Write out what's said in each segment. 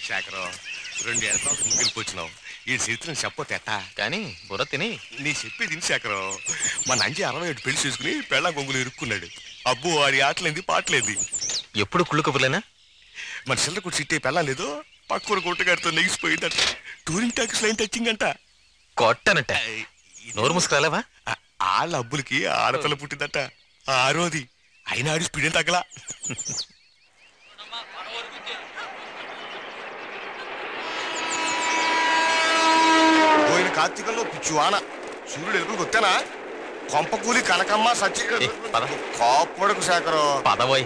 శేఖరం రెండు ఏళ్ళ తర్వాత నువ్వు వెళ్ళిపోచ్చినావు ఈ చరిత్రను చెప్పొతే ఎట్టా కానీ బుర్ర తిని నీ చెప్పేది విని శేఖరం మన అంజి అరవై ఏడు పెళ్లి చేసుకుని పెళ్ళ గొంగులు ఇరుక్కున్నాడు అబ్బో వాడి ఆటలేంది పాటలేంది ఎప్పుడు కుళ్ళు కబుర్లేనా మన చిల్లరకు చిట్టే పెళ్ళం లేదు పక్కూర గుట్టగారితో నెగిసిపోయిందట టూరింగ్ టాకీస్ లైన్ టచింగ్ అంట కొట్టనట్ట నోరు ముసుకురాలేవా ఆ- వాళ్ళ అబ్బులకి ఆడపిల్ల పుట్టిందట ఆరోది అయినా ఆడి స్పీడ్ ఏం తగ్గలా పోయిన కార్తీకంలో పిచ్చి వాన సూర్యుడు ఎలుపులకు వస్తేనా కొంపకూలి కనకమ్మ సచ్చి ఏ, పద. కాపాడకు శేఖరం పదవోయ్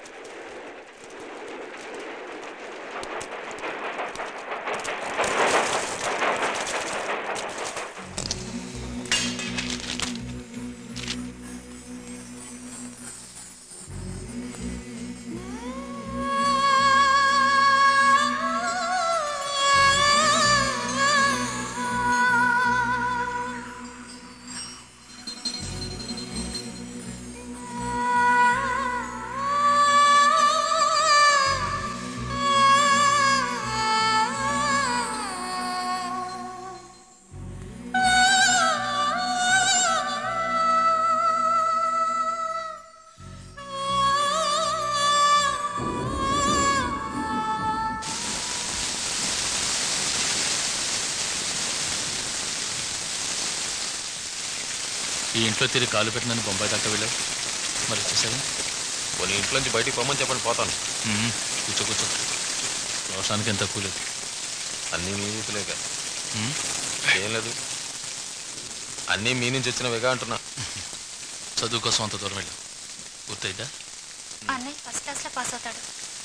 ఈ ఇంట్లో తిరిగి కాలు పెట్టినని బొంబాయి దాకా వెళ్ళావు మరి వచ్చేసావా కొన్ని ఇంట్లోంచి బయటికి పొమ్మని చెప్పండి పోతాను మ్మ్. కూర్చో కూర్చో రోషానికి ఎంత తక్కువ లేదు అన్నీ మీ నీతులేక మ్మ్. ఏం లేదు అన్నీ మీ నుంచి వచ్చినవిగా అంటున్నా చదువు కోసం అంత దూరం వెళ్ళావు పూర్తయిందా అన్నయ్య ఫస్ట్ క్లాస్లో పాస్ అవుతాడు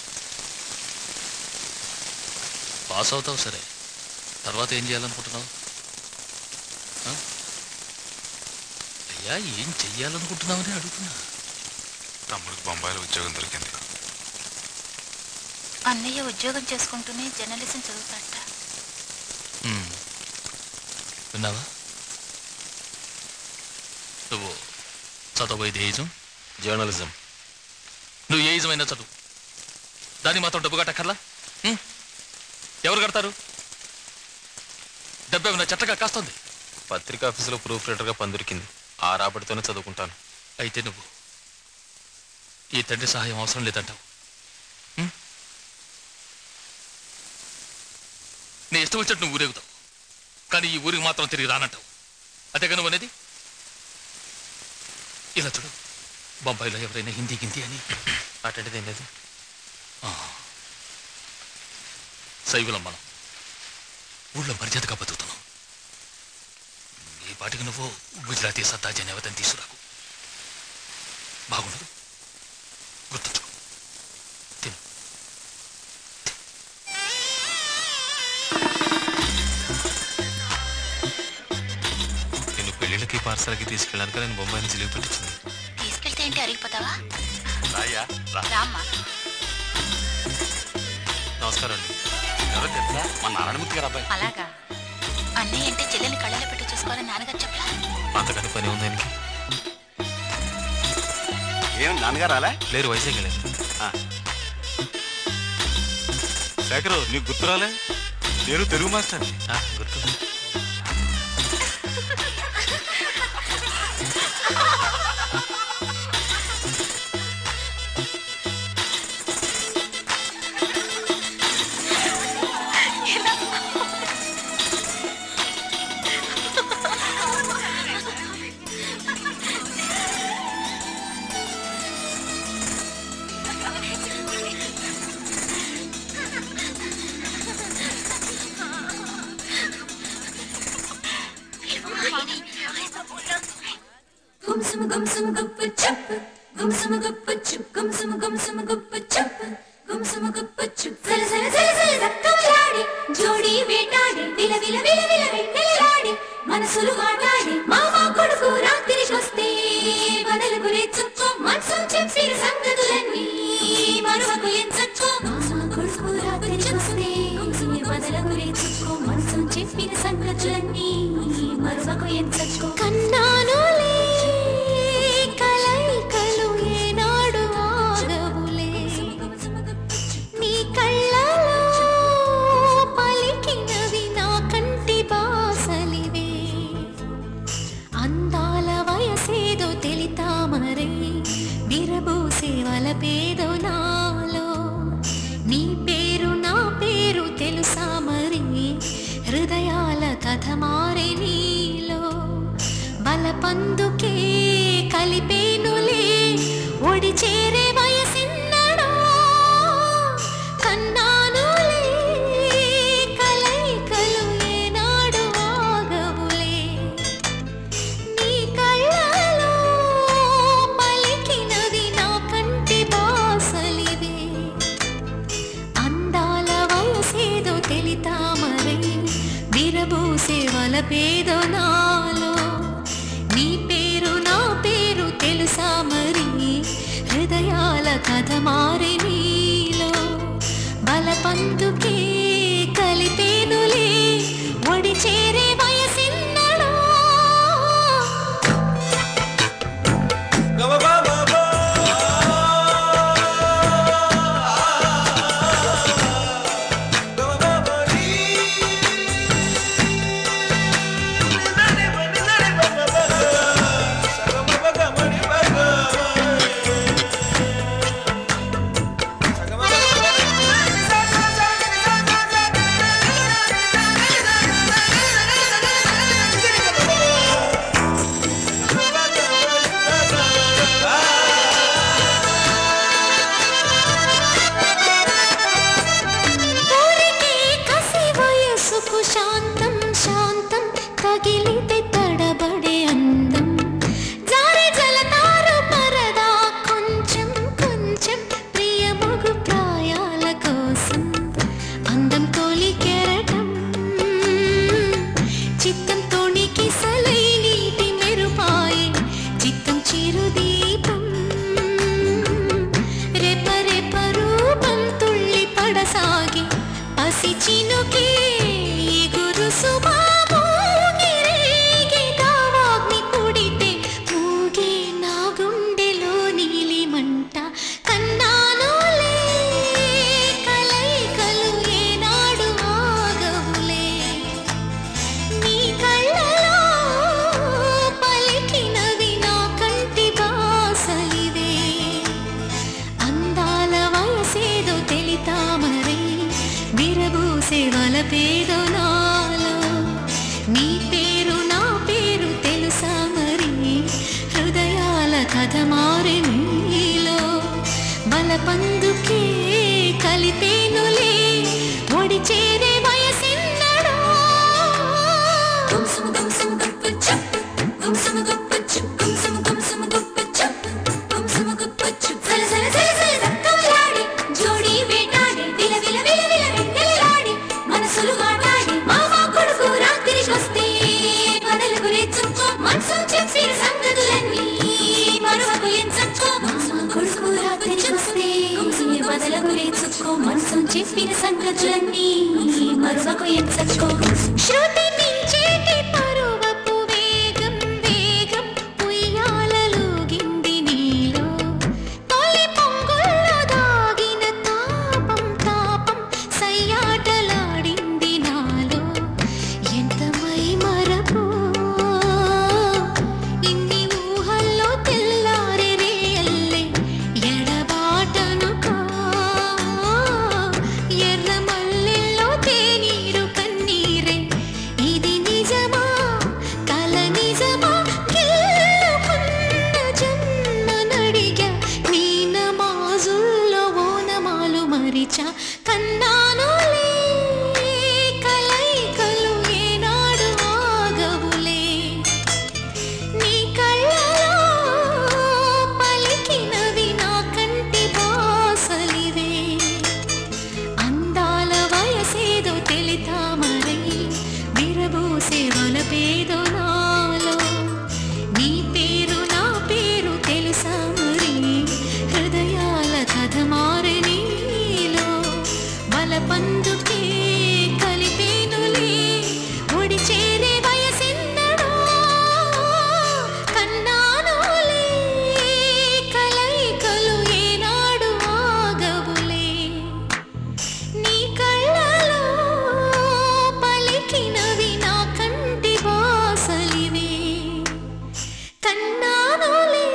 పాస్ అవుతావు సరే తర్వాత ఏం చేయాలనుకుంటున్నావు ఆ? అయ్యా ఏం చెయ్యాలనుకుంటున్నావని అడుగుతున్నా తమ్ముడికి బొంబాయిలో ఉద్యోగం దొరికింది అన్నయ్య ఉద్యోగం చేసుకుంటూనే జర్నలిజం చదువుతాడట మ్మ్. విన్నావా నువ్వు చదవబోయేది ఏజం జర్నలిజం నువ్వు ఏ ఇజమైనా చదువు దాన్ని మాత్రం డబ్బు కట్టక్కర్లా మ్మ్? ఎవరు కడతారు డబ్బు ఏమైనా చెట్టగా కాస్తుంది పత్రికా ఆఫీసులో ప్రూఫ్ రీడర్గా పని దొరికింది ఆ రాబడితోనే చదువుకుంటాను అయితే నువ్వు ఈ తండ్రి సహాయం అవసరం లేదంటావు మ్మ్? నీ ఇష్టం వచ్చినట్టు నువ్వు ఊరేగుతావు కానీ ఈ ఊరికి మాత్రం తిరిగి రానంటావు అదేగా నువ్వు అనేది ఇలా చూడు బొంబాయిలో ఎవరైనా హిందీ గింది అని అటువంటిది ఏం లేదు శైవులం మనం ఊళ్ళో మర్యాదగా బతుకుతున్నాం ఈ పాటికి నువ్వు గుజరాతీ సత్తా జనవతం తీసుకురాకు బాగుండదు గుర్తుంచుకో తిను నేను పెళ్ళిళ్ళకి పార్సల్కి తీసుకెళ్ళడానికి నేను బొంబాయి నుంచి లీవ్ పెట్టించింది తీసుకెళ్తే ఏంటి అరిగిపోతావా రాయ్యా రా రామ్మా నమస్కారం అండి ఎవరో తెలుసా మా నారాయణమూర్తి గారు అబ్బాయి అలాగా అన్నయ్య అంటే చెల్లెని కళ్ళలో పెట్టి చూసుకోవాలని నాన్నగారు చెప్పలా అంతకని పని ఉంది ఆయనకి ఏం నాన్నగారు అలా లేరు వైజాగ్ వెళ్ళారు శేఖరు నీకు గుర్తురాలే నేను తెలుగు మాస్టర్ ఆ, గుర్తుంది Gum sum gum sum guppa chup. Gum sum guppa chup. Gum sum gum sum guppa chup. Gum sum guppa chup. సల సల సల సల రక్తములాడి జోడి వేటాడి విల విల విల విల వెన్నెలలాడి మనసులు ఆటాడి మామ కొడుకు రాత్రికొస్తే బదలకు రేచుక్కో మనసు చెప్పిన సంగతులన్నీ మరువకు ఎంచక్కో మామ కొడుకు రాత్రికొస్తే బదలకు రేచుక్కో మనసు చెప్పిన సంగతులన్నీ మరువకు ఎంచక్కో కన్నానులే కలైకలు ఏనాడు ఆగవులే నీ కళ్ళలో కథ మారే నీలో బలపందుకే కలిపేనులే ఒడి చేరే వయసిన్నడో కన్నానులే కలయికలు ఏనాడు ఆగవులే నీ కళ్ళలో పలికినది నా కంటి బాసలివే అందాల వయసేదో తెలితామరై విరబూసే వలపేదో నాలో నీ పేరు నా పేరు తెలుసా మరి హృదయాల కథ మారే నీలో బలపందుకే కలిపేనులే ఒడి చేరే వయసిన్నడో ఊరికే కసి వయసుకు శాంతం శాంతం తగిలితే తడబడే అందం జారి జలతారు పరదా కొంచెం కొంచెం ప్రియమగు ప్రాయాల కోసం అందం తోలి కెరటం చిత్తం తోణికి సలై నీటి మెరుపాయి చిత్తం చిరుదీపం రెప రెప రూపం తుళ్ళి పడసాగి పసి చినుకే గురు సుమామోగిరేగి దావాగ్ని పుడితే మూగే నా గుండెలో నీలి మంట కన్నానులే కలయికలు ఏనాడు ఆగవులే నీ కళ్ళలో పలికినవి నా కంటి బాసలివే అందాల వయసేదో తెలితామరై విరబూసే వలపేదో నాలో నీ పేరు నా పేరు తెలుసా మరి హృదయాల కథ మారే నీలో బలపందుకే కలిపేనులే ఒడి చేరే వయసిన్నడో గుంసుము గుంసుము గుప్పు చెప్పు గుంసుము గుప్పు చెప్పు గుంసుము గుంసుము గుప్పు చెప్పు గుంసుము గుప్పు చెప్పు సల సల సల సల రక్తములాడి జోడి వేటాడి విల విల విల విల వెన్నెలలాడి మనసులు మాట్లాడి మామ కొడుకు రాత్రికొస్తే మొదలకు రేచుకో మనసు చెప్పిన సంగతులన్నీ మరొకకు ఎంచక్కో మామ కొడుకు రాత్రికొస్తే బదలకు రేచుకో మనసు చెప్పిన సంగతులన్నీ మరొకకు ఎంచక్కో శృతి మించేటి పరువపు వేగం వేగం ఉయ్యాలలోగింది నీలో తొలి పొంగుల్లో దాగిన తాపం తాపం సయ్యాటలాడింది నాలో ఎంత మై మరపు ఇన్ని ఊహల్లో తెల్లారే రేయల్లే ఎడబాటను కా ఎర్ర మల్లెల్లో తేనీరు కన్నీరే ఇది నిజమా కల నిజమా గెలుకున్న జన్మ నడిగా నీ నమాజుల్లో ఓనమాలు మరిచా కన్నానులే కలయికలు ఏనాడు ఆగవులే నీ కళ్ళలో పలికినవి నా కంటి బాసలివే అందాల వయసేదో తెలితామరై విరబూసే వలపేదో నాలో నీ పేరు నా పేరు తెలుసా మరి హృదయాల కథ మారే నీలో బలపందుకే కలిపేనులే ఒడి చేరే వయసెన్నడో కన్నానులే కలయికలు ఏనాడు ఆగవులే నీ కళ్ళలో పలికినవి నా కంటి బాసలివే కన్నానులే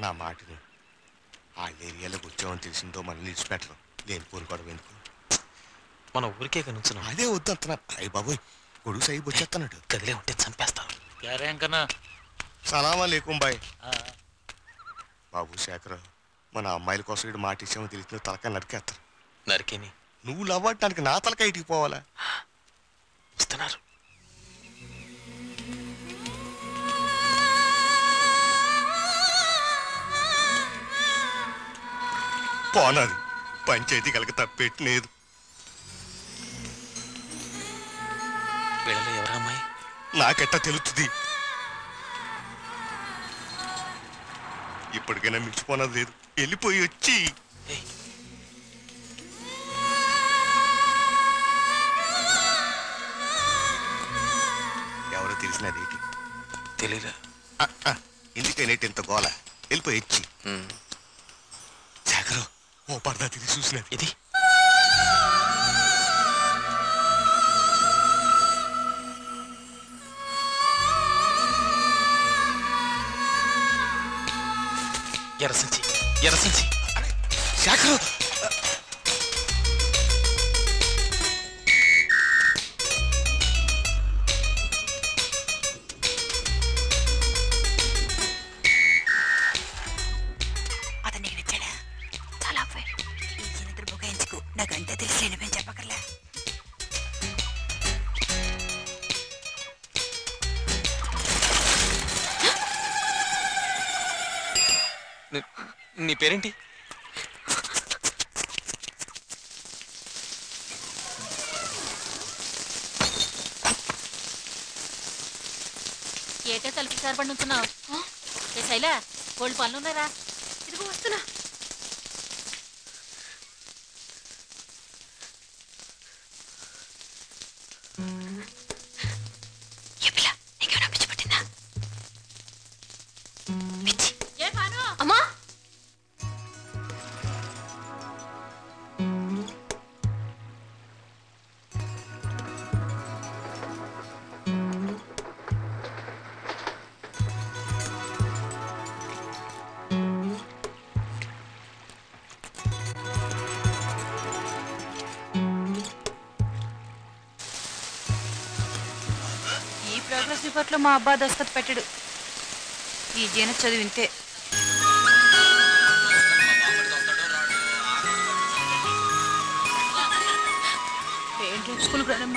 నా మాటని వాళ్ళ ఏరియాలోకి వచ్చామని తెలిసిందో మనల్ని విడిచిపెట్టరు లేని పోరు గొడవ ఎందుకు మన ఊరికే కనుంచున్నాం అదే వద్దు అంటున్నా అయ్యి బాబోయ్ కొడుకు సైబు వచ్చేస్తున్నాడు గదిలే ఉంటే చంపేస్తాం క్యారేంకన్నా సలామా లేకుం బాయ్ బాబు శేఖర్ మన అమ్మాయిల కోసం ఇటు మాట ఇచ్చామో తెలిసిన తలకాయ నరికేస్తారు నరికేని నువ్వు లవ్వటానికి నా తలకాయ ఇటుకు పోవాలా వస్తున్నారు పోనాది పంచాయతీ కలక తప్పెట్టినేదు వీళ్ళలో ఎవరా అమ్మాయి నాకెట్టా తెలుస్తుంది ఇప్పటికైనా మించిపోనది లేదు వెళ్ళిపోయి వచ్చి ఏయ్, ఎవరో తెలిసినదేటి తెలీదా ఎందుకైనా ఇంత గోల వెళ్ళిపోయి వచ్చి ఉమ్, శేఖరు ఓ పరదా తిరిగి చూసినది ఇది ఎర్రసంచి ఎర్రసంచి శేఖరు అతను నీకు నచ్చాడా చాలా అబ్బాయి ఈ చిన్నద్దరు బుకాయించుకు నాకంతా తెలిసి లేనిపోయి చెప్పకర్లే నీ- నీ పేరేంటి ఏటే తలుపు సరిపడి నుంచున్నావు ఏ శైలా కోళ్ళు పనులు ఉన్నారా ఇదిగో వస్తున్నా ఏ పిల్ల నీకేమైనా పిచ్చి పట్టిందా పిచ్చి ఏ పాను అమ్మా ఈ ప్రోగ్రెస్ రిపోర్ట్ లో మా అబ్బా దస్తఖత్ పెట్టడు ఈ జీన చదివి ఇంతే ఏంటి స్కూల్కి రాదమ్మా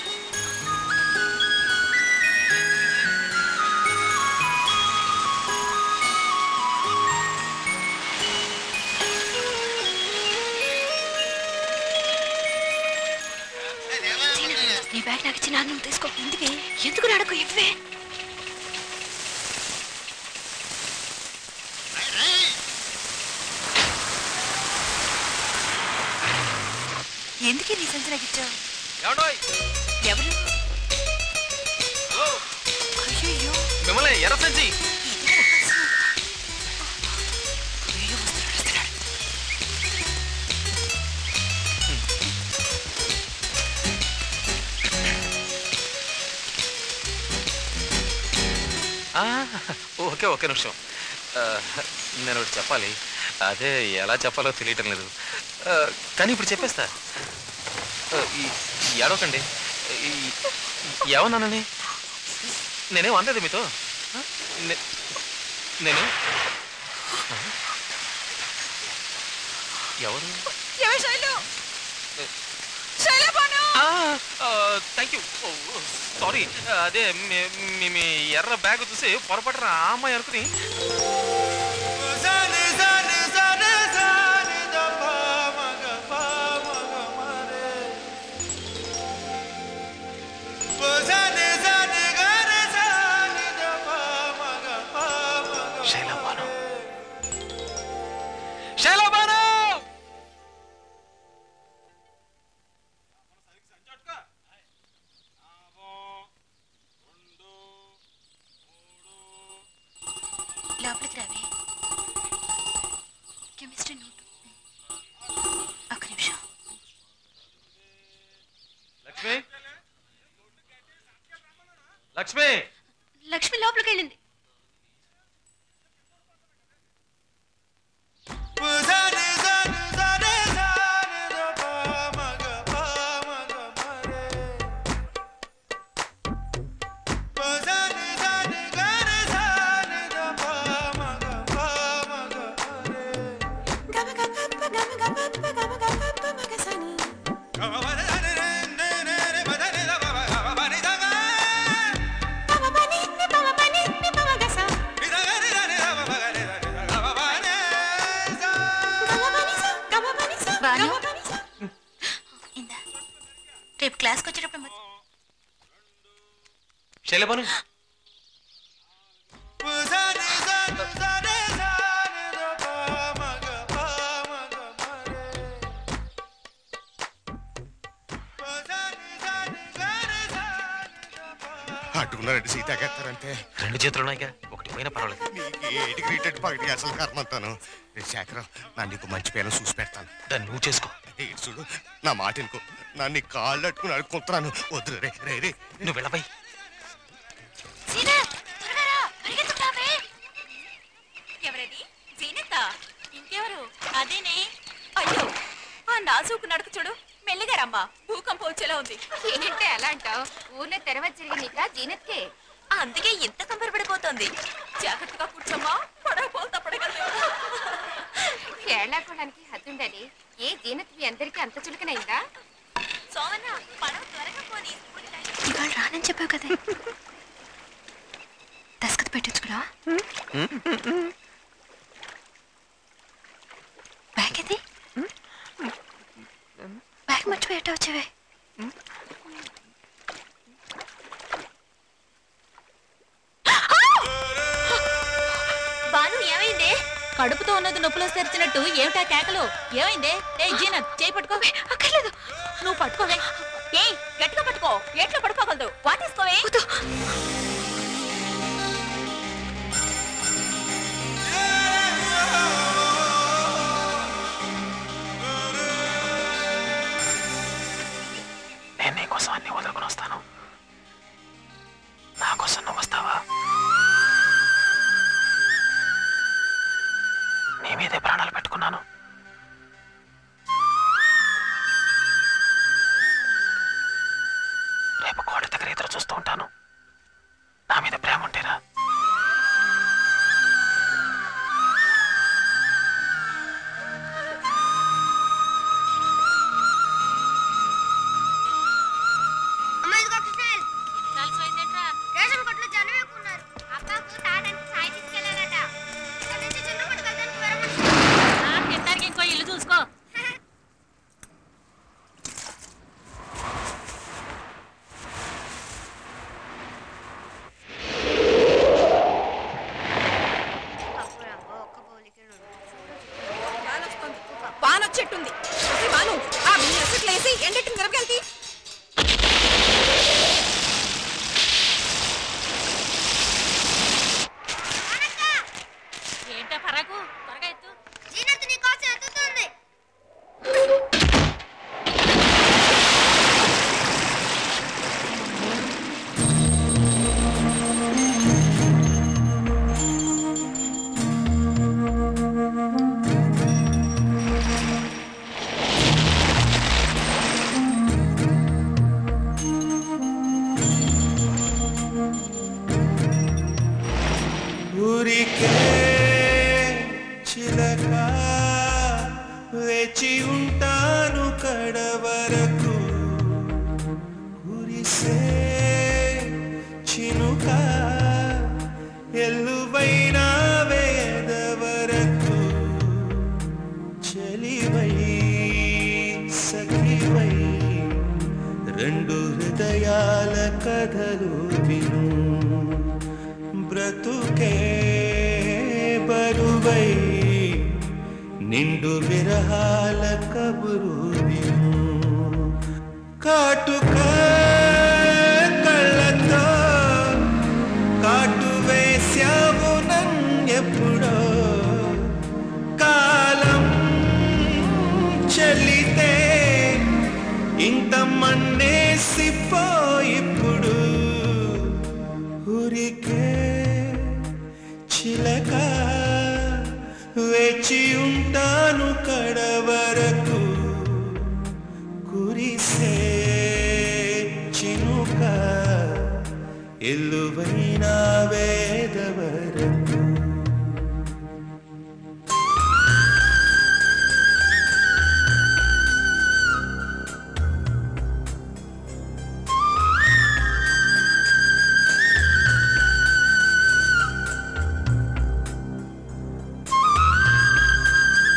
నీ బ్యాగ్ నాకు ఇచ్చి నాన్న తీసుకో ఎందుకే ఎందుకు నాడకు ఇవ్వే ఎందుకే నీ సంచి నాకు ఇచ్చావు ఏమండోయ్? ఎవరు అయ్యయ్యో మిమ్మల్ని ఎర్రసంచి అయ్యో వస్తున్నాడు వస్తున్నాడు ఆ, ఓకే ఓకే నిమిషం ఆ, నేను ఒకటి చెప్పాలి అదే ఎలా చెప్పాలో తెలియటం లేదు ఆ, కానీ ఇప్పుడు చెప్పేస్తా ఆ, ఈ- ఈ ఏడవకండి ఈ- ఏమన్నానని నేనేం అనలేదు మీతో ఆ? నే- నేను ఆ? ఎవరు థ్యాంక్ యూ సారీ అదే మీ- మీ- మీ ఎర్ర బ్యాగ్ చూసి పొరపాటున ఆ అమ్మాయి అనుకుని శైలబాను శైలబాను లోపలికి రావే కెమిస్ట్రీ నోట్ ఒక్క నిమిషం లక్ష్మి లక్ష్మి లక్ష్మి లోపలికి వెళ్ళింది క్లాస్కి వచ్చేటప్పుడు మరి- శైలబాను అట్టుకున్నారంటే సీత ఎక్కేస్తారంటే రెండు చేతులు ఉన్నాయిగా ఒకటి పోయినా పర్వాలేదు నీకు ఏటికి రీటెడ్ పగటి అసలు కర్మంతాను రే శేఖరం నా నీకు మంచి పేరు చూసి పెడతాను దాన్ని నువ్వు చేసుకో ఏ చూడు నా మాట అనుకో నన్ను నీ కాళ్ళు అట్టుకుని అడుక్కుంటున్నాను వద్దు రే రే రే నువ్వు వెళ్ళబోయి సీనా, త్వరగా రా, పరిగెత్తుకురావే. ఎవరది జీనత్తా ఇంకెవరు అదేనే అయ్యో ఆ నాజూకు నడక చూడు మెల్లిగా రమ్మా భూకంపం వచ్చేలా ఉంది ఏంటంటే అలా అంటావు ఊర్లో తెరవ జరిగినాక జీనత్కే అందుకే ఇంత కంపరపడిపోతుంది జాగ్రత్తగా కూర్చోమ్మా పడవ పోల్ తప్పడగలదు కేరళకోవడానికి హద్దుండాలి ఏ జీనత్ మీ అందరికీ అంత చులకనైందా సోమన్న పడవ త్వరగా పోనీ ఇవాళ రానని చెప్పావు కదా దస్కత్ పెట్టించుకురా బ్యాగ్ ఇది బ్యాగ్ మర్చిపోయేట వచ్చేవే బాను ఏమైంది కడుపుతో ఉన్నది నొప్పులు తెరిచినట్టు ఏమిటా కేకలు ఏమైందే ఏ జీనత్ చేయి పట్టుకో అక్కర్లేదు నువ్వు పట్టుకోవే ఏ గట్టిగా పట్టుకో ఎట్లా పట్టుకోగలదు వాటేసుకోవే నేను నీకోసం అన్ని వదులుకొని వస్తాను నా కోసం నువ్వు వస్తావా నీ మీదే ప్రాణాలు పెట్టుకున్నాను రేపు కోట దగ్గర ఎదురు చూస్తూ ఉంటాను నా మీద ప్రేమ ఉంటేరా రేషన్ కొట్లో జనం ఎక్కువ ఉన్నారు అబ్బాకు తాడానికి సాయి తీసుకెళ్లారట ఇక్కడ నుంచి చింతపట్టు వెళ్ళడానికి విరమణ తింటానికి ఇంకో ఇల్లు చూసుకో వాన వచ్చేట్టుంది ఏ వాను ఆ మీ ఎసట్లు వేసి ఎండెట్టిన మిరపకెళ్తి ఏంటా పరాకు త్వరగా ఎత్తు జీనత్ నీ కోసం ఎత్తుతుంది ఊరికే చిలక వేచి ఉంటాను కడవరకు కురిసే చినుక ఎల్లువైన వేద వరకు చెలివై సఖివై రెండు హృదయాల కథలు విను బ్రతుకే బరువై నిండు విరహాల కబురు విను కాటుక కళ్ళతో కాటు వేశావు నన్నెప్పుడో కాలం చెల్లితే ఇంత మన్నేసిపో ఇప్పుడు ఊరికే చిలక వేచి ఉంటాను కడవరకు కురిసే చినుక ఎల్లువైన వేద వరకు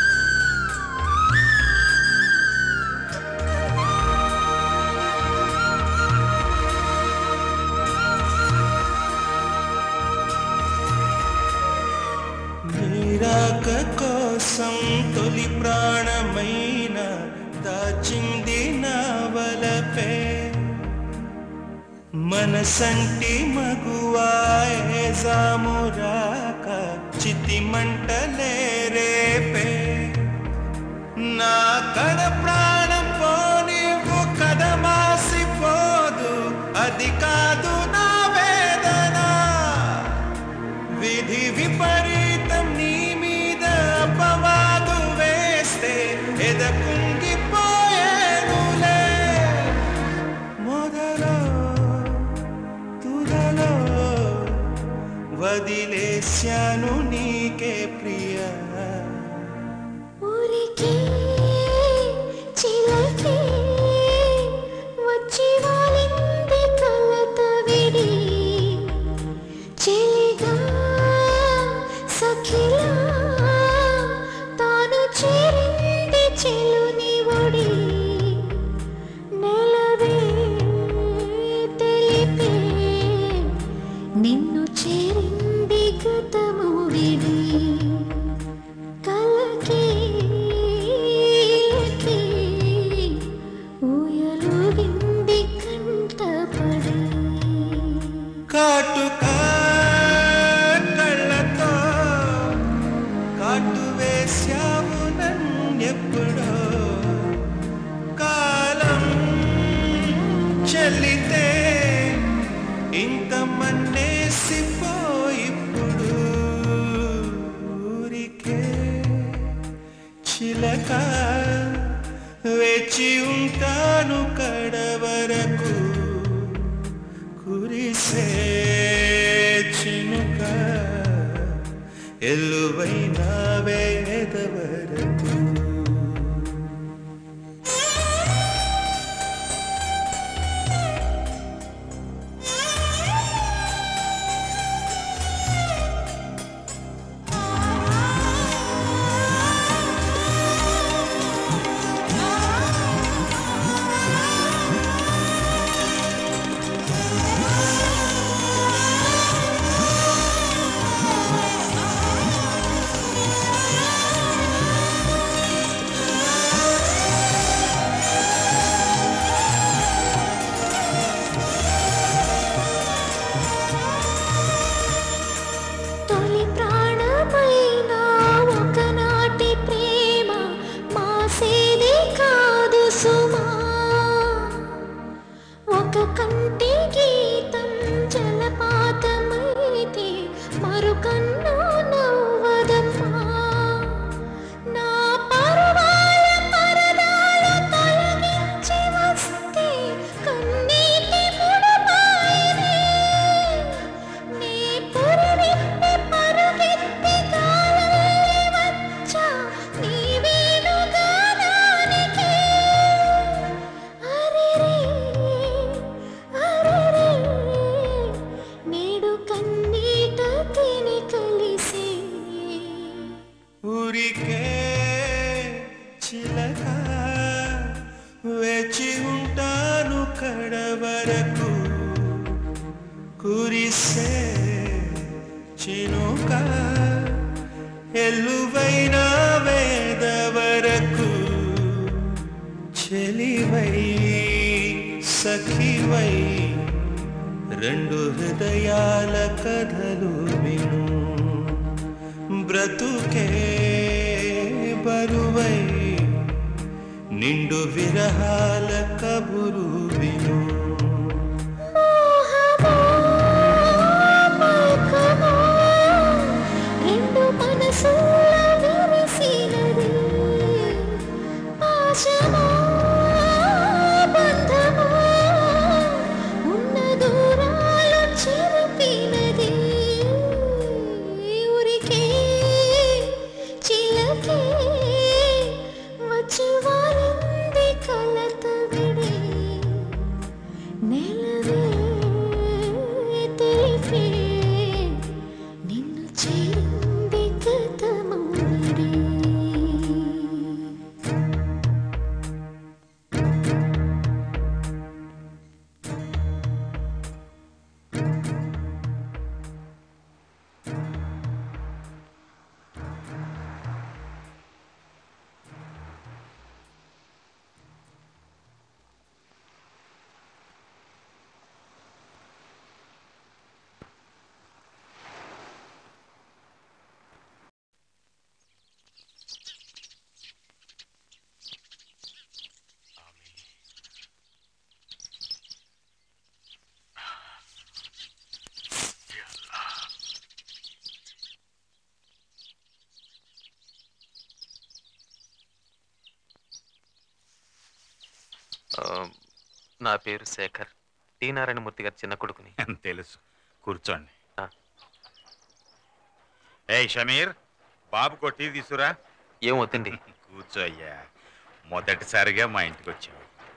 ఆ కోసం తొలి ప్రాణమైన దాచింది నా వలపే మనసంటి మగువాయే జామురాక చితి మంటలే రేపే నా కడ ప్రాణం పోనివ్వు కదమాసిపోదు అది కాదు నా వేదన విధి విపరీతం నీ మీద అపవాదు వేస్తే ఎదకుంగిపోయేనులే మొదలో తుదలో వదిలేశాను నీకే ప్రియా ఊరికే చిలకే వచ్చి వాలింది కలత విడి చెలిగా సఖిలా తాను చేరింది చెలుని ఒడి నెలవే తెలిపే నిన్ను చేరింది గతము విడి కలకి ఊయలుగింది కంటపడి కాటుక కళ్ళతో కాటు వేశావు నన్నెప్పుడో కాలం చెల్లితే ఇంత మన్నేసిపోయిప్పుడు ఊరికే చిలక వేచి ఉంటాను కడవరకు కురిసే చినుక ఎల్లువైన వేదవరకు తొలి ప్రాణమైన ఒకనాటి ప్రేమ మాసేది కాదు సుమా ఒక కంటి గీతం జలపాతమైతే మరుకన్ను నవ్వదమ్మా నా పరువాల పరదాలు తొలగించి వస్తే కన్నీటి ముడపాయనే నీ పురివిప్పి పరుగెత్తి గాలిలో వచ్చా నీ వేణుగానానికి. అరెరే, అరెరే, నేడు కన్నీట తిని కలిసే ఊరికే చిలక వేచి ఉంటాను కడవరకు కురిసే చినుక ఎల్లువైన వేద వరకు చెలివై సఖివై రెండు హృదయాల కథలు విను బ్రతుకే బరువై నిండు విరహాల కబురు విను మోహమో, మైకమో, రెండు మనసుల విరిసినది. పాశమో, బంధమో, ఉన్న దూరాలు చెరిపినది. ఊరికే చిలకే వచ్చి వాలింది కలత విడి నా పేరు శేఖర్ టి నారాయణమూర్తి గారి చిన్న కొడుకుని తెలుసు కూర్చోండి ఆ. ఏయ్ షమీర్ బాబు కొట్టి తీసురా ఏం వద్దండి కూర్చో అయ్యా మొదటిసారిగా మా ఇంటికి వచ్చావు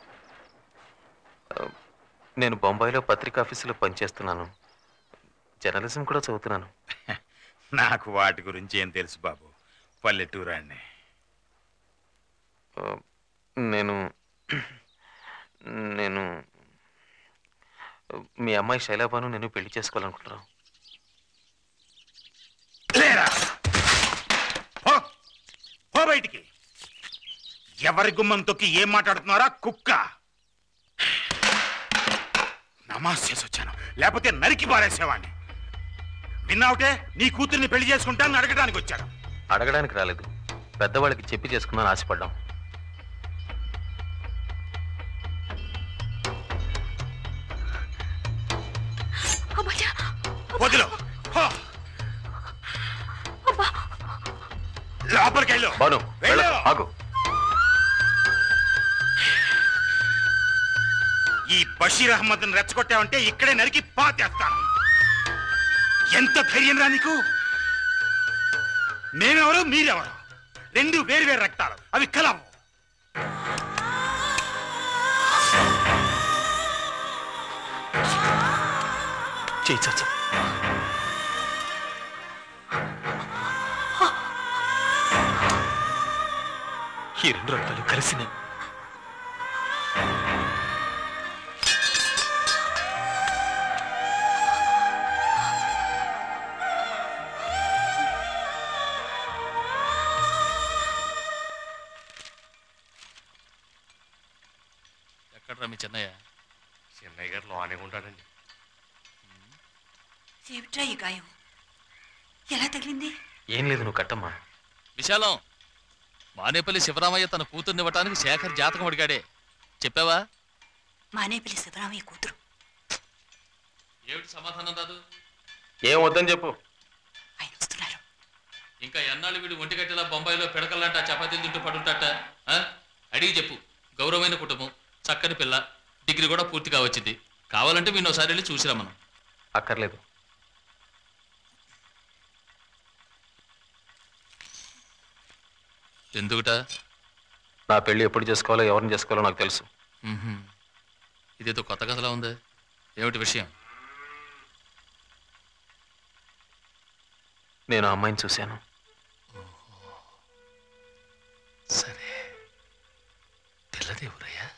నేను బొంబాయిలో పత్రికా ఆఫీసులో పనిచేస్తున్నాను జర్నలిజం కూడా చదువుతున్నాను నాకు వాటి గురించి ఏం తెలుసు బాబు పల్లెటూరాన్ని ఆ, నేను నేను మీ అమ్మాయి శైలాబాను నేను పెళ్లి చేసుకోవాలనుకుంటున్నాను లేరా పో పో బయటికి ఎవరి గుమ్మం తొక్కి ఏం మాట్లాడుతున్నారా కుక్క నమాజ్ చేసి వచ్చాను లేకపోతే నరికి పారేసేవాడిని విన్నావుటే నీ కూతుర్ని పెళ్లి చేసుకుంటాను అడగడానికి వచ్చాడు అడగడానికి రాలేదు పెద్దవాళ్ళకి చెప్పి చేసుకుందాం ఆశపడ్డాం వదిలో పో. లోపలికి వెళ్ళు బాను వెళ్ళు. వెళ్ళకు, ఆగు ఈ బషీర్ అహ్మద్ రెచ్చగొట్టావంటే ఇక్కడే నరికి పాతేస్తాను ఎంత ధైర్యం రా నీకు నేనెవరు మీరెవరు రెండు వేరు వేరు రక్తాలు అవి కలవు చేయి చాచా ఈ రెండు రక్తాలు కలిసినాయి ఎక్కడ్రా మీ చెన్నయ్య చెన్నై గారు లోనే ఉంటాడండి ఏమిట్రా ఈ గాయం ఎలా తగిలింది ఏం లేదు నువ్వు కట్టమ్మా విశాలం మానేపల్లి శివరామయ్య తన కూతుర్ని ఇవ్వటానికి శేఖర్ జాతకం అడిగాడే చెప్పావా మానేపల్లి శివరామయ్య కూతురు ఏమిటి సమాధానం రాదు ఏం వద్దని చెప్పు ఆయన వస్తున్నారు ఇంకా ఎన్నాళ్ళు వీడు ఒంటిగట్టెలా బొంబాయిలో పిడకలంట చపాతీలు తింటూ పడుంటాట ఆ? అడిగి చెప్పు గౌరవమైన కుటుంబం చక్కని పిల్ల డిగ్రీ కూడా పూర్తిగా వచ్చింది కావాలంటే వీడిని ఒకసారి వెళ్ళి చూసిరా మనం అక్కర్లేదు ఎందుకుట నా పెళ్లి ఎప్పుడు చేసుకోవాలో ఎవరిని చేసుకోవాలో నాకు తెలుసు మ్మ్హ్మ్. ఇదేదో కొత్త కథలా ఉంది ఏమిటి విషయం నేను ఆ అమ్మాయిని చూశాను సరే పిల్లది ఊరయ్యా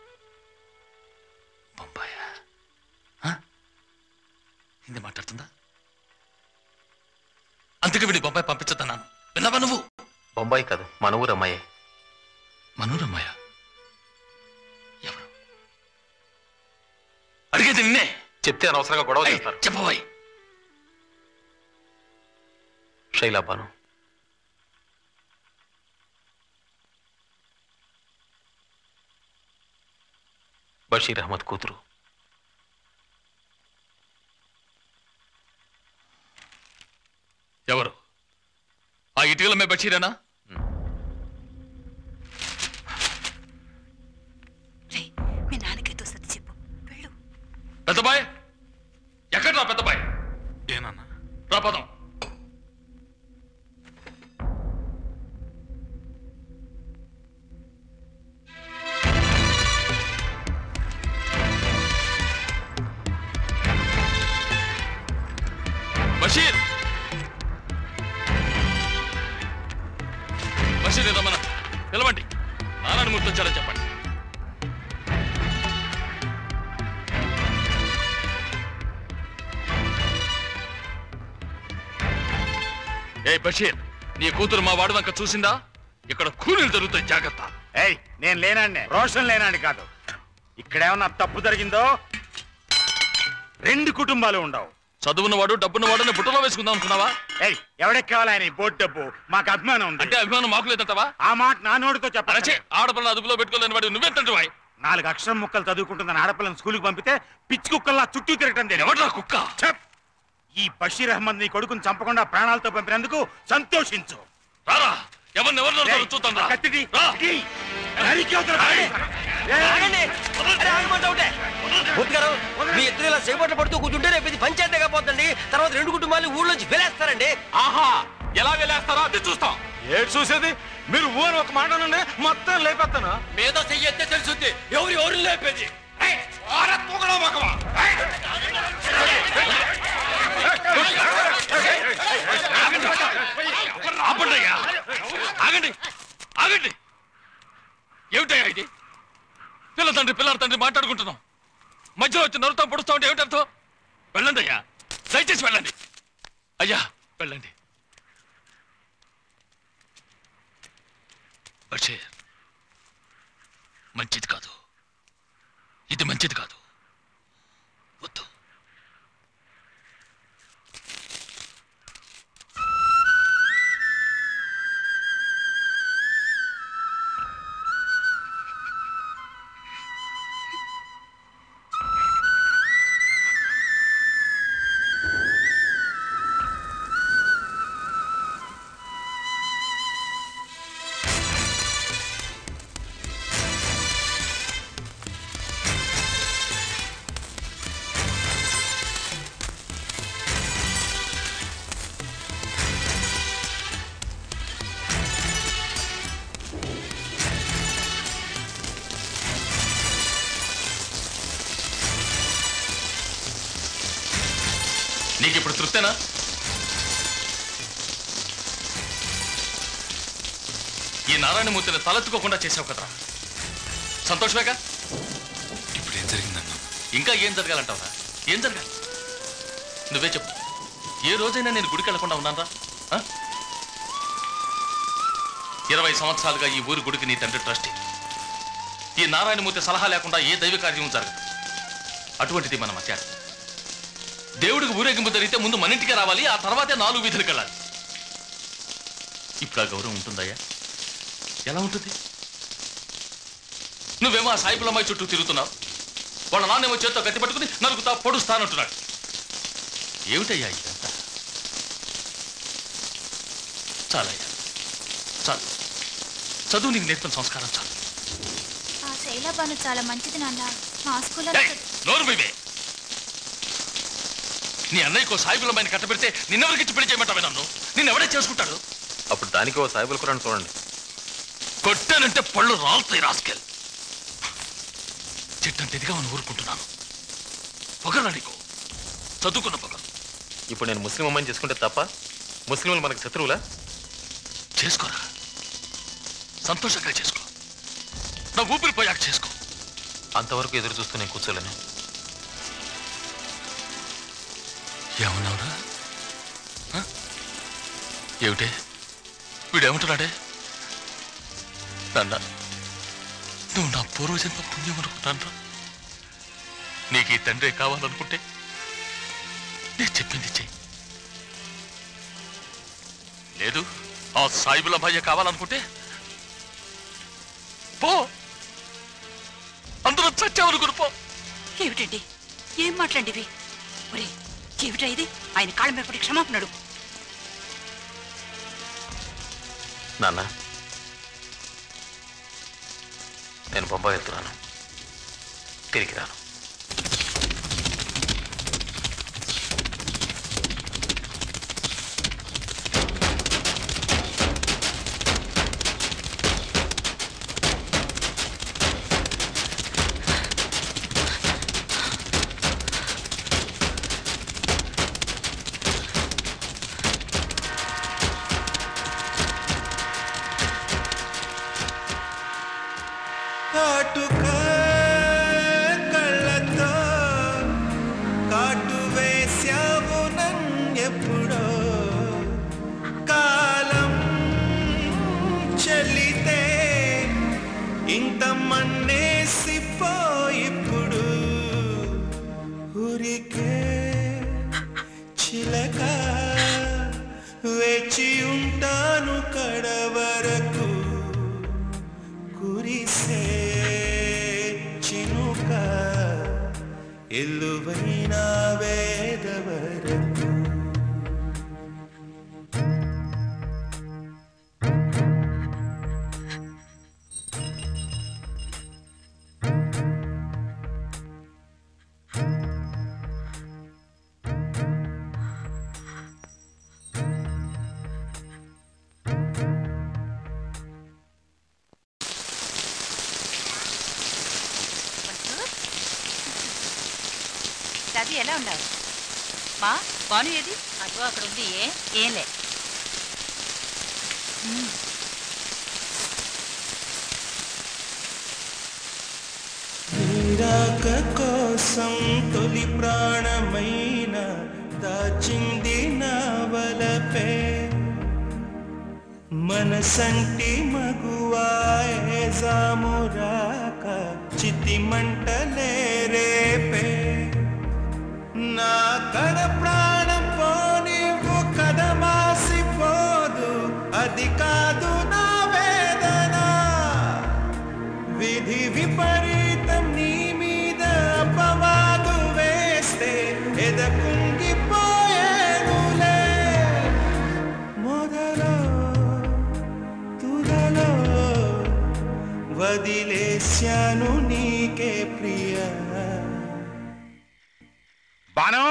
బొంబాయా ఆ? హిందీ మాట్లాడుతుందా అందుకే వీడి బొంబాయి పంపించుతున్నాను విన్నావా నువ్వు బొంబాయి కాదు మన ఊరు అమ్మాయి మనూరమ్మయ్య ఎవరు అడిగేది నిన్నే చెప్తే అనవసరంగా గొడవ ఏయ్, చేస్తారు చెప్పబోయ్ శైలాబాను బషీర్ అహ్మద్ కూతురు ఎవరు ఆ ఇటీవల మే బషీరేనా రే మీ నాన్నకేదో సర్ది చెప్పు వెళ్ళు పెద్దబాయ్ ఎక్కడ రా పెద్దబాయ్ ఏనన్నా రా పదం బషీర్ బషీర్ రమణ పిలవండి నారాయణ మూర్తి వచ్చాడని చెప్పండి ఏ బషీర్ నీ కూతురు మా వాడి వంక చూసిందా ఇక్కడ కూలీలు జరుగుతాయి జాగ్రత్త ఏయ్ నేను లేనాడినే రోషన్ లేనాడి కాదు ఇక్కడేమన్నా తప్పు జరిగిందో రెండు కుటుంబాలు ఉండవు చదువున్నవాడు డబ్బున్నవాడు బుట్టలో వేసుకుందాం అనుకున్నావా ఏయ్ ఎవడికి కావాలి ఆయన ఈ బోర్డు డబ్బు మాకు అభిమానం ఉంది అంటే అభిమానం మాకు లేదంటావా ఆ మాట నా నోటితో అరచే చెప్పచ్చే ఆడపిల్ల అదుపులో పెట్టుకోలేని వాడు నువ్వెంతంటువాయి నాలుగు అక్షరం ముక్కలు చదువుకుంటున్న ఆడపిల్లని స్కూల్కి పంపితే పిచ్చి కుక్కల్లా చుట్టూ తిరగటం తెలియదు. ఎవడ్రా కుక్క చెప్ ఈ బషీర్ అహ్మద్ నీ కొడుకుని చంపకుండా ప్రాణాలతో పంపినందుకు సంతోషించు రారా ఎవరిని ఎవరిని ఏయ్, చూద్దాం రా కత్తిది, రా. ఇటీ. నరికి అవతల పారేయ్. ఆగండి అరే, ఆగమంటే ఒకటే. మూర్తి గారు మీ ఇద్దరు ఇలా సేపట్లు పడుతూ కూర్చుంటే రేపు ఇది పంచాయతీ కాపోతుంది తర్వాత రెండు కుటుంబాలు ఊళ్ళోంచి వెళ్ళేస్తారండి ఆహా ఎలా వెళ్ళేస్తారో అది చూస్తాం ఏడు చూసేది మీరు ఊరు ఒక మాట నుండి మొత్తం లేపేస్తాను మీద చెయ్యెత్తే తెలుసుద్ది ఎవరు ఎవరు లేపేది ఆపండి అయ్యా ఆగండి ఆగండి ఏమిటయ్యా ఇది పిల్ల తండ్రి పిల్లల తండ్రి మాట్లాడుకుంటున్నాం మధ్యలో వచ్చి నరుతాం పొడుస్తా ఉంటే ఏమిటి అర్థం వెళ్ళండి అయ్యా దయచేసి వెళ్ళండి అయ్యా వెళ్ళండి బషీర్ మంచిది కాదు ఇది మంచిది కాదు వద్దు నీకు ఇప్పుడు తృప్తేనా ఈ నారాయణమూర్తిని తలెత్తుకోకుండా చేసావు కదరా సంతోషమేగా ఇప్పుడు ఏం జరిగిందన్నా ఇంకా ఏం జరగాలంటావురా ఏం జరగాలి నువ్వే చెప్పు ఏ రోజైనా నేను గుడికి వెళ్లకుండా ఉన్నానరా ఆ? ఇరవై సంవత్సరాలుగా ఈ ఊరి గుడికి నీ తండ్రి ట్రస్టీ ఈ నారాయణమూర్తి సలహా లేకుండా ఏ దైవ కార్యం జరగదు అటువంటిది మన మధ్య దేవుడికి ఊరేగింపు జరిగితే ముందు మన ఇంటికి రావాలి ఆ తర్వాతే నాలుగు వీధులకు వెళ్ళాలి ఇప్పుడు ఆ గౌరవం ఉంటుందయ్యా ఎలా ఉంటుంది నువ్వేమో ఆ సాయిపులమ్మాయి చుట్టూ తిరుగుతున్నావు వాళ్ళ నాన్నేమో చేత్తో కత్తి పట్టుకుని నరుకుతా పొడుస్తానంటున్నాడు ఏమిటయ్యా ఇదంతా చాలయ్యా చాలు చదువు నీకు నేర్పిన సంస్కారం చాలు ఆ శైలబాను చాలా మంచిది నాన్న మా స్కూల్లో ఏయ్, నోరు మీవే నీ అన్నయ్యకో సాయిబులమ్మాయిని కట్టబెడితే నిన్నెవరికిచ్చి పెళ్లి చేయమంటావే నన్ను నిన్నెవడే చేసుకుంటాడు అప్పుడు దానికి ఓ సాయిబుల్ కురాన్ చూడండి కొట్టానంటే పళ్ళు రాలుతాయి రాసుకెళ్ళి చెట్టంత ఎదిగా అని ఊరుకుంటున్నాను పొగరా నీకు చదువుకున్న పొగరు ఇప్పుడు నేను ముస్లిం అమ్మాయిని చేసుకుంటే తప్ప ముస్లింలు మనకు శత్రువులా చేసుకోరా సంతోషంగా చేసుకో నా ఊపిరి పోయాక చేసుకో అంతవరకు ఎదురు చూస్తూ నేను కూర్చోలేను ఏమన్నావురా ఆ? ఏమిటే వీడేమంటున్నాడే నాన్న నువ్వు నా పూర్వజన్మ పుణ్యం అనుకుంటాను నీకు ఈ తండ్రే కావాలనుకుంటే నేను చెప్పింది చెయ్యి లేదు ఆ సాయిబుల భయ్య కావాలనుకుంటే పో అందరూ చచ్చావనుకుని పో ఏమిటండి ఏం మాట్లాడివి ఒరే ఏమిటా ఇది ఆయన కాళ్ళ మీద పడి క్షమాపణడు నాన్న నేను బొంబాయి వెళ్తున్నాను తిరిగి రాను కాటుక కళ్ళతో కాటు వేశావు నన్నెప్పుడో కాలం చెల్లితే ఇంత మన్నేసిపోయిప్పుడు ఊరికే చిలక వేచి ఉంటాను కడవరకు కురిసే చినుక ఎల్లువైన వేదవరకు రవి ఎలా ఉన్నావు మా బాను ఏది అదిగో అక్కడ ఉంది ఏ ఏంలే నీరాక కోసం తొలి ప్రాణమైన దాచింది నా వలపే మనసంటి మగువాయే జామురాక చితి మంటలే రేపే నా కడ ప్రాణం పోనివ్వు కదమాసిపోదు అది కాదు నా వేదన విధి విపరీతం నీ మీద అపవాదు వేస్తే ఎదకుంగిపోయేనులే మొదలో తుదలో వదిలేశాను నీకే ప్రియా బాను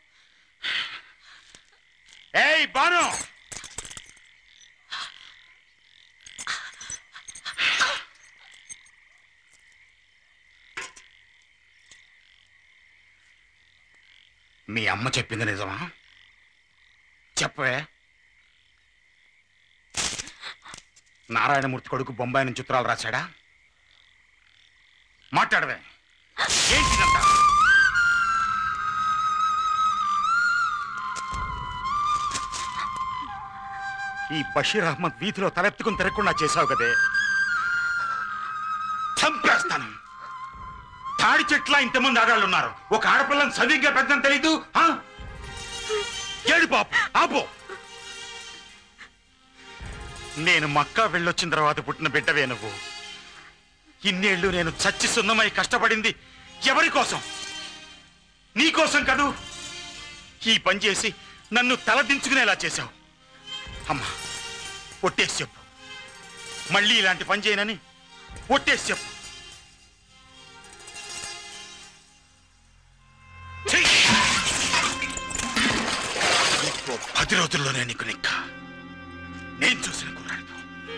ఏయ్ బాను మీ అమ్మ చెప్పింది నిజమా చెప్పవే నారాయణమూర్తి కొడుకు బొంబాయి నుంచి చిత్రాలు రాశాడా మాట్లాడవే ఏంటిదంతా ఈ బషీర్ అహ్మద్ వీధిలో తలెత్తుకుని తిరగకుండా చేశావు కదే చంపేస్తాను తాడి చెట్ల ఇంతమంది ఆడాళ్ళు ఉన్నారు ఒక ఆడపిల్లని సరిగ్గా పెద్దని తెలీదు ఆ? ఏడు పాప ఆపో నేను మక్కా వెళ్ళొచ్చిన తర్వాత పుట్టిన బిడ్డవే నువ్వు ఇన్నేళ్లు నేను చచ్చి సున్నమై కష్టపడింది ఎవరి కోసం నీ కోసం కదూ ఈ పని చేసి నన్ను తలదించుకునేలా చేశావు అమ్మా ఒట్టేసి చెప్పు మళ్ళీ ఇలాంటి పని చేయనని ఒట్టేసి చెప్పు చెయ్. ఇంకో పది రోజుల్లోనే నీకు నిక్క నేను చూసిన కుర్రాడితో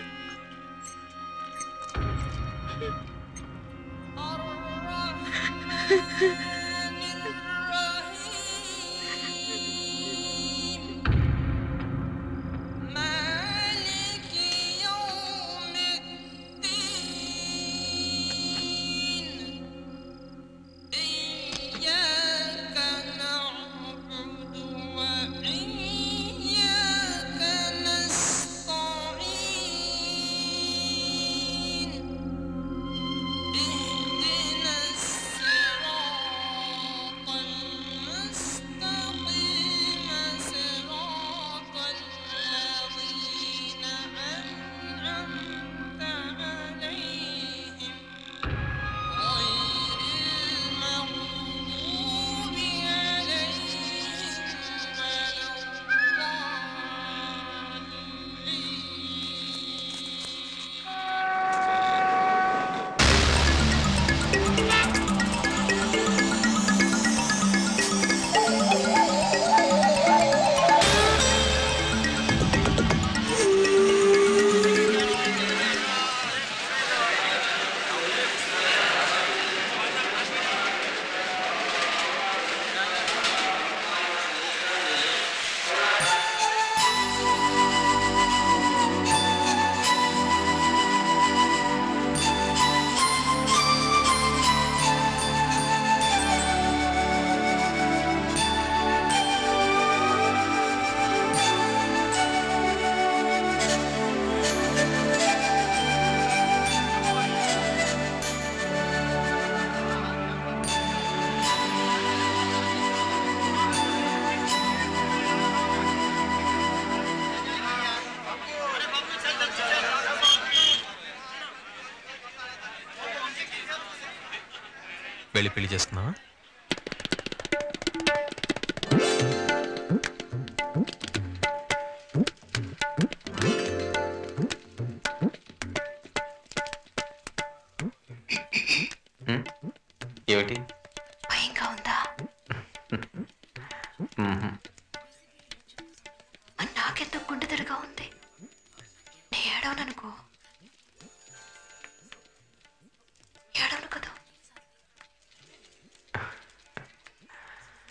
వెళ్ళి పెళ్లి చేసుకున్నావా హ్మ్? ఏమిటి భయంగా ఉందా మ్మ్. నాకెంతో గుండెదరగా ఉంది నే ఏడవననుకో ఏడవను కదా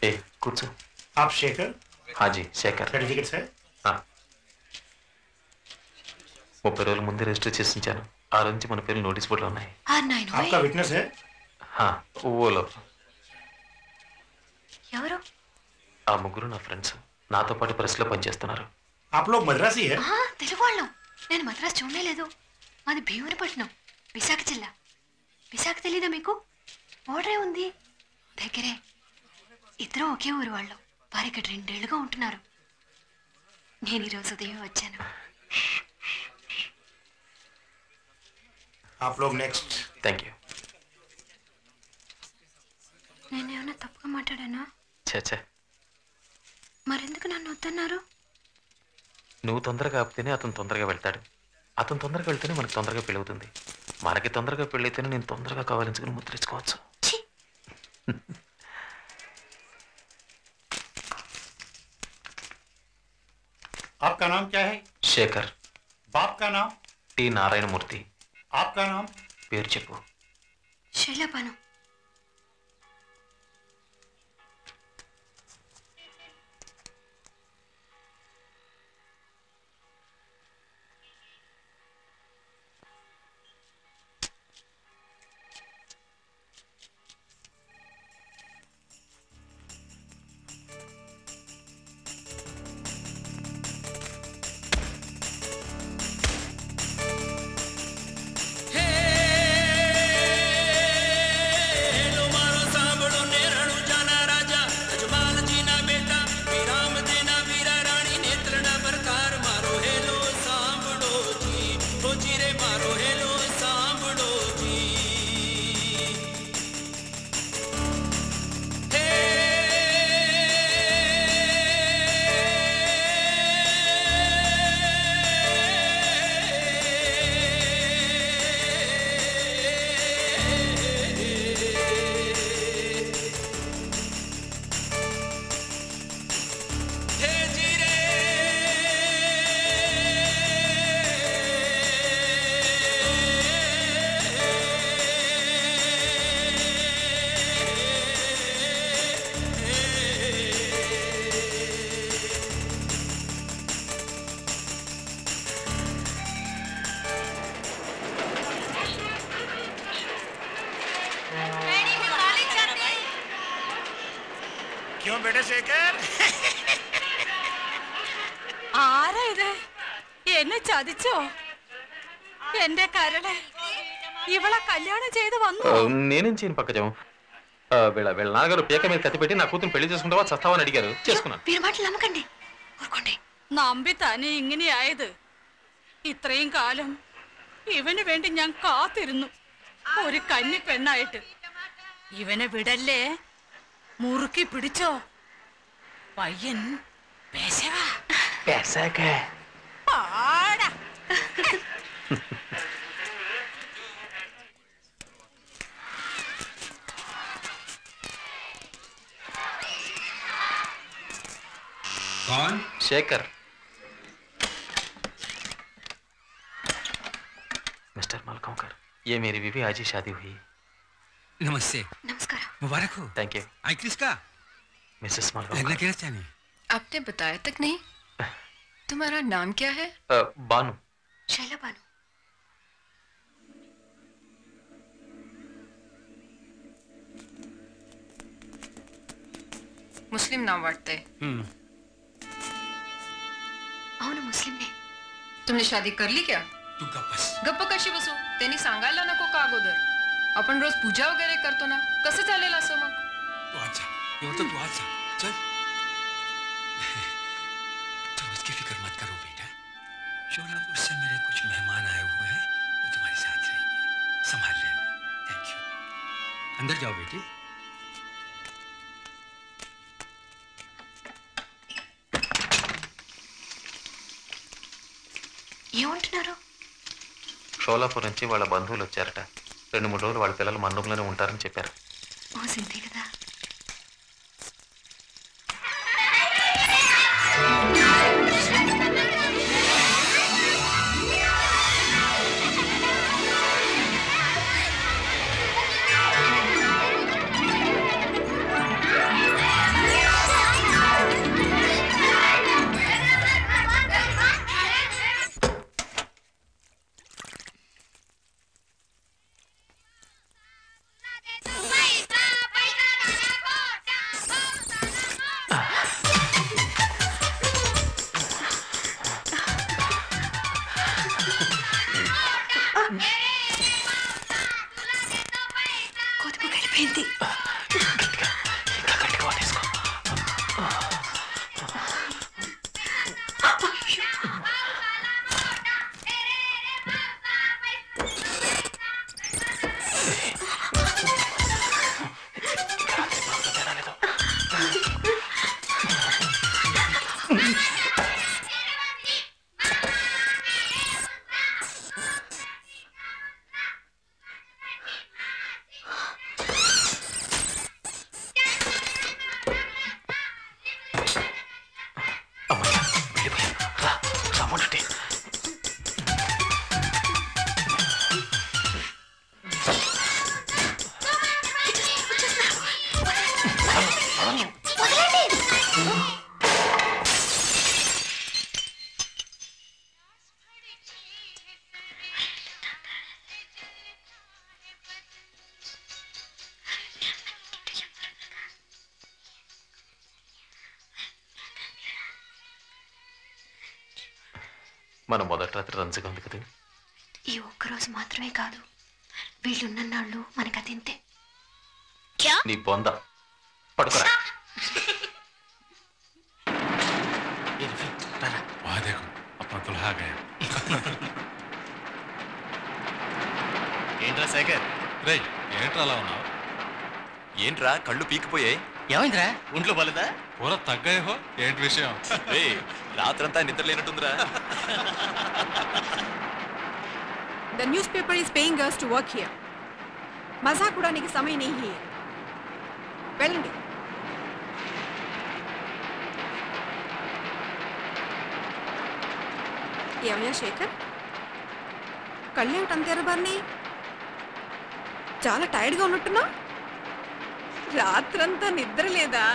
ఏ కూర్చో आप शेखर హాజీ శేఖర్ सर्टिफिकेट है ఆ. ముప్పై రోజుల ముందే రిజిస్టర్ చేసి ఉంచాను ఆ రోజు నుంచి మన పేర్లు నోటీస్ బోర్డులో ఉన్నాయి ఆ నాయన आपका विटनेस है హా, ఓలో ఎవరు ఆ ముగ్గురు నా ఫ్రెండ్స్ నాతో పాటు ప్రెస్లో పనిచేస్తున్నారు आप लोग मद्रासी है ఆ, తెలుగు వాళ్ళం నేను మద్రాసు చూడలేదు మాది భీమునిపట్నం విశాఖ జిల్లా విశాఖ తెలీదా మీకు ఓడరే ఉంది దగ్గరే ఇద్దరు ఒకే ఊరు వాళ్ళు వారు ఇక్కడ రెండేళ్లుగా ఉంటున్నారు నేను ఈరోజు ఉదయం వచ్చాను आप लोग नेक्स्ट థ్యాంక్ యూ నేను ఏమైనా తప్పుగా మాట్లాడానా చే చే మరెందుకు నన్ను వద్దన్నారు నువ్వు తొందరగా ఆపితేనే అతను తొందరగా వెళ్తాడు అతను తొందరగా వెళ్తేనే మనకు తొందరగా పెళ్ళవుతుంది మనకి తొందరగా పెళ్ళైతేనే నేను తొందరగా కావాలించుకుని ముద్రించుకోవచ్చు आपका नाम क्या है శేఖర్ बाप का नाम టి నారాయణమూర్తి आपका नाम పేరు చెప్పు శైలపాను હેલો મારો સાંભળો ને રણુજાના રાજા અજમાલજીના બેટા વિરામ દેના વીરા રાણી નેત્રના પ્રકાર મારો હેલો સાંભળો જી હોજી રે મારો હેલો સાંભળો જી હે હે જી રે क्यों बेटे शेखर ആരാ ഇത് എന്നെ ചതിച്ചോ എന്റെ കരളെ ഇവളെ കല്യാണം ചെയ്ത് വന്നു ఆ, నేనేం చేయను పక్కజం ఆ, వీళ్ళ వీళ్ళ నాన్నగారు పీక మీద కత్తి పెట్టి నా కూతురు పెళ్లి చేసుకుంటావా చస్తావని అడిగారు చేసుకున్నాను మీరు మాటలు నమ్మకండి ఊరుకోండి നമ്പി തന്നെ ഇങ്ങനെയായത് ഇത്രയും കാലം ഇവന് വേണ്ടി ഞാൻ കാത്തിരുന്നു ഒരു കന്നി പെണ്ണായിട്ട് ഇവനെ വിടല്ലേ മുറുക്കി പിടിച്ചോ പയ്യൻ പെശകാ. പാടാ कौन शेखर मिस्टर मलकोंकर ये मेरी बीवी आज ही शादी हुई नमस्ते नमस्कार मुबारक हो थैंक यू आई किसका मिसेस लगना मलकोंकर क्या चाहनी आपने बताया तक नहीं तुम्हारा नाम क्या है अ, बानू శైలపాను मुस्लिम नाम वाटते అవును ముస్లింనే तुमने शादी कर ली क्या तू गप्पस गप्प कशी बसू त्यांनी सांगायला नको का अगोदर आपण रोज पूजा वगैरे करतो ना कसं चालेल असं मग तू आज जा ये तो तू आज जा चल तुम उसकी फिक्र मत करो बेटा शोलापुर से मेरे कुछ मेहमान आए हुए हैं वो तुम्हारे साथ रहेंगे संभाल लेना थैंक यू अंदर जाओ बेटी ఏమంటున్నారు షోలాపూర్ నుంచి వాళ్ళ బంధువులు వచ్చారట రెండు మూడు రోజులు వాళ్ళ పిల్లలు మన రూమ్లోనే ఉంటారని చెప్పారు ఓ సింతే కదా ఆ అయిపోయింది ఇంకా గట్టిగా వాటేసుకో రమ్మంటే మన మొదటి రాత్రి రంజుగా ఉంది కదా ఈ ఒక్కరోజు మాత్రమే కాదు వీళ్ళున్న నాళ్ళు మనకు అదింతే నీ బొంద పడుకోరా वहाँ देखो अपना दुल्हा गया ఏంట్రా శేఖర్ రే ఏంట్రా అలా ఉన్నావు ఏంట్రా కళ్ళు పీకిపోయాయి ఏమైందిరా ఒంట్లో బలదా పూరా తగ్గాయి హో ఏంటి విషయం రే రాత్రంతా నిద్ర లేనట్టుందిరా The newspaper is paying us to work here. మజా కూడా నీకు సమయం నెయ్యి వెళ్ళండి ఏమయ్యా శేఖర్ కళ్ళేమిటి అంత ఎర్రబారిని చాలా టైర్డ్గా ఉన్నట్టున్నా రాత్రంతా నిద్ర లేదా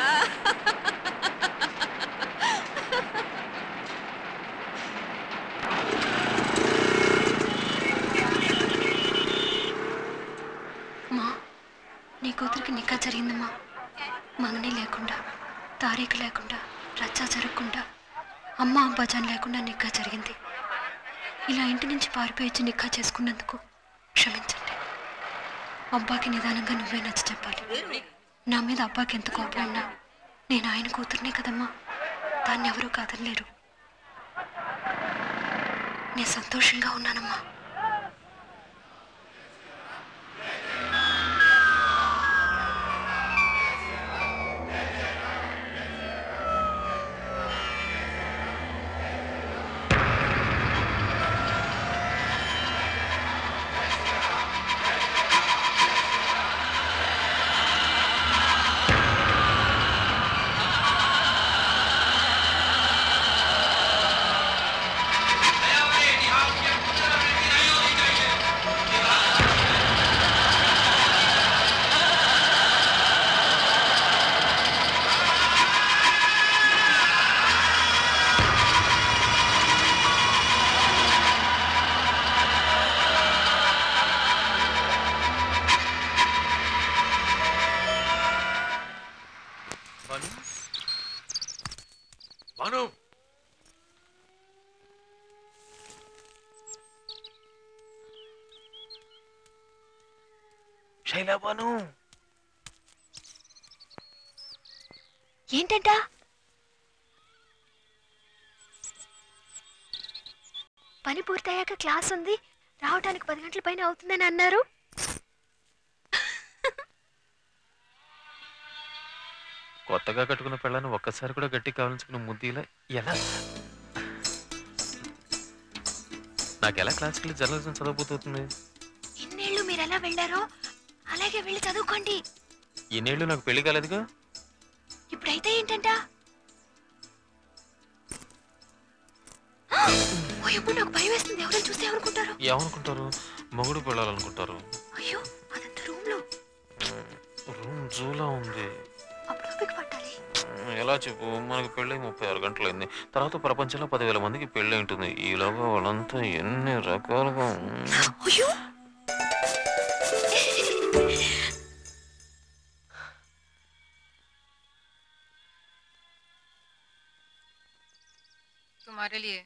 మా నీ కూతురికి నిక్కా జరిగిందమ్మా మంగని లేకుండా తారీఖు లేకుండా రచ్చా జరగకుండా అమ్మ అబ్బాజాన్ లేకుండా నిక్కా జరిగింది ఇలా ఇంటి నుంచి పారిపోయి నిక్కా చేసుకున్నందుకు క్షమించండి అబ్బాకి నిదానంగా నువ్వే నచ్చ చెప్పాలి నా మీద అబ్బాకి ఎంత కోపం ఉన్నా నేను ఆయన కూతురునే కదమ్మా దాన్ని ఎవరూ కాదనలేరు నేను సంతోషంగా ఉన్నానమ్మా భాను శైలాబాను ఏంటంటా పని పూర్తయ్యాక క్లాస్ ఉంది రావడానికి పది గంటల పైన అవుతుందని అన్నారు కొత్తగా కట్టుకున్న పెళ్ళాన్ని ఒక్కసారి కూడా గట్టి కావాల్చుకున్న ముద్దీలా ఎలా నాకు ఎలా క్లాసికల్ జర్నలిజం చదవబోతుంది ఇన్నేళ్ళు మీరు ఎలా వెళ్ళారో అలాగే వెళ్ళి చదువుకోండి ఎన్నేళ్ళు నాకు పెళ్లి కాలేదుగా ఇప్పుడైతే ఏంటంట ఓ ఎప్పుడు నాకు భయం వేస్తుంది ఎవరైనా చూస్తే ఏమనుకుంటారు ఏమనుకుంటారు మొగుడు పెళ్ళాలనుకుంటారు అయ్యో అదంతా రూమ్ లో రూమ్ జూలా ఉంది అప్పుడు ఓపిక పట్టాలి ఎలా చెప్పు మనకి పెళ్ళి ముప్పై ఆరు గంటలైంది తర్వాత ప్రపంచంలో పదివేల మందికి పెళ్ళి ఉంటుంది ఈలోగా వాళ్ళంతా ఎన్ని రకాలుగా అయ్యో तुम्हारे लिए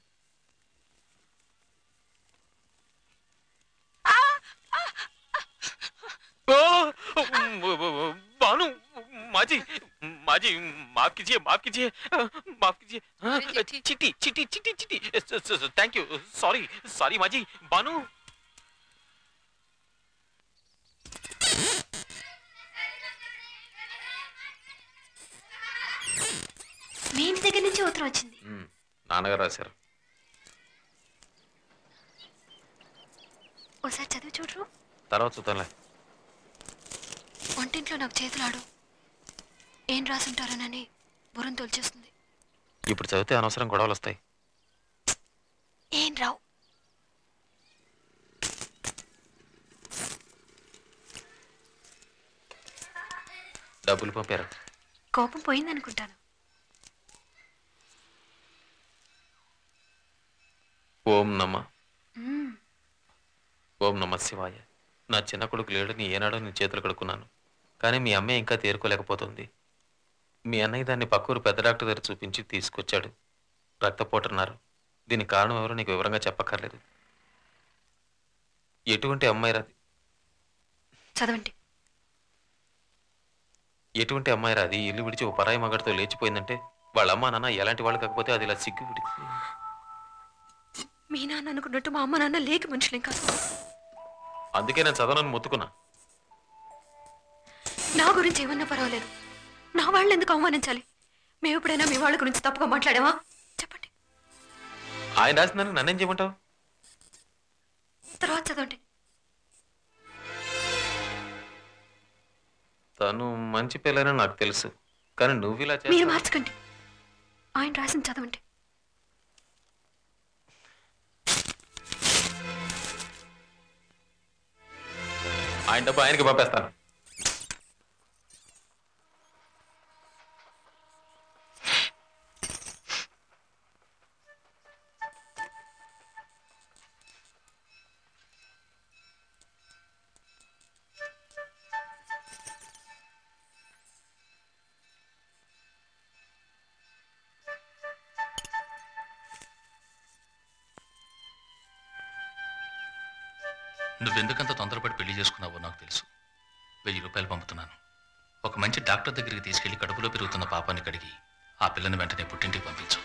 माजी माजी माफ कीजिए माफ कीजिए माफ कीजिए हाँ, चिट्टी चिट्टी चिट्टी चिट्टी थैंक यू सॉरी सॉरी माजी बानू మీ ఇంటి దగ్గర నుంచి ఉత్తరం వచ్చింది నాన్నగారు రాశారు ఒకసారి చదివి చూడరు తర్వాత చూద్దాంలే వంటింట్లో నాకు చేతులాడు ఏం రాసుంటారోనని బుర్రం తొలిచేస్తుంది ఇప్పుడు చదివితే అనవసరం గొడవలు వస్తాయి ఏం రావు డబ్బులు పంపారు కోపం పోయిందనుకుంటాను ఓం నమ మ్మ్. ఓం నమ శివాయ నా చిన్న కొడుకు లేడు నీ ఏనాడో నీ చేతులు కడుక్కున్నాను కానీ మీ అమ్మాయి ఇంకా తేరుకోలేకపోతుంది మీ అన్నయ్య దాన్ని పక్కూరు పెద్ద డాక్టర్ దగ్గర చూపించి తీసుకొచ్చాడు రక్తపోటున్నారు దీనికి కారణం ఎవరో నీకు వివరంగా చెప్పక్కర్లేదు ఎటువంటి అమ్మాయి రాది చదవండి ఎటువంటి అమ్మాయి రాది ఇల్లు విడిచి ఓ పరాయి మగడితో లేచిపోయిందంటే వాళ్ళ అమ్మా నాన్న ఎలాంటి వాళ్ళు కాకపోతే అది ఇలా సిగ్గు విడిచి మీ నాన్న అనుకున్నట్టు మా అమ్మ నాన్న లేక మనుషులేం కాదు అందుకే నేను చదవనని మొత్తుకున్నా నా గురించి ఏమన్నా పర్వాలేదు నా వాళ్ళు ఎందుకు అవమానించాలి మేము ఎప్పుడైనా మీ వాళ్ళ గురించి తప్పుగా మాట్లాడావా ఆయన రాసిందానికి నన్నేం చేయమంటావు తర్వాత చదవండి తను మంచి పిల్లని నాకు తెలుసు కానీ నువ్వు ఇలా మీరు చేస్తావు మార్చకండి ఆయన రాసింది చదవండి ఆయన డబ్బు ఆయనకి పంపేస్తాను నువ్వెందుకంత తొందరపడి పెళ్లి చేసుకున్నావో నాకు తెలుసు వెయ్యి రూపాయలు పంపుతున్నాను ఒక మంచి డాక్టర్ దగ్గరికి తీసుకెళ్లి కడుపులో పెరుగుతున్న పాపాన్ని కడిగి ఆ పిల్లని వెంటనే పుట్టింటికి పంపించు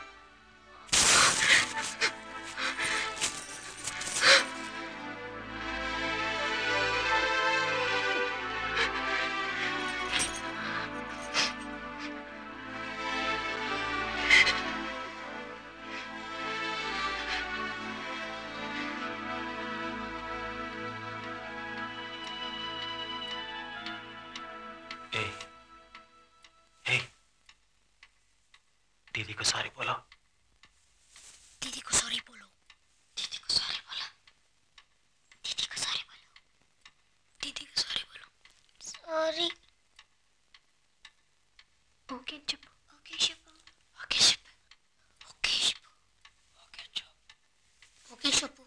ए ए दीदी को सॉरी बोलो दीदी को सॉरी बोलो दीदी को सॉरी बोलो दीदी को सॉरी बोलो दीदी को सॉरी बोलो सॉरी ఓకే చెప్పు ఓకే చెప్పు ఓకే చెప్పు ఓకే చెప్పు ఓకే చెప్పు ఓకే చెప్పు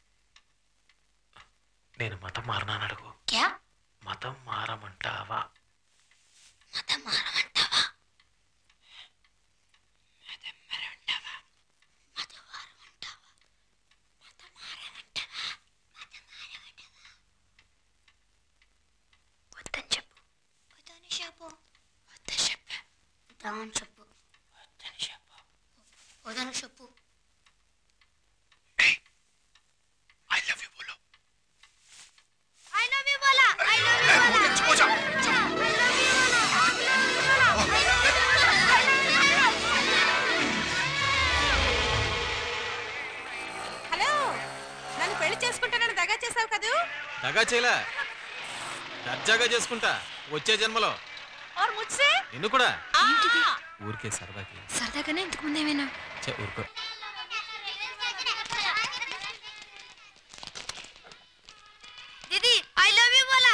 నేను మతం మారనాను అడుగు क्या మతం మారమంటావా మతం మారమంటావా వద్దని చెప్పు వద్దని చెప్పు వద్దని చెప్పు వద్దని చెప్పు వద్దని చెప్పు వద్దని చెప్పు ఐ లవ్ యూ బోలో ఐ లవ్ యూ బోలా ఐ లవ్ యూ బోలా హలో నన్ను పెళ్లి చేసుకుంటానని దగా చేసావు కదూ దగా చేయలే దర్జాగా చేసుకుంటా వచ్చే జన్మలో और मुझसे నిన్ను కూడా ఏంటిది ఊరికే సరదాకి సరదాగానే ఇంతకు ముందు ఏమైనా చే ఊరుకో दीदी आई लव यू बोला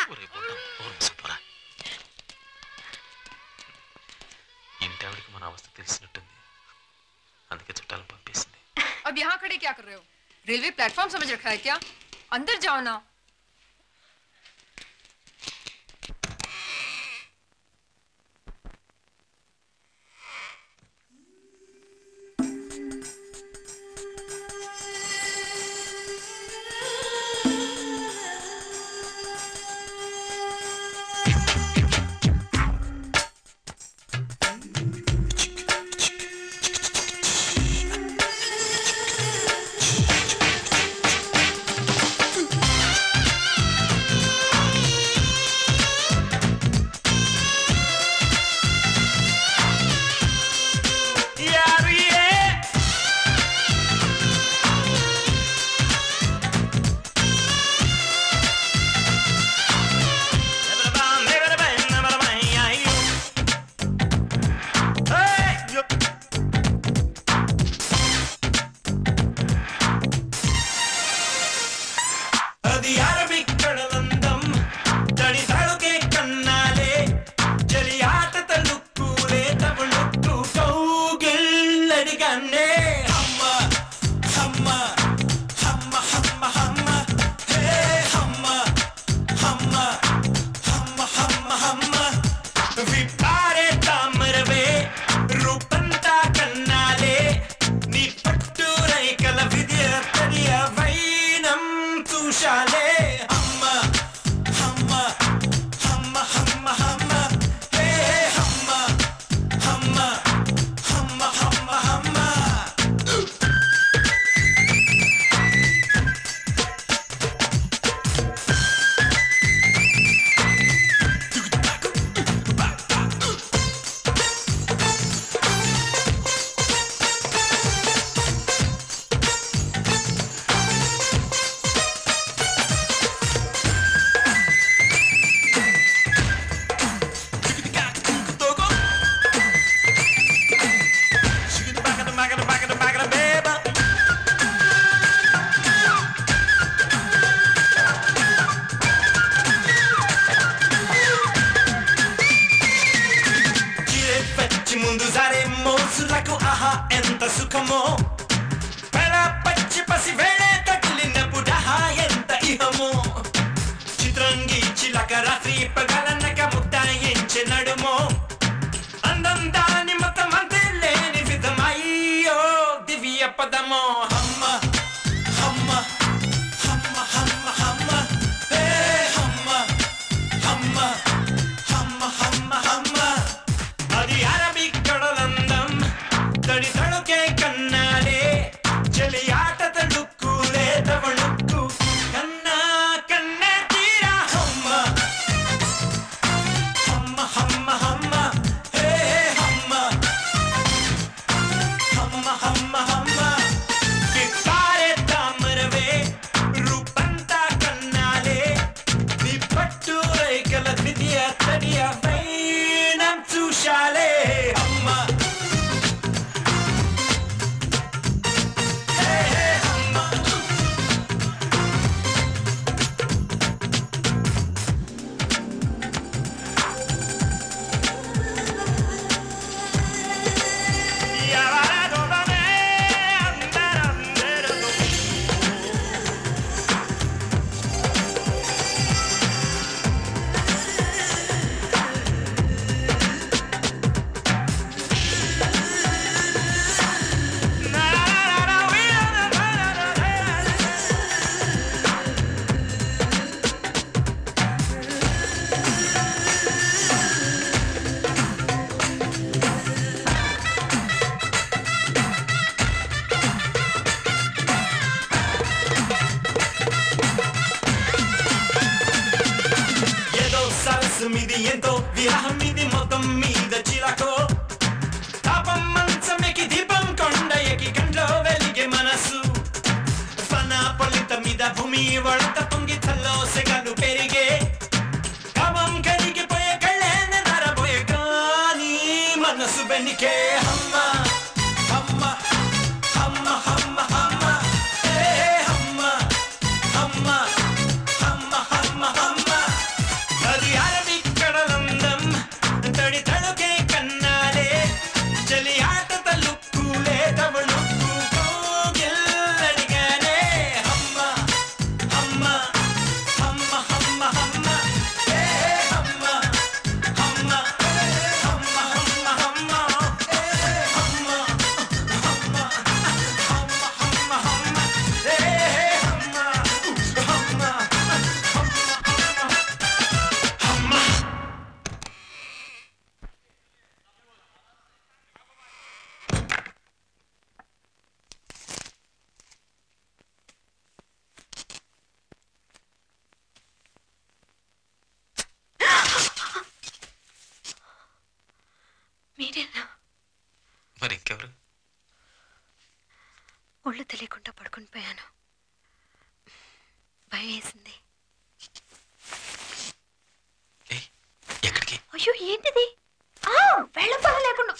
ఇంటి ఆవిడకి మన అవస్థ తెలిసినట్టుంది అందుకే చుట్టాలను పంపేసింది अब यहाँ खड़े क्या कर रहे हो रेलवे प्लेटफॉर्म समझ रखा है क्या अंदर जाओ ना సుఖమో పెళ పచ్చి పసి వేళే తగిలినప్పుడు హా ఎంత ఇహమో చిత్రంగి చిలక రాత్రి పగలనక ముట్టాయించి నడుమో అందం దాని మతం అంతే లేని విధమయ్యో దివ్య పదమో హమ్మ హమ్మ హమ్మ హమ్మ హమ్మ హే హమ్మ హమ్మ హమ్మ హమ్మ హమ్మ అది అరబిక్ కడలందం తడి తడుకే కన్నాలే చెలి ఆట తడుక్కులే తవణుక్కు కన్నా కన్నా తీరా హమ్మ హమ్మ హమ్మ హమ్మ హే హమ్మ హమ్మ హమ్మ హమ్మ కిప్పారే తామరవే రూపంతా కన్నాలే నీ పట్టు రైకల ద్వితీయ తడియ వైనం చూశాలే అమ్మ హే హే అమ్మ ఏదో సరస్సు మీది ఎంతో విరహం మీది మొత్తం మీద చిలకో తాపం మంచమెకి దీపం కొండ ఎకి కంట్లో వెలిగే మనసు ఫన పొలిత మీద భూమి వడత పొంగి తల్లో సెగలు పెరిగే కామం కరిగిపోయే కళ్ళేన నరబోయే కానీ మనసు బెనికే హమ్మ హమ్మ హమ్మ హమ్మ హమ్మ ఏ హమ్మ హమ్మ హమ్మ హమ్మ హమ్మ అది అరబిక్ కడలందం తడి తడుకే కన్నాలే చలి ఆట తలుక్కులే తవణుక్కు కోగిల్లడిగానే హమ్మ హమ్మ హమ్మ హమ్మ హమ్మ ఏ హమ్మ హమ్మ హమ్మ హమ్మ హమ్మ ఏ హమ్మ హమ్మ హమ్మ హమ్మ హమ్మ ఏ హమ్మ హమ్మ హమ్మ మీరేనా మరి ఇంకెవరు ఒళ్ళు తెలియకుండా పడుకుని పోయాను భయం వేసింది ఎక్కడికి అయ్యో ఏంటిది ఆ, వెళ్ళపల లేకుండా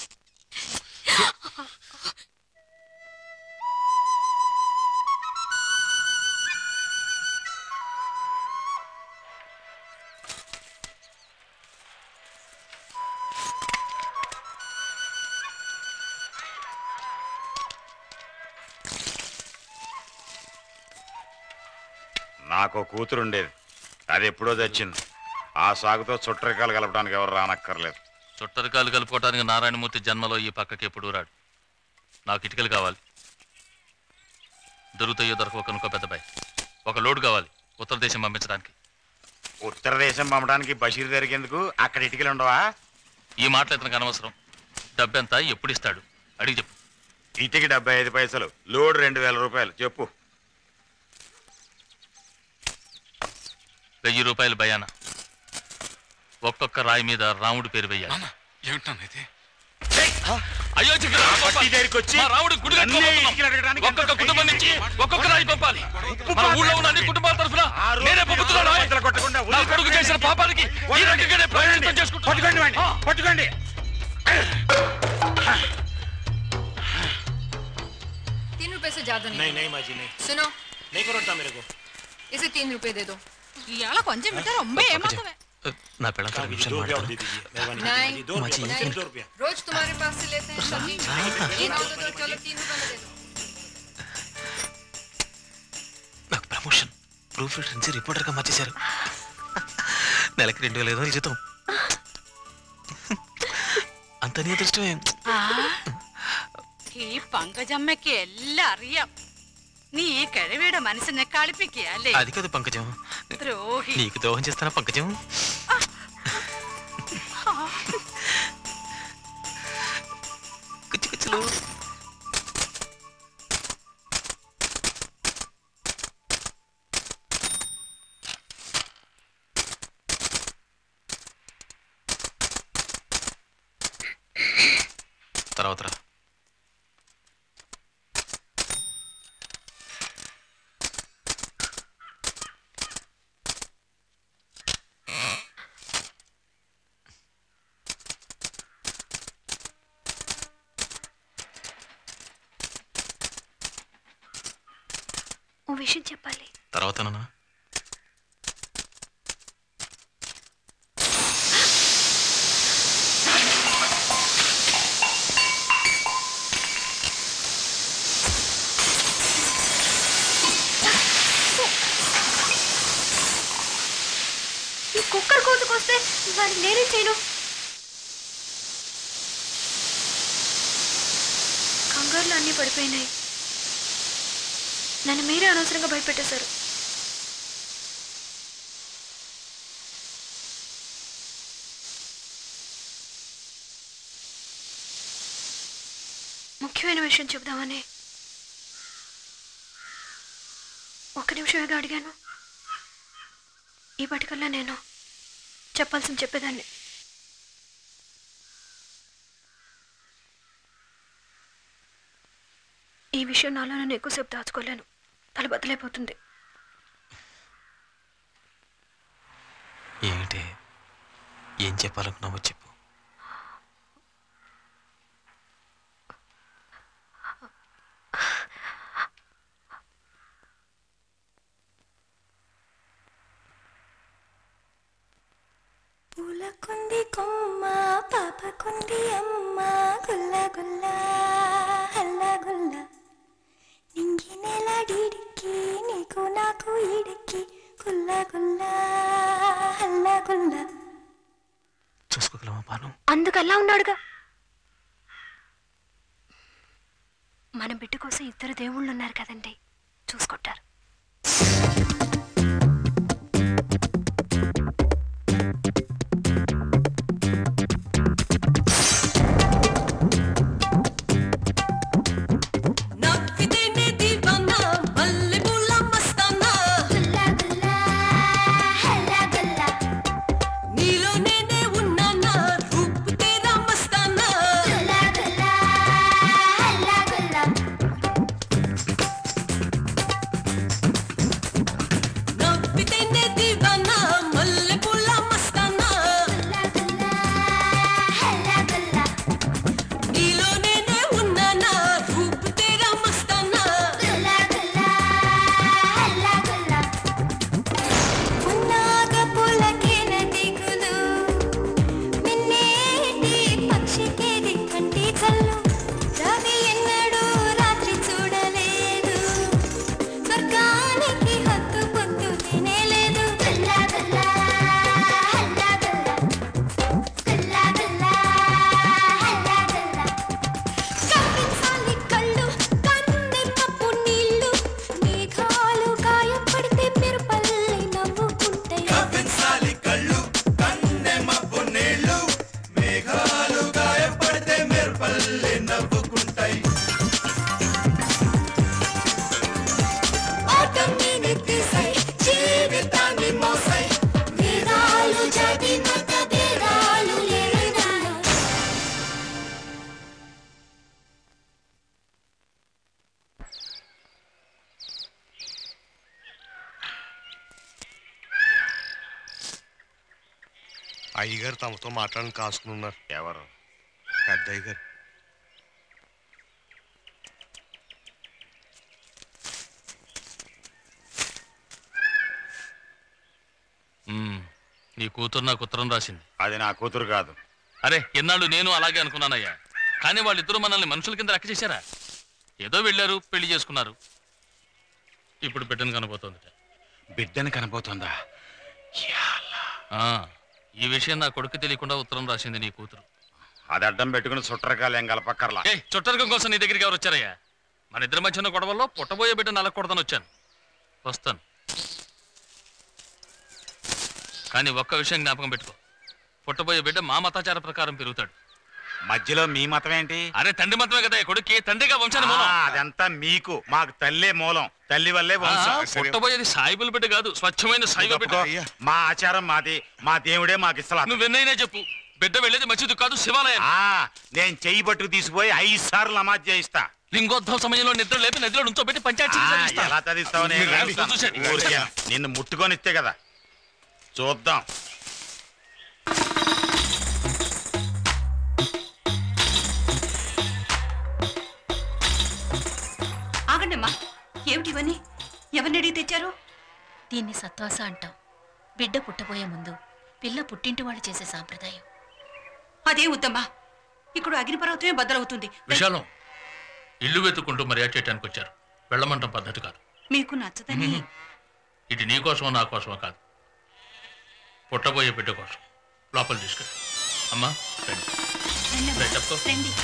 నాకు కూతురు ఉండేది అది ఎప్పుడో తెచ్చింది ఆ సాగుతో చుట్టరికాలు కలపడానికి ఎవరు రానక్కర్లేదు చుట్టరికాలు కలుపుకోవడానికి నారాయణమూర్తి జన్మలో ఈ పక్కకి ఎప్పుడు రాడు నాకు ఇటుకలు కావాలి దొరుకుతాయో దొరకవు కనుకో పెద్దబాయ్ ఒక లోడ్ కావాలి ఉత్తర దేశం పంపించడానికి ఉత్తర దేశం పంపడానికి బషీర్ దొరికేందుకు అక్కడ ఇటుకలు ఉండవా ఈ మాటలు ఇతనికి అనవసరం డబ్బెంత ఎప్పుడు ఇస్తాడు అడిగి చెప్పు ఇటుకి డెబ్బై ఐదు పైసలు లోడ్ రెండు వేల రూపాయలు చెప్పు వెయ్యి రూపాయలు భయాన ఒక్కొక్క రాయి మీద రాముడి పేరు వెయ్యాలి ఏమిటన్నా ఇది అయ్యో చిక్కురా, పట్టి దగ్గరికి వచ్చి మా రాముడి గుడి అన్నీ కట్టుకోబోతున్నాం. ఇటుకలు అడగడానికి ఒక్కొక్క కుటుంబం నుంచి ఒక్కొక్క రాయి పంపాలి మన ఊళ్ళో ఉన్న అన్ని కుటుంబాల తరఫున నేనే పంపుతున్నాను నా కొడుకు చేసిన పాపానికి ఈ రకంగానే ప్రాయశ్చిత్తం చేసుకుంటున్నాను. పట్టుకోండి వాడిని, ఆ. పట్టుకోండి तीन रुपए से ज्यादा नहीं नहीं नहीं माँ जी नहीं सुनो नहीं करोटा मेरे को इसे तीन रुपए दे दो ఇవాళ కొంచెం వింటే రొంబ ఏమాత్రమే నా పిల్లలతో రెండు నిమిషాలు మాట్లాడతాను नहीं माची, नहीं दो रोज तुम्हारे पास से लेते हैं सब्जी ये ना हो तो चलो तीन रुपए में दे दो నాకు ప్రమోషన్ ప్రూఫ్ రీడర్ నుంచి రిపోర్టర్గా మార్చేశారు నెలకి రెండు వేల ఐదు వందలు జీతం అంత నీ అదృష్టమే ആ ഈ പങ്കജമ്മയ്ക്ക് എല്ലാം അറിയാം നീ ഈ കിഴവിയുടെ മനസ്സിനെ കളിപ്പിക്കുക അല്ലേ అది కాదు పంకజం ദ്രോഹി నీకు ద్రోహం చేస్తానా పంకజం కుచ్చు కుచ్చులు తర్వాత రా ఓ విషయం చెప్పాలి తర్వాత నాన్న ఈ కుక్కర్ కోతుకు వస్తే వాడిని నేనేం చేయను కంగారులో అన్నీ పడిపోయినాయి నన్ను మీరే అనవసరంగా భయపెట్టేశారు ముఖ్యమైన విషయం చెబుదామని ఒక్క నిమిషమేగా అడిగాను ఈ పటికల్లా నేను చెప్పాల్సింది చెప్పేదాన్ని ఈ విషయం నాలో నేను ఎక్కువసేపు దాచుకోలేను తల బద్దలైపోతుంది ఏమిటి ఏం చెప్పాలనుకున్నావో చెప్పు పూలకుంది కొమ్మ పాపకుంది అమ్మ గుల్ల గుల్ల హల్ల గుల్ల నింగి నెలడిడికి నీకు నాకు ఇడికి గుల్ల గుల్ల హల్ల గుల్ల చూసుకోగలమా పాను అందుకు అలా ఉన్నాడుగా మన బిడ్డ కోసం ఇద్దరు దేవుళ్ళు ఉన్నారు కదండి చూసుకుంటారు నవ్వితేనే దీవానా మల్లె పూల మస్తానా గుల్ల గుల్ల హల్ల గుల్ల నీలో నేనే ఉన్నానా రూపు తేరా మస్తానా గుల్ల గుల్ల హల్ల గుల్ల నవ్వితేనే దీవానా మల్లె పూల మస్తానా గుల్ల గుల్ల హల్ల గుల్ల నీలో నేనే ఉన్నానా రూపు తేరా మస్తానా గుల్ల గుల్ల హల్ల గుల్ల ఉన్నాగ పులకిన దిగులు మిన్నేటి పక్షికేది కంటి చల్లు రవి ఎన్నడూ రాత్రి చూడలేదు స్వర్గానికి హద్దు పొద్దు లేనే లేదు గుల్ల గుల్ల హల్ల గుల్ల గుల్ల గుల్ల హల్ల గుల్ల కప్పించాలి కళ్ళు కన్నెమ్మపు నీళ్ళు మేఘాలు గాయపడితే మెరుపల్లి నవ్వుకుంటాయి కవ్వించాలి కళ్ళు కన్నె మబ్బు నీళ్ళు మేఘాలు గాయపడితే మెరుపల్లి నవ్వుకుంటాయి ఆటమిని తీసై జీవితాన్ని మోసై వేదాలు చదివినంత వేదాలు లేనా అయ్యగారు తమతో మాట్లాడని కాసుకుని ఉన్నారు ఎవరు పెద్ద అయ్యగారు మ్మ్. నీ కూతురు నాకు ఉత్తరం రాసింది అది నా కూతురు కాదు అరే ఎన్నాళ్ళు నేను అలాగే అనుకున్నానయ్యా కానీ వాళ్ళిద్దరూ మనల్ని మనుషుల కింద లెక్క చేశారా ఏదో వెళ్ళారు పెళ్లి చేసుకున్నారు ఇప్పుడు బిడ్డను కనబోతోంది బిడ్డని కనబోతుందా ఆ, ఈ విషయం నా కొడుకు తెలియకుండా ఉత్తరం రాసింది నీ కూతురు అది అడ్డం పెట్టుకుని సుట్రకాలు ఏం కలపక్కర్లా ఏ చుట్టరికం కోసం నీ దగ్గరికి ఎవరు వచ్చారయ్యా మన ఇద్దరి మధ్యన గొడవల్లో పుట్టబోయే బిడ్డ నలకూడదని వచ్చాను వస్తాను కానీ ఒక్క విషయం జ్ఞాపకం పెట్టుకో పుట్టబోయే బిడ్డ మా మతాచార ప్రకారం పెరుగుతాడు మధ్యలో మీ మతం ఏంటి అరే తండ్రి మతమే కదా ఈ కొడుక్కి తండ్రిగా వంశాన్ని మూలం ఆ, అదంతా మీకు మాకు తల్లే మూలం తల్లి వల్లే వంశం ఆ, పుట్టబోయేది సాయిబుల బిడ్డ కాదు స్వచ్ఛమైన శైవ బిడ్డ తప్పుకో. మా ఆచారం మాది మా దేవుడే మాకు ఇస్తలా నువ్వెన్నైనా చెప్పు బిడ్డ వెళ్ళేది మసీదు కాదు శివాలయం ఆ, నేను చెయ్యి పట్టుకు తీసుకుపోయి ఐదు సార్లు నమాజ్ చేయిస్తా లింగోద్భవ సమయంలో నిద్ర లేపి నదిలో నుంచోబెట్టి పంచాయతీ ఆ, చదివిస్తా. ఎలా చదివిస్తావు నేను మీరు చదివిస్తాను. చూసేయండి. ఊరికే నిన్ను ముట్టుకొని ఇస్తే కదా చూద్దాం ఆగండి అమ్మా ఏమిటి ఇవన్నీ ఎవరిని అడిగి తెచ్చారు దీన్ని సత్వాస అంటాం బిడ్డ పుట్టబోయే ముందు పిల్ల పుట్టింటి వాళ్ళు చేసే సాంప్రదాయం అదే వద్దమ్మా ఇక్కడ అగ్నిపర్వతమే బద్దలవుతుంది విశాలం ఇల్లు వెతుక్కుంటూ మర్యాద చేయడానికి వచ్చారు వెళ్ళమంటాం పద్ధతి కాదు మీకు నచ్చదని ఇది నీ కోసమో నా కోసమో కాదు పుట్టబోయే బిడ్డ కోసం లోపల తీసుకెళ్ళి అమ్మా రండి రండి, చెప్పుకో రండి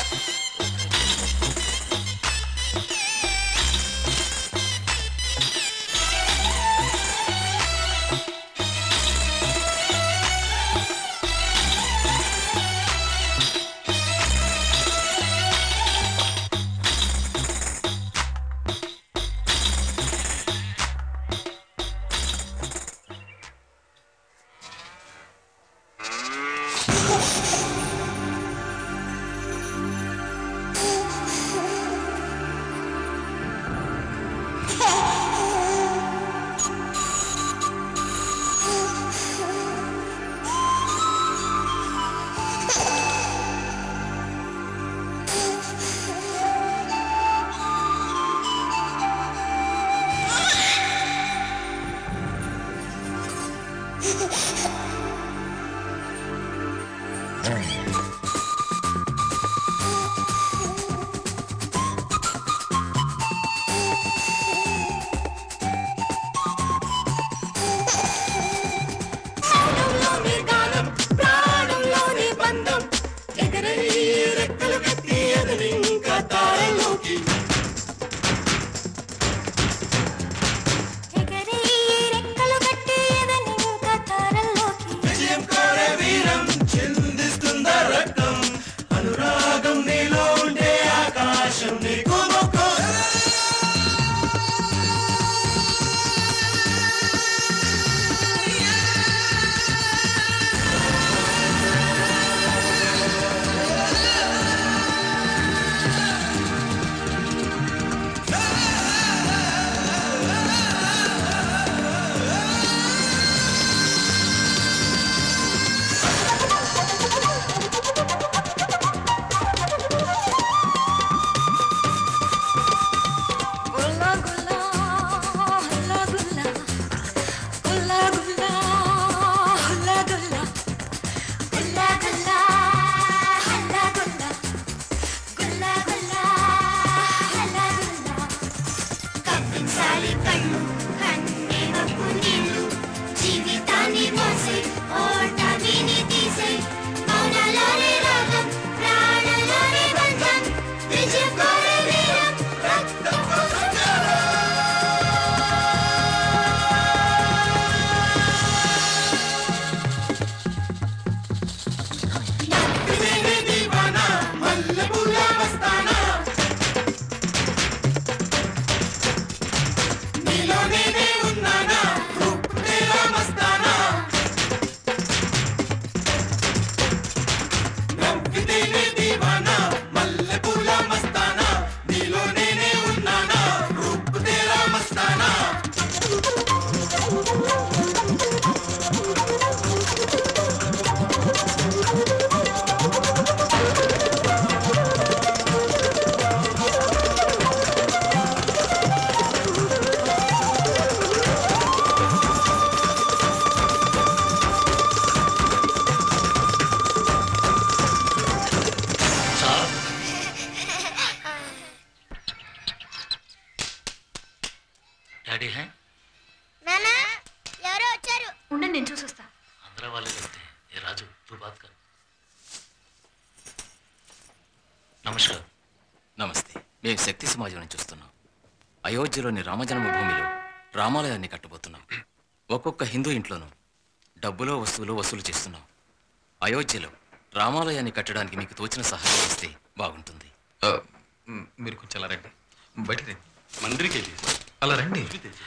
ప్రాణంలోని గానం ప్రాణంలోని బంధం ఎగరని రెక్కలు కట్టి ఎగరి ఇంకా తారలోకి ఎగరి రెక్కలు కట్టి ఎగరి ఇంకా తారలోకి విజయం కోరే వీరం చిందిస్తుందా రక్తం అనురాగం నీలో ఉండే ఆకాశం నీకు మొక్కం గుల్లా గుల్లా హల్లా గుల్లా గుల్లా గుల్లా హల్లా గుల్లా గుల్లా గుల్లా హల్లా గుల్లా గుల్లా గుల్లా హల్లా గుల్లా కప్పించాలి కళ్ళు కన్నే వప్పు నీళ్ళు జీవితాన్ని మోసే ఓటమిని తీసే మౌనలోనే రాగం ప్రాణలోనే బంధం విజయం కోరే వీరం రక్తం కోసం నవ్వులేని దీవానా మల్లెపూల మస్తానా నీలో నేనే ఉన్నానా రూపునేలా మస్తానా నవ్వితేనే దీవానా మల్లెపూల మస్తానా నీలో నేనే ఉన్నానా రూపునేలా మస్తానా నమస్కారం నమస్తే మేము శక్తి సమాజం నుంచి వస్తున్నాం అయోధ్యలోని రామజన్మభూమిలో రామాలయాన్ని కట్టబోతున్నాం ఒక్కొక్క హిందూ ఇంట్లోనూ డబ్బులో వస్తువులు వసూలు చేస్తున్నాం అయోధ్యలో రామాలయాన్ని కట్టడానికి మీకు తోచిన సహాయం ఇస్తే బాగుంటుంది మీరు కొంచెం అలా రండి బయటికి రండి మందిరికి అలా రండి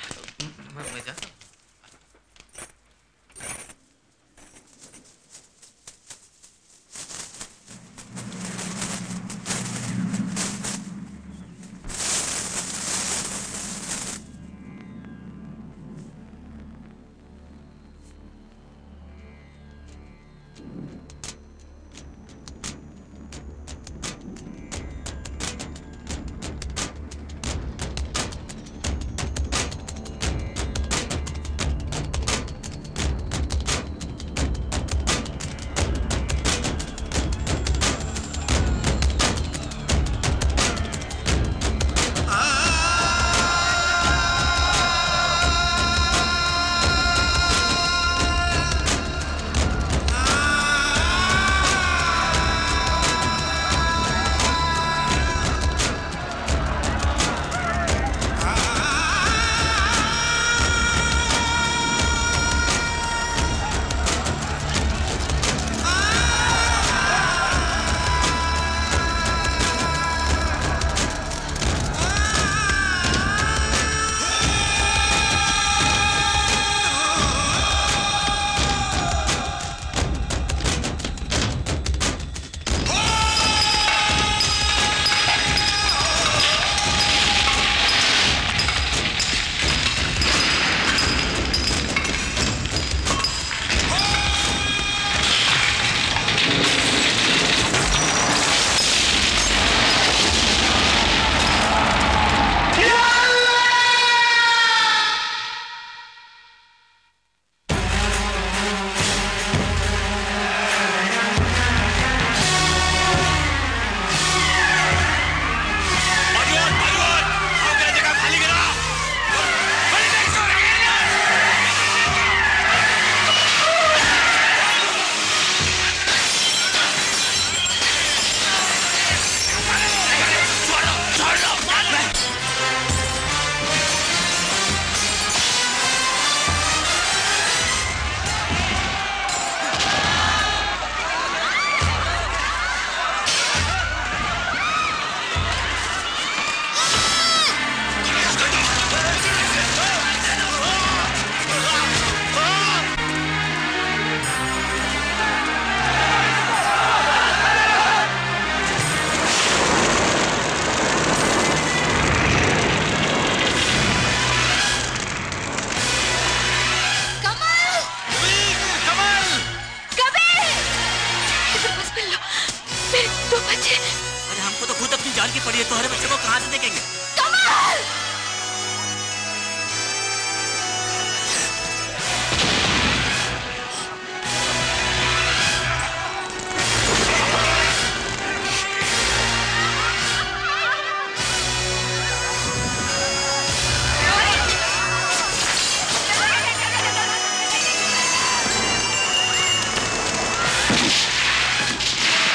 अरे हमको तो खुद अपनी जान की पड़ी है तुम्हारे बच्चे को कहाँ से देखेंगे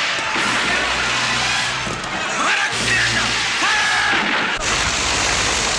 Hey!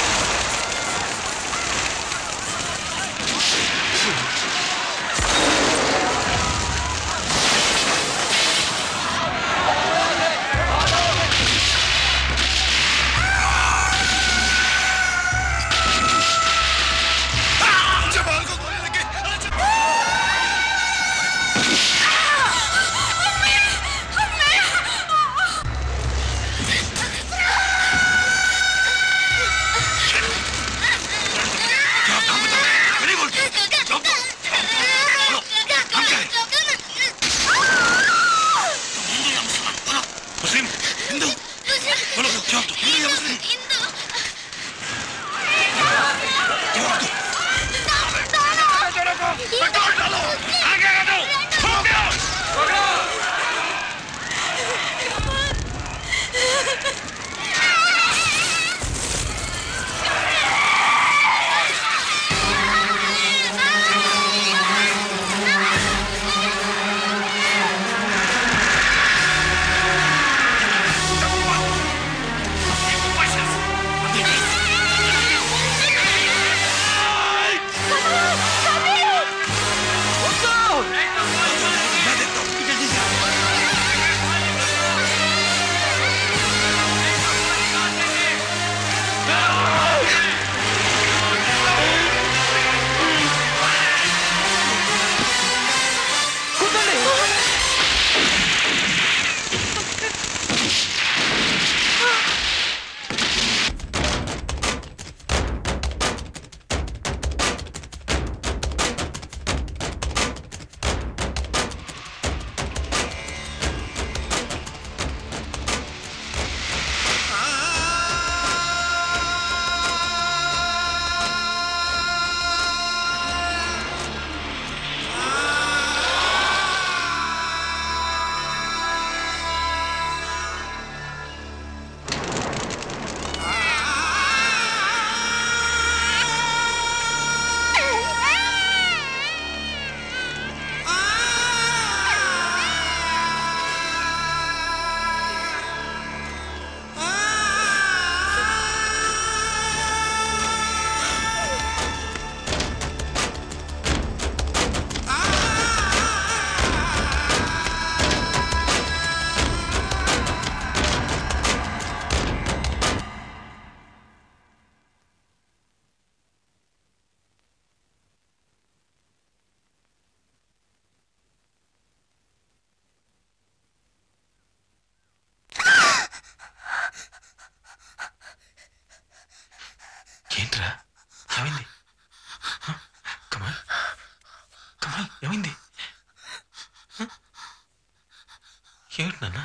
ఏమిటి నాన్న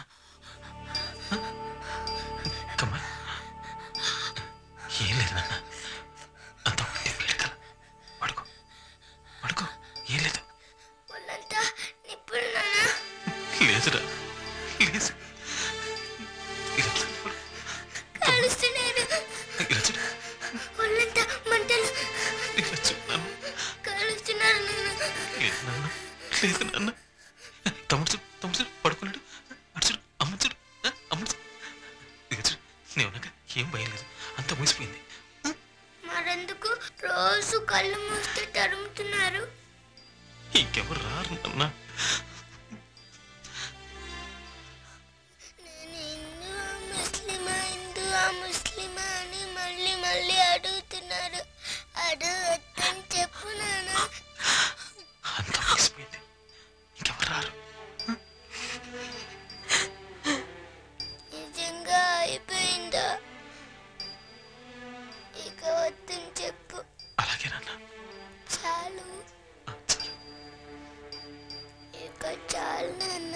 కమ్మా ఏం లేదు నాన్న అంత ఉంటే వెళ్ళగల పడుకో పడుకో ఏం లేదు ఒళ్ళంతా నిప్పులు నాన్న లేదురా లేదు ఇలా చూడు. కాలుస్తున్నాడు ఇలా చూడు. ఒళ్ళంతా మంటలు ఇలా చూడు నాన్న. కాలుస్తున్నారు నాన్న లేదు నాన్న లేదు నాన్న తమ్ముడు చూడు తమ్ముడు చూడు పడుకున్నాడు అటు చూడు అమ్మ చూడు ఆ, అమ్మ చూడు ఇక చూడు నేను ఏం భయం లేదు అంతా ముగిసిపోయింది మరెందుకు రోజు కళ్ళు మూస్తే తరుముతున్నారు ఇంకెవరు రారు నాన్న నేను హిందూ ముస్లిమా హిందూ ఆ ముస్లిమా అని మళ్ళీ మళ్ళీ అడుగుతున్నారు అడగొద్దని చెప్పు నాన్న అంతా ముగిసిపోయింది ఇంకెవరు రారు నిజంగా అయిపోయిందా ఇక వద్దని చెప్పు అలాగే నాన్న చాలు ఇక చాలు నాన్న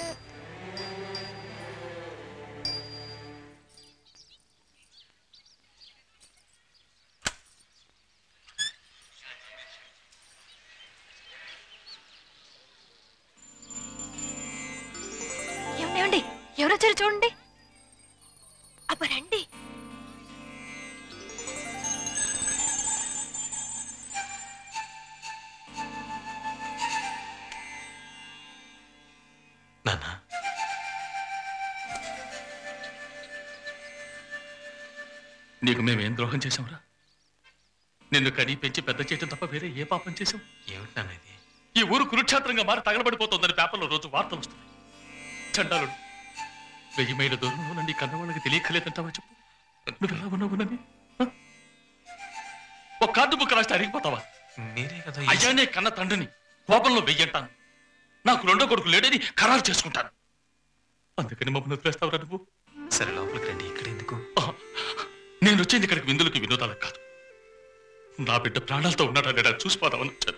ఏమండి ఏమండి ఎవరు వచ్చారు చూడండి అబ్బా రండి నాన్న నీకు మేమేం ద్రోహం చేశాంరా నిన్ను కని పెంచి పెద్ద చేయటం తప్ప వేరే ఏ పాపం చేశాం ఏమిటి నాన్న ఇది ఈ ఊరు కురుక్షేత్రంగా మారి తగలబడిపోతుందని పేపర్లో రోజు వార్తలు వస్తుంది చండాలుడు వెయ్యి మైళ్ళ దూరంలో నన్ను కన్నవాళ్ళకి తెలియకలేదంటావా చెప్పు నువ్వు ఎలా ఉన్నావునని ఆ? ఒక కార్డు బుక్ రాస్తే అరిగిపోతావా మీరే కదా అయ్యానే కన్న తండ్రిని కోపంలో వెయ్యంటాను నాకు రెండో కొడుకు లేడని ఖరారు చేసుకుంటాను అందుకని మమ్మల్ని వదిలేస్తావురా నువ్వు సరే లోపలికి రండి ఇక్కడ ఎందుకు నేను వచ్చింది ఇక్కడికి విందులకి వినోదాలకు కాదు నా బిడ్డ ప్రాణాలతో ఉన్నాడని నేను చూసిపోదామని వచ్చాను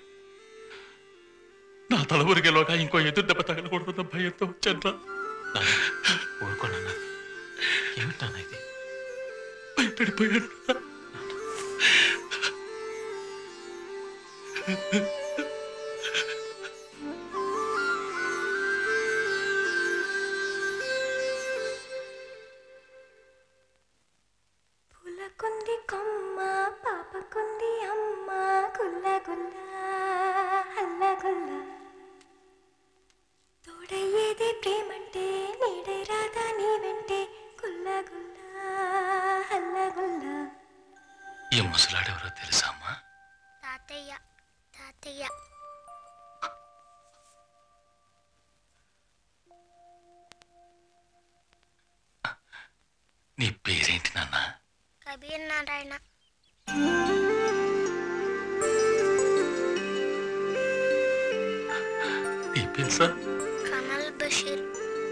నా తల ఊరికేలోగా ఇంకో ఎదురు దెబ్బ తగలకూడదన్న భయంతో వచ్చాను ఊరుకో నాన్న ఏమిటి నాన్న ఇది భయపడిపోయాను పులకుంది కొమ్మ పాపకుంది అమ్మ గుల్ల గుల్ల హల్ల గుల్ల తోడయ్యేది ప్రేమంటే నీడై రాదా నీ వెంటే గుల్ల గుల్ల హల్ల గుల్ల ఈ ముసలాడెవరో తెలుసా అమ్మా తాతయ్య తాతయ్య నీ పేరేంటి నాన్న కబీర్ నారాయణ నీ తెలుసా Kamal Basheer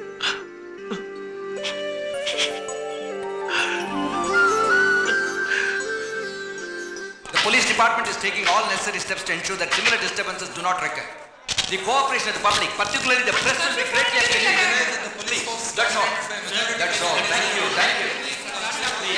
The police department is taking all necessary steps to ensure that similar disturbances do not recur. The cooperation of the public, particularly the press, will be greatly appreciated. Please, that's all. That's all. Thank you. Thank you.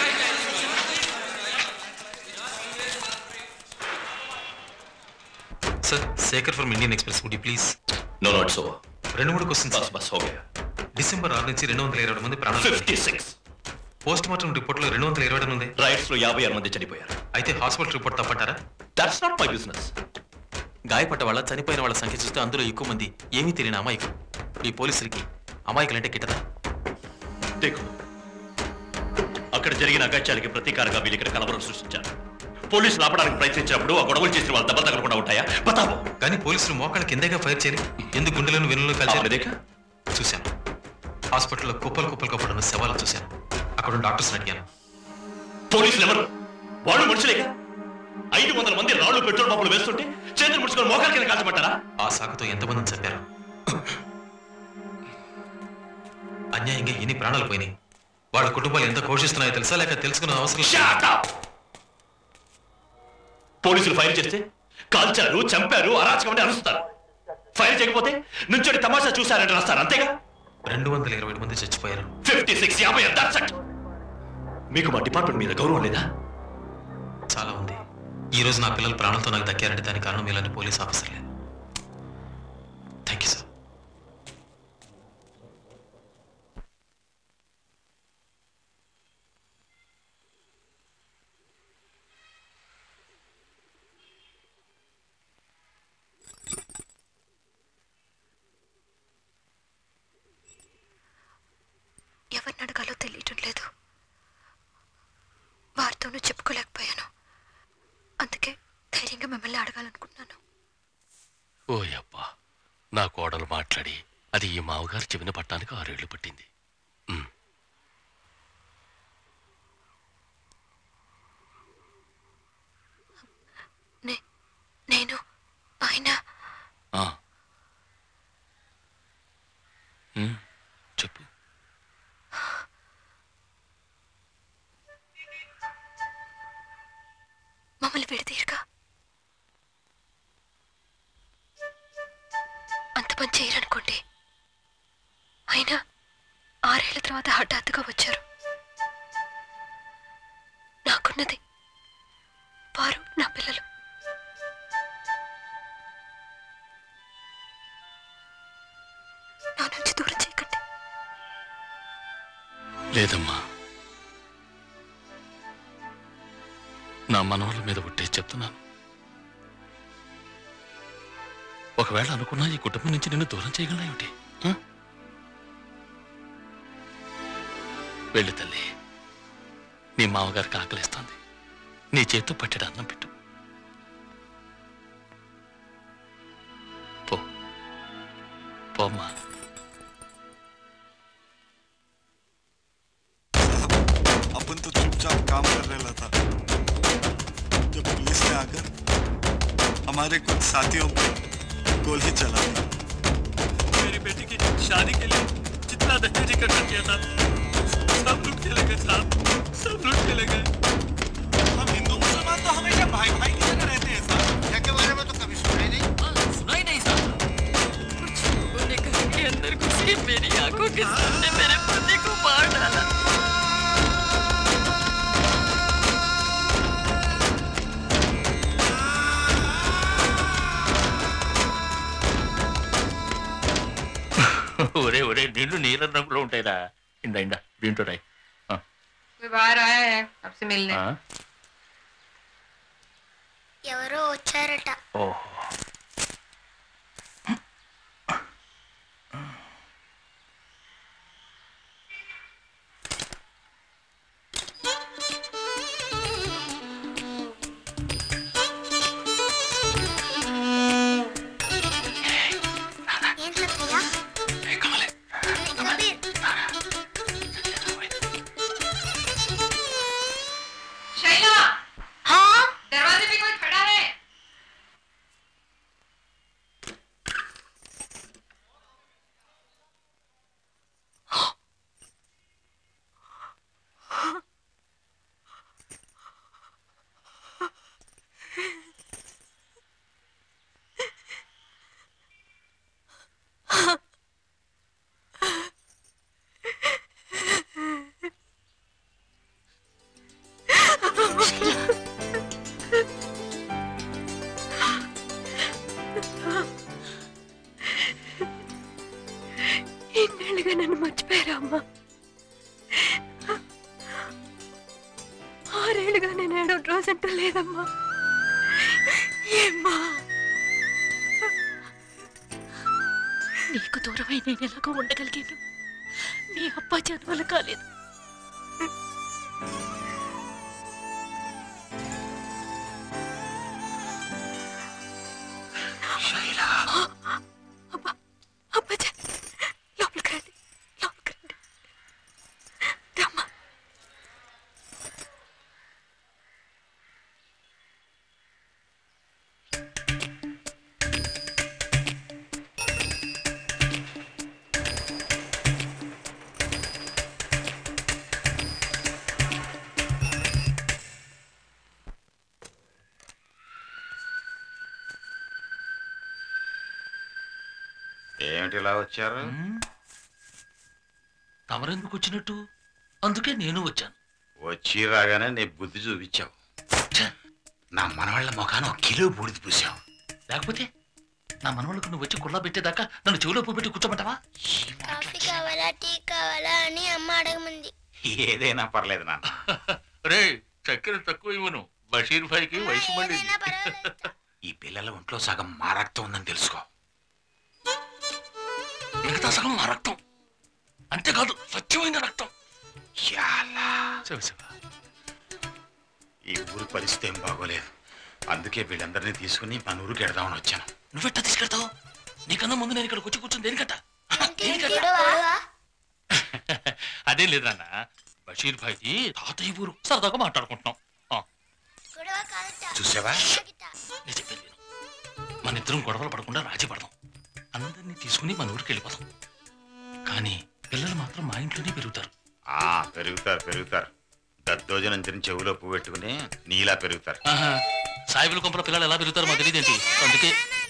Sir Shekhar from Indian Express would you please no not so రెండు మూడు questions bus bus హో Gaya December ఆరు నుంచి రెండు వందల ఇరవై మంది ప్రాణాలు fifty six post mortem report లో రెండు వందల ఇరవై రెండు ఉంది రైట్స్ లో యాభై ఆరు మంది చనిపోయారు అయితే హాస్పిటల్ రిపోర్ట్ తప్పంటారా దట్స్ నాట్ మై బిజినెస్ గాయపడ్డ వాళ్ళ చనిపోయిన వాళ్ళ సంఖ్య చూస్తే అందులో ఎక్కువ మంది ఏమీ తెలియని అమాయకులు ఈ పోలీసులకి అమాయకులంటే గిట్టదా దేఖో అక్కడ జరిగిన అగత్యానికి ప్రతీకారంగా వీళ్ళు ఇక్కడ కలవరం సృష్టించారు పోలీసులు ఆపడానికి ప్రయత్నించినప్పుడు ఆ గొడవలు చేసిన వాళ్ళు దెబ్బలు తగలకుండా ఉంటాయా బతాబో కానీ పోలీసులు మోకాళ్ళ కిందేగా ఫైర్ చేయాలి ఎందుకు గుండెలను వెన్నులు అవునదేక? కలిసి చూశాను హాస్పిటల్లో కుప్పలు కుప్పలుగా పడున్న శవాలు చూశాను అక్కడ డాక్టర్స్ అడిగాను పోలీసులు ఎవరు వాళ్ళు మనుషులేగా ఐదు వందల మంది రాళ్ళు పెట్రోల్ పంపులు వేస్తుంటే చేతులు ముడుచుకొని మోకాల కింద కాల్చమంటారా ఆ సాకుతో ఎంతమందిని చంపారు అన్యాయంగా ఎన్ని ప్రాణాలు పోయినాయి వాళ్ళ కుటుంబాలు ఎంత ఘోషిస్తున్నాయో తెలుసా లేక తెలుసుకున్న అవసరం Shut up! పోలీసులు ఫైర్ చేస్తే కాల్చారు చంపారు అరాచకమని అరుస్తారు ఫైర్ చేయకపోతే నుంచోడి తమాషా చూశారంటే రాస్తారు అంతేగా రెండు వందల ఇరవై మంది చచ్చిపోయారు ఫిఫ్టీ సిక్స్ యాభై that's it. మీకు మా డిపార్ట్మెంట్ మీద గౌరవం లేదా చాలా ఉంది ఈ రోజు నా పిల్లలు ప్రాణాలతో నాకు దక్కారంటే దానికి కారణం ఇలాంటి పోలీస్ ఆఫీసర్లే థ్యాంక్ యూ సార్ ఎవరిని అడగాలో తెలియటం లేదు వారితోనూ చెప్పుకోలేకపోయాను అందుకే ధైర్యంగా మిమ్మల్ని అడగాలనుకుంటున్నాను ఓ అబ్బా నా కోడలు మాట్లాడి అది ఈ మావగారు చెవిన పట్టానికి ఆరేళ్లు పట్టింది ఉమ్. నే- నేను ఆయన ఆ. ఉమ్, చెప్పు మమ్మల్ని విడదీయరుగా అంత పని చేయరనుకోండి అయినా ఆరేళ్ల తర్వాత హఠాత్తుగా వచ్చారు నాకున్నది వారు నా పిల్లలు నా నుంచి దూరం చేయకండి లేదమ్మా నా మనవల మీద ఒట్టే చెప్తున్నాను ఒకవేళ అనుకున్నా ఈ కుటుంబం నుంచి నిన్ను దూరం చేయగలనా ఏమిటి ఆ? వెళ్ళు తల్లి నీ మామగారికి ఆకలిస్తోంది నీ చేతితో పట్టెడు అన్నం పెట్టు పో పోమ్మా अपन तो चुपचाप काम कर रहे था जब पुलिस ने आकर हमारे कुछ साथियों पे गोली चला दी मेरी बेटी की शादी के लिए जितना दहेज इकट्ठा किया था सब लूट के ले गए साहब सब लूट के ले गए हम हिंदू मुसलमान तो हमेशा भाई भाई की तरह रहते हैं साहब के बारे में तो कभी सुना ही नहीं सुना ही नहीं साहब कुछ लोगों ने घर के अंदर घुसी मेरी आंखों के सामने मेरे पति को मार डाला ఒరే ఒరే నీళ్లు నీళ్ళ రంగులో ఉంటాయిరా ఇందా ఇందా దీంట్లో రాయి ఆ, कोई बाहर आया है आपसे मिलने ఆ. ఎవరో వచ్చారట ఓహో ఏం చెప్పయ్యా కబీర్ शैला हाँ दरवाजे पे कोई खड़ा है ఇన్నేళ్ళుగా నన్ను మర్చిపోయారా అమ్మా ఆరేళ్ళుగా నేను ఏడో రోజంటూ లేదమ్మా ఏమ్మా నీకు దూరమై నేను ఎలాగో ఉండగలిగాను నీ అబ్బా జన్మల కాలేదు అబ్బా అబ్బాజీ లోపలికి రండి లోపలికి రండి రమ్మా ఏమిటి ఇలా వచ్చారు తమరెందుకు వచ్చినట్టు అందుకే నేను వచ్చాను వచ్చి రాగానే నీ బుద్ధి చూపించావు నా మనవాళ్ళ ముఖాన ఒక కిలో బూడిద పూసావు లేకపోతే నా మనవళ్ళకు నువ్వు వచ్చి కుళ్ళ పెట్టేదాకా నన్ను చెవిలో పెట్టి కూర్చోమంటావా కాఫీ కావాలా టీ కావాలా అని అమ్మ అడగమంది ఏదైనా పర్లేదు నాన్న రే చక్కెర తక్కువ ఇవ్వను బషీర్ భాయ్కి వయసు పడింది ఈ పిల్లల ఒంట్లో సగం మా రక్తం ఉందని తెలుసుకో మిగతా సగం నా రక్తం అంతేకాదు స్వచ్ఛమైన రక్తం యాలా. శివ శివ ఈ ఊరి పరిస్థితి ఏం బాగోలేదు అందుకే వీళ్ళందరినీ తీసుకుని మన ఊరికి వెడదామని వచ్చాను నువ్వెట్టా తీసుకెళ్తావు నీకన్నా ముందు నేను ఇక్కడికి వచ్చి కూర్చుని దేనికట అదేం లేదు నాన్న బషీర్ భాయ్ది తాతయ్య ఊరు సరదాగా మాట్లాడుకుంటున్నాం ఆ, చూసావా నేను చెప్పేది విను మన ఇద్దరం గొడవలు పడకుండా రాజీ పడదాం అందరినీ తీసుకుని మన ఊరికి వెళ్ళిపోదాం కానీ పిల్లలు మాత్రం మా ఇంట్లోనే పెరుగుతారు ఆ పెరుగుతారు పెరుగుతారు దద్దోజనం తిని చెవులో పువ్వు పెట్టుకుని నీలా పెరుగుతారు ఆహా, సాయిబుల కొంపల పిల్లలు ఎలా పెరుగుతారో మాకు తెలియదేంటి అందుకే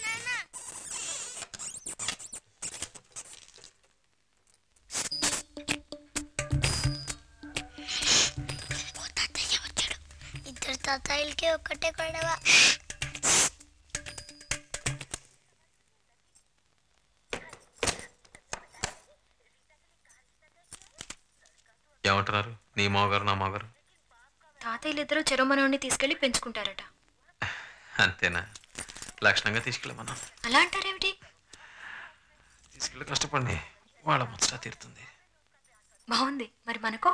ఇద్దరు తాతాయిలకి ఒక్కటే గొడవ ఏమంటున్నారు నీ మావగారు నా మావగారు తాతయ్యలిద్దరూ చెరమనోడిని తీసుకెళ్లి పెంచుకుంటారట అంతేనా లక్షణంగా తీసుకెళ్ళమన్నా అలా అంటారేమిటి తీసుకెళ్ళి కష్టపడి వాళ్ళ ముచ్చట తీరుతుంది బాగుంది మరి మనకో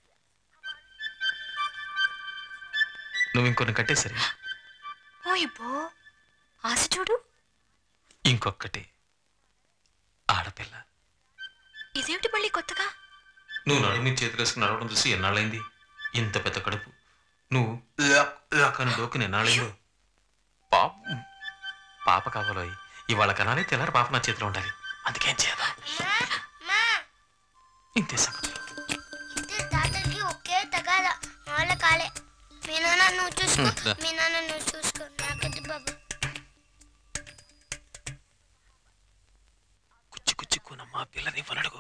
నువ్వు ఇంకొన్ని కట్టేసరి ఓ ఇబ్బో ఆశ చూడు ఇంకొక్కటి ఆడపిల్ల ఇదేమిటి మళ్ళీ కొత్తగా నువ్వు నడుము మీద చేతులు వేసుకుని నడవడం చూసి ఎన్నాళ్ళైంది ఇంత పెద్ద కడుపు నువ్వు లాక్ లాక్ అని డోకుని ఎన్నాళ్ళైందో పాప పాప కావాలో ఇవాళ కనాలి తెల్లారి పాప నా చేతిలో ఉండాలి అందుకేం చేద్దాం ఇంతే సంగతులు ఇద్దరు తాతలకి ఒకే తగాద వాళ్ళ కాలే మీ నాన్న నువ్వు చూసుకో హ్మ్, దా. మీ నాన్న నువ్వు చూసుకో నాకొద్దు బాబు కుచ్చి కుచ్చి కూనమ్మా పిల్లని వనడుగు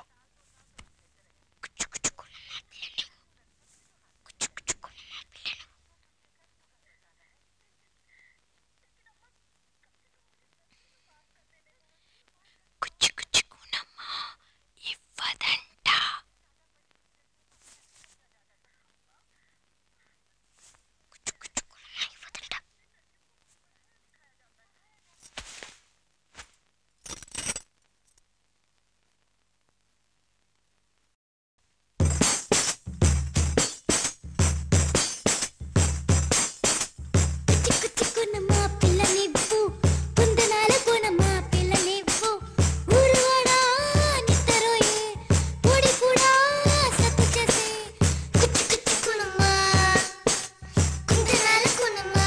చిక్కునమ్మా పిల్లనివ్వు కుందనాల కోనమ్మా పిల్లనివ్వు ఊరువాడా నిత్తరోయే పొడి కూడా సత్తు చేసే కుచ్చు కుచ్చుకునమ్మా కుందనాల కోనమ్మా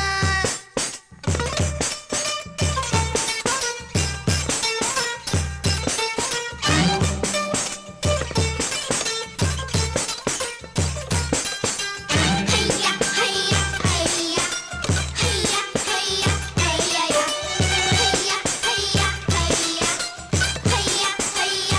హయ్యా హయ్యా హయ్యా హయ్యా హయ్యా హయ్యా హయ్యా హయ్యా హయ్యా హయ్యా హయ్యా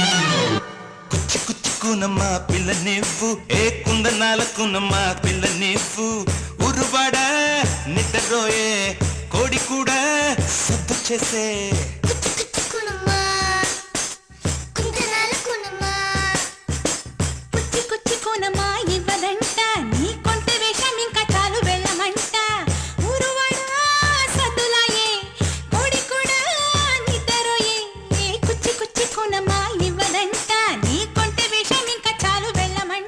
కునమ్మ పిల్ల నువ్వు ఏ కుందనాల కునమ్మ పిల్ల నువ్వు ఉరువాడ నిద్రరోయే కోడి కూడా సద్దు చేసే కునమ్మా కుందనాల కోనమ్మా కుచ్చి కుచ్చి కోనమ్మా ఇవ్వదంట నీ కొంట వేషం ఇంకా చాలు వెళ్ళమంట ఊరువాడా సద్దులాయే కోడి కూడా నిద్రరోయే కుచ్చి కుచ్చి కోనమ్మా ఇవ్వదంట నీ కొంట వేషం ఇంకా చాలు వెళ్ళమంట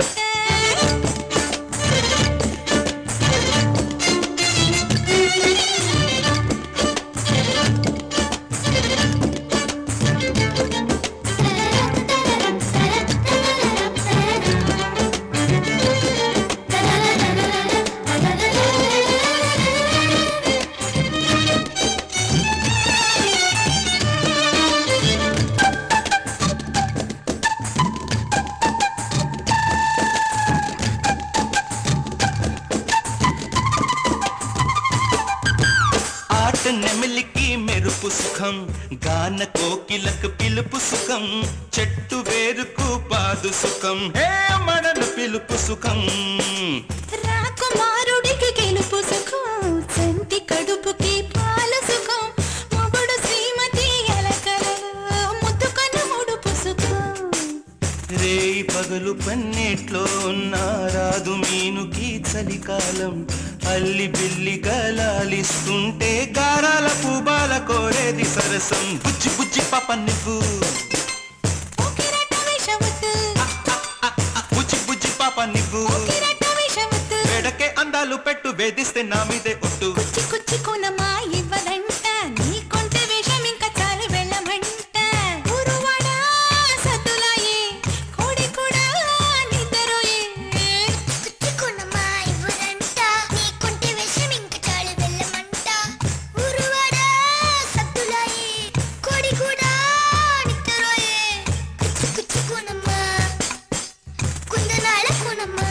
ఆట నెమిలికి మెరుపు సుఖం గాన కోకిలకు పిలుపు సుఖం చెట్టు వేరుకు పాడు కాదు సుఖం హే అమ్మడను పిలుపు సుఖం రాకుమారుడికి గెలుపు సుఖం సంటి కడుపుకి పాల సుఖం మొగుడు శ్రీమతి ఎలకలలో ముద్దుకను ముడుపు సుఖం రేయి పగలు పన్నెట్లో ఉన్న రాదు మీనుకి చలికాలం అల్లి బిల్లి గలాలిస్తుంటే గారాల పూబాల కోరేది సరసం బుజ్జి బుజ్జి పాప నువ్వు విషవద్దు బుజ్జి బుజ్జి పాప నువ్వు విషవద్దు ఎడకే అందాలు పెట్టు వేధిస్తే నా మీదే ఒట్టు కుచ్చి కుచ్చి కొనమా ఇవ్వదంట నీ కొంటె వేషం ఇంకా చాలు వెళ్ళమంట ఊరువాడా సద్దులాయే కోడి కూడా నిద్రయే కుచ్చి కొనమా ఇవ్వదంట నీ కొంటె వేషం ఇంకా చాలు వెళ్ళమంట ఊరువాడా సద్దులాయే కోడి కూడా నిద్రయే కుచ్చి కుచ్చి కొనమా కుందనాల కొనమా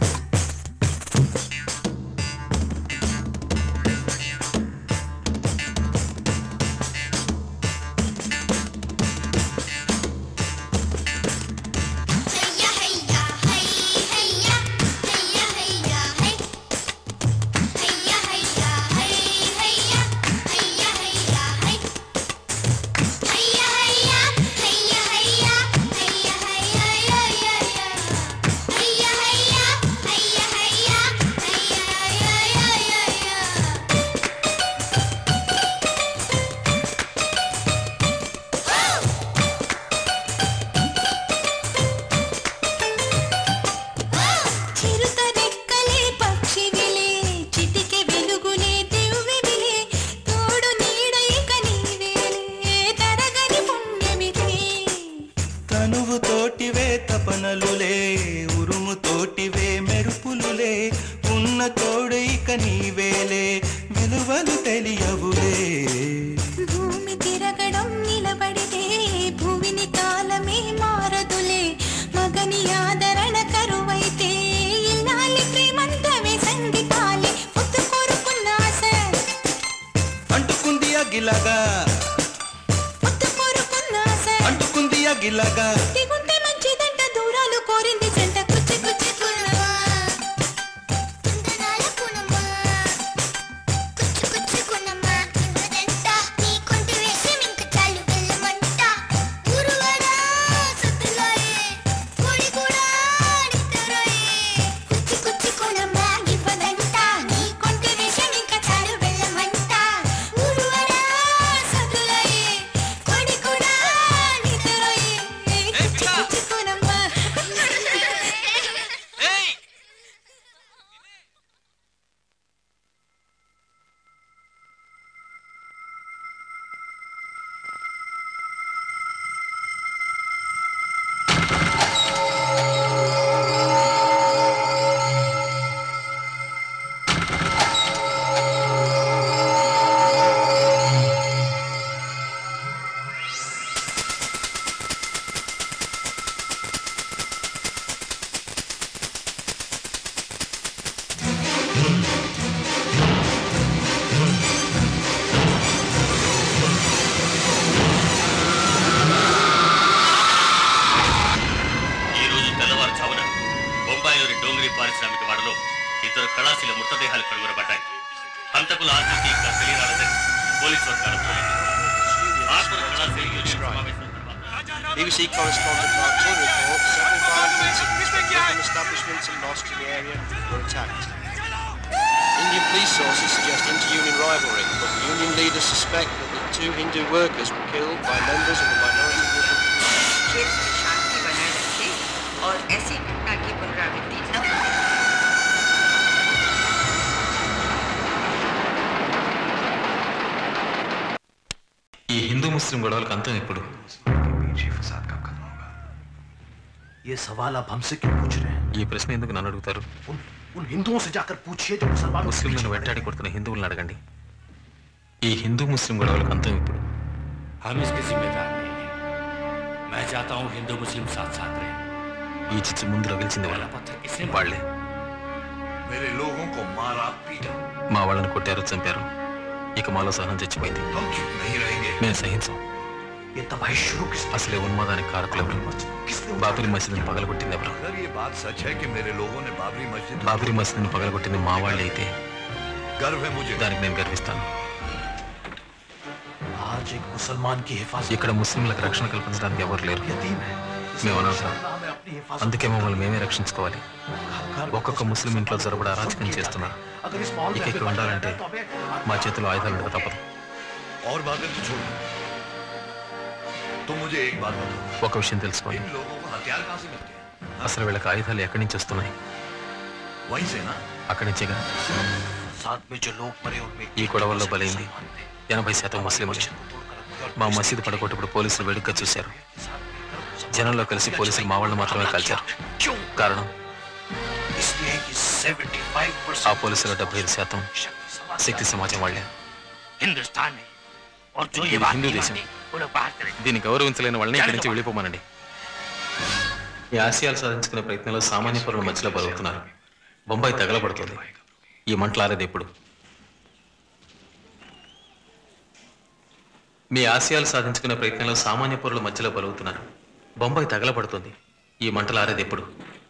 చిరుత రెక్కలే పక్షివిలే చిటికె వెలుగులే దివ్వెవిలే తోడు నీడ ఇక నీవేలే తరగని పుణ్యమిదే తనువు తోటివే తపనలులే ఉరుము తోటివే మెరుపులులే ఉన్న తోడు ఇక నీవేలే విలువలు తెలియవులే భూమి తిరగడం నిలబడితే భూమిని కాలమే మారదులే మగని ఆదరణ కరువైతే ఇల్లాలి ప్రేమంతమే సంగీతాలే పొత్తు కోరుకున్న ఆశ అంటుకుంది అగిలాగా కోరుకున్న ఆశ అంటుకుంది అగిలాగా దిగుంటే మంచిదంట దూరాలు కోరింది జంట కుచ్చి కుచ్చి కునమా కుందనాల కునమా కుచ్చి కుచ్చి కునమా ఇవ్వదంట నీ కొంటి వేసి ఇంక చాలు వెళ్ళమంట ఊరువాడా సత్తులాయే కోడి కూడా నిద్రయే కుచ్చి కుచ్చి కునమా ఇవ్వదంట నీ కొంటి వేసి ఇంక చాలు వెళ్ళమంట ఊరువాడా సత్తులాయే కోడి కూడా నిద్రయే కుచ్చి కుచ్చి కునమా ఈ రోజు తెల్లవారుజామున బొంబాయిలోని డోంగిరి పారిశ్రామిక వాడలో ఇద్దరు కళాశీల మృతదేహాలు కనుగొనబడ్డాయి హంతకుల ఆచూకీ ఇంకా తెలియరాలేదని పోలీసు వర్గాలు ఆత్మల కళాశీల యూనియన్ సమావేశం BBC correspondent Mark King reports several violent meetings from different establishments and mosques in the area were attacked. Indian police sources suggest inter-union rivalry, but the union leaders suspect that the two Hindu workers were killed by members of a minority group of क्षेत्र में शांति बनाए रखें और ऐसी घटना की पुनरावृत्ति न हो ఈ హిందూ ముస్లిం గొడవలకు అంతం ఎప్పుడు ये सवाल आप हमसे क्यों पूछ रहे हैं ఈ ప్రశ్న ఎందుకు నన్ను అడుగుతారు उन हिंदुओं से जाकर पूछिए जो मुसलमानों के ముస్లింలను వెంటాడి కొడుతున్న హిందువులను అడగండి ఈ హిందూ ముస్లిం గొడవలకు అంతం ఇప్పుడు हम इसके जिम्मेदार नहीं हैं मैं चाहता हूँ हिंदू मुस्लिम साथ साथ रहें ఈ చిచ్చు ముందు రగిల్చింది వాళ్ళ వాళ్ళే मेरे लोगों को मारा पीटा మా వాళ్ళని కొట్టారు చంపారు ఇక మాలో సహనం చచ్చిపోయింది మేము సహించం ये तबाही शुरू किस అసలే ఉన్మాదానికి కారకులు ఎవరు బాబరీ మసీదుని పగలగొట్టింది ఎవరు अगर ये बात सच है कि मेरे लोगों ने बाबरी मस्जिद బాబరీ మసీదుని పగలగొట్టింది మా వాళ్ళే అయితే गर्व है मुझे దానికి నేను గర్విస్తాను आज एक मुसलमान की हिफाजत ఇక్కడ ముస్లింలకు రక్షణ కల్పించడానికి ఎవరు లేరు మేము అనవసరం हमें अपनी हिफाजत అందుకే మమ్మల్ని మేమే రక్షించుకోవాలి ఒక్కొక్క ముస్లిం ఇంట్లో జరబడ అరాచకం చేస్తున్నారు अगर इस माहौल ఇక में ఇక్కడ ఉండాలంటే మా చేతిలో ఆయుధాలు ఉండక తప్పదు और बातें तो छोड़ तुम मुझे एक बात बताओ ఒక విషయం తెలుసుకోండి इन लोगों को हथियार कहाँ से मिलते हैं అసలు వీళ్ళకి ఆయుధాలు ఎక్కడి నుంచి వస్తున్నాయి वहीं से ना అక్కడి నుంచేగా साथ में जो लोग मरे उनमें ఈ గొడవల్లో బలైంది ఎనభై శాతం ముస్లింలు మా మసీదు పడగొట్టప్పుడు పోలీసులు వేడుకగా చూశారు జనంలో కలిసి పోలీసులు మా వాళ్ళు మాత్రమే కాల్చారు కారణం इसलिए कि 75 ఆ పోలీసుల డెబ్బై ఐదు శాతం శక్తి సమాజం వాళ్ళే हिंदुस्तान है और जो ఇది ये बात హిందూ नहीं దేశం मानते, वो लोग बाहर चले దీన్ని గౌరవించలేని వాళ్ళని ఇక్కడి నుంచి వెళ్ళిపోమనండి ఈ ఆశయాలు సాధించుకునే ప్రయత్నంలో సామాన్య పౌరుల మధ్యలో బలుగుతున్నారు బొంబాయి తగలబడుతుంది ఈ మంటలారేది ఎప్పుడు మీ ఆశయాలు సాధించుకునే ప్రయత్నంలో సామాన్య పౌరుల మధ్యలో బలుగుతున్నారు బొంబాయి తగలబడుతుంది ఈ మంటలారేది ఎప్పుడు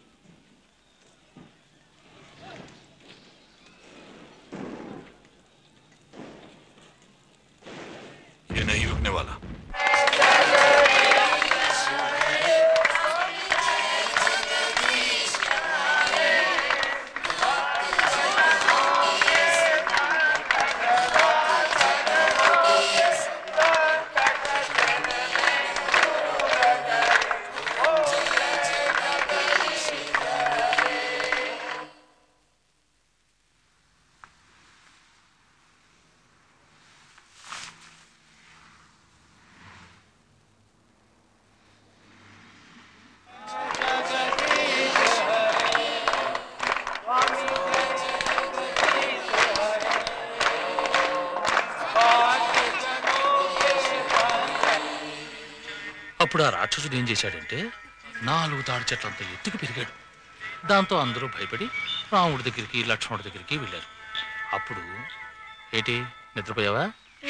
ये नहीं रुकने वाला అప్పుడు ఆ రాక్షసుడు ఏం చేశాడంటే నాలుగు తాడి చెట్లంత ఎత్తుకు పెరిగాడు దాంతో అందరూ భయపడి రాముడి దగ్గరికి లక్ష్మణుడి దగ్గరికి వెళ్ళారు అప్పుడు ఏంటి నిద్రపోయావా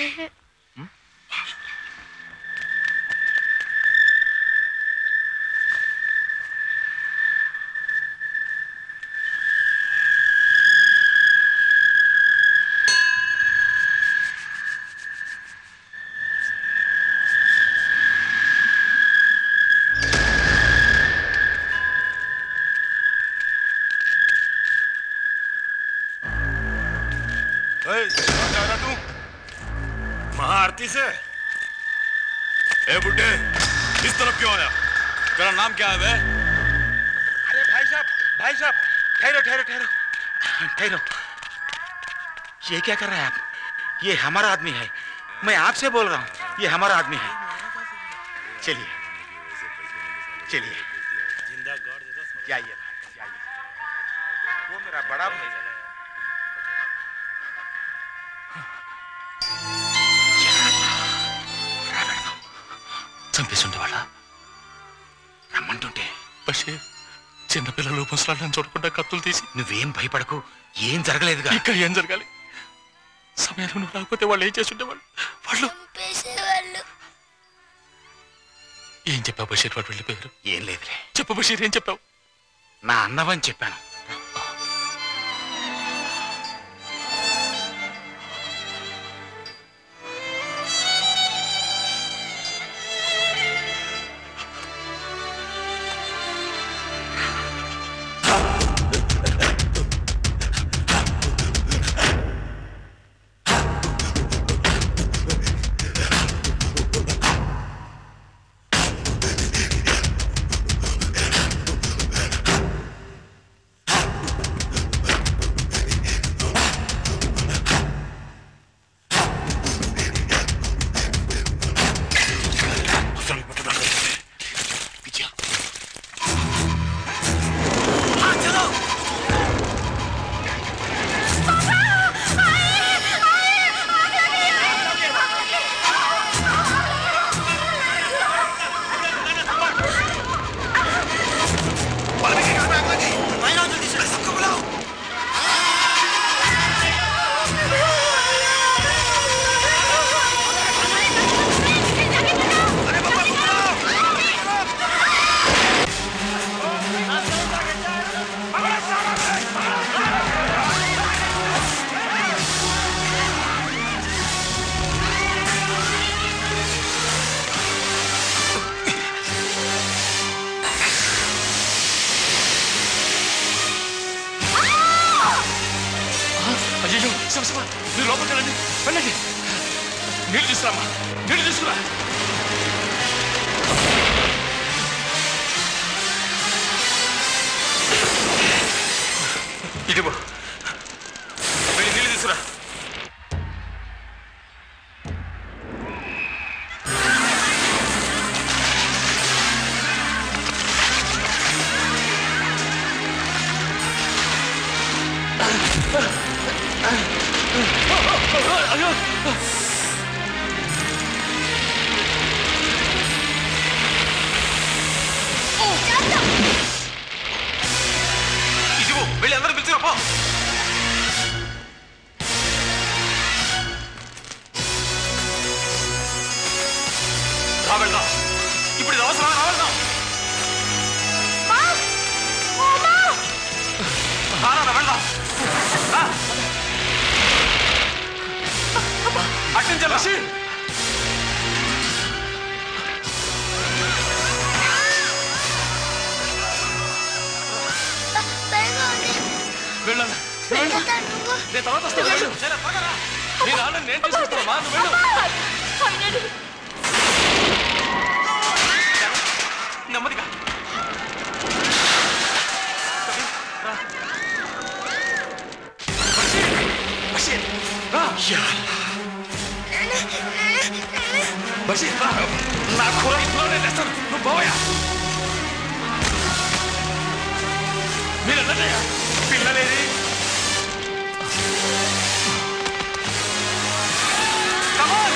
तू महाआरती से ए बुड्ढे इस तरफ क्यों आया तेरा नाम क्या है बे अरे भाई साहब भाई साहब ठहरो ठहरो ठहरो ठहरो ये क्या कर रहा है आप ये हमारा आदमी है मैं आपसे बोल रहा हूँ ये हमारा आदमी है चलिए चलिए जाइए भाई जाइए वो मेरा बड़ा भाई है చంపేసి ఉండేవాళ్ళ రమ్మంటుంటే బషీర్ చిన్నపిల్లలు ముసలాళ్ళని చూడకుండా కత్తులు తీసి నువ్వేం భయపడకు ఏం జరగలేదుగా ఇంకా ఏం జరగాలి సమయానికి నువ్వు రాకపోతే వాళ్ళు ఏం చేసి ఉండేవాళ్ళు వాళ్ళు ఏం చెప్పావు బషీర్ వాడు వెళ్ళిపోయారు ఏం లేదులే చెప్పు బషీర్ ఏం చెప్పావు నా అన్నవని చెప్పాను శివ శివ మీరు లోపలికి వెళ్ళండి వెళ్ళండి నీళ్ళు తీసుకురామ్మా నీళ్ళు తీసుకురా ఇటు పో. వెళ్ళి నీళ్ళు తీసుకురా అయ్యో ఇదిగో వెళ్ళి అందరూ పిలిచిరా పో రా వెళ్దాం ఇప్పుడు ఇది అవసరం రా వెళ్దాం రా, రా, రా, వెళ్దాం రా. అటు నుంచి వెళ్ళరా. వెళ్ళాలి వెళ్ళు. నేను తర్వాత వస్తాను వెళ్ళు నీ నాన్న నేను తీసుకొస్తాను మా నువ్వు వెళ్ళు నెమ్మదిగా రా. బషీర్, బషీర్, రా. బషీర్, రా. నా కూర ఇంట్లో నేను తెస్తాను నువ్వు పోవయా మీరు వెళ్ళండియా పిల్లలేది Come on!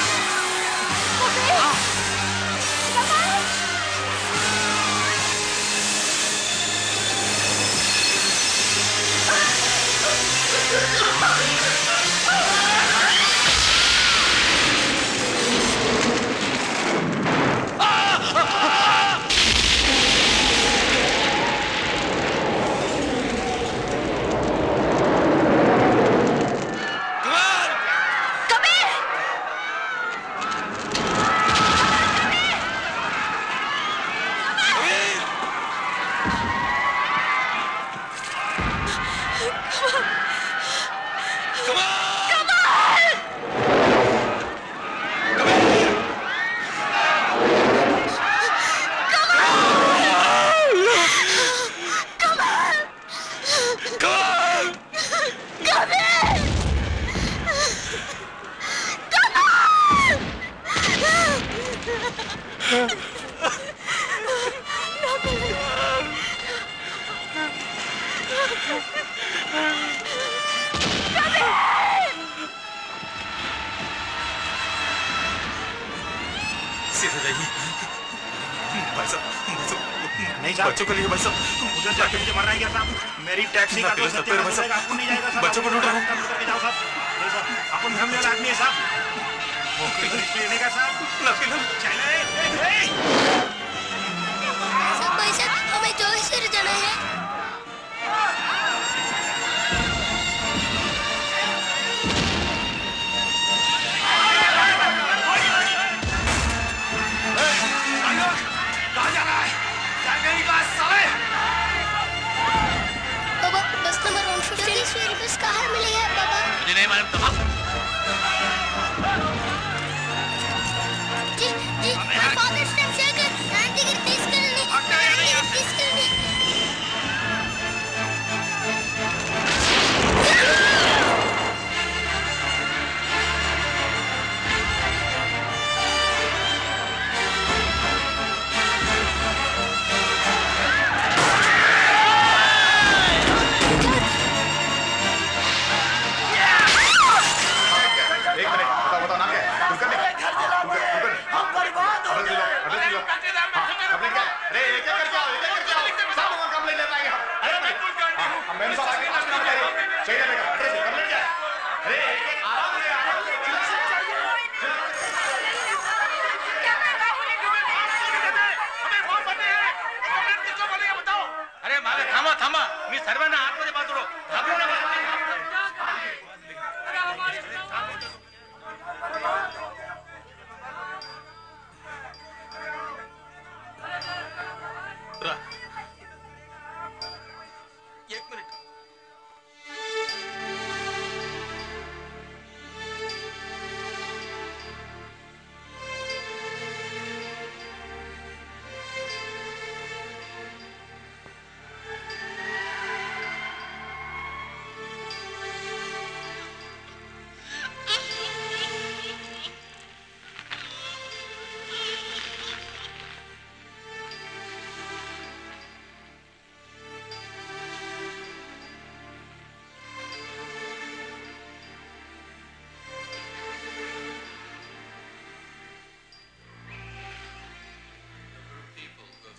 सीधे जाइए भाई साहब भाई साहब नहीं साहब। बच्चों के लिए भाई साहब उधर जाके मुझे मरना है क्या साहब मेरी टैक्सी का तो सत्य भाई साहब आपको नहीं जाएगा साहब बच्चों को ढूंढ रहा हूँ उधर के जाओ साहब नहीं साहब अपन हमने वाला आदमी है साहब वो रिस्क लेने का साहब चले ए, ए, ए। सब भाई साहब हमें जोशीर जाना है कहाँ जा रहा है चल मेरी बात साले बाबा बस नंबर वन जोगेश्वरी बस कहाँ मिलेगा बाबा मुझे नहीं मालूम तमाम जी जी my father's name Shankar నా దగ్గర తీసుకెళ్ళండి నా దగ్గర తీసుకెళ్ళండి एक मिनट बताओ बताओ नाम क्या है कुलकर्णी हाँ, कुलकर्णी हाँ अड्रेस ले लो अड्रेस ले लो हाँ हमने क्या अरे एक एक करके आओ एक एक करके आओ सब लोग कंप्लेंट लेते आएंगे हम अरे भाई हाँ हम मैंने साहब आगे नाम नाम चाहिए चाहिए रहेगा अड्रेस कंप्लेंट क्या है अरे एक एक आराम से आराम अरे मागे थांबा थांबा मी सर्वांना आतमध्ये पाठवलो घाबरू नका రా एक minute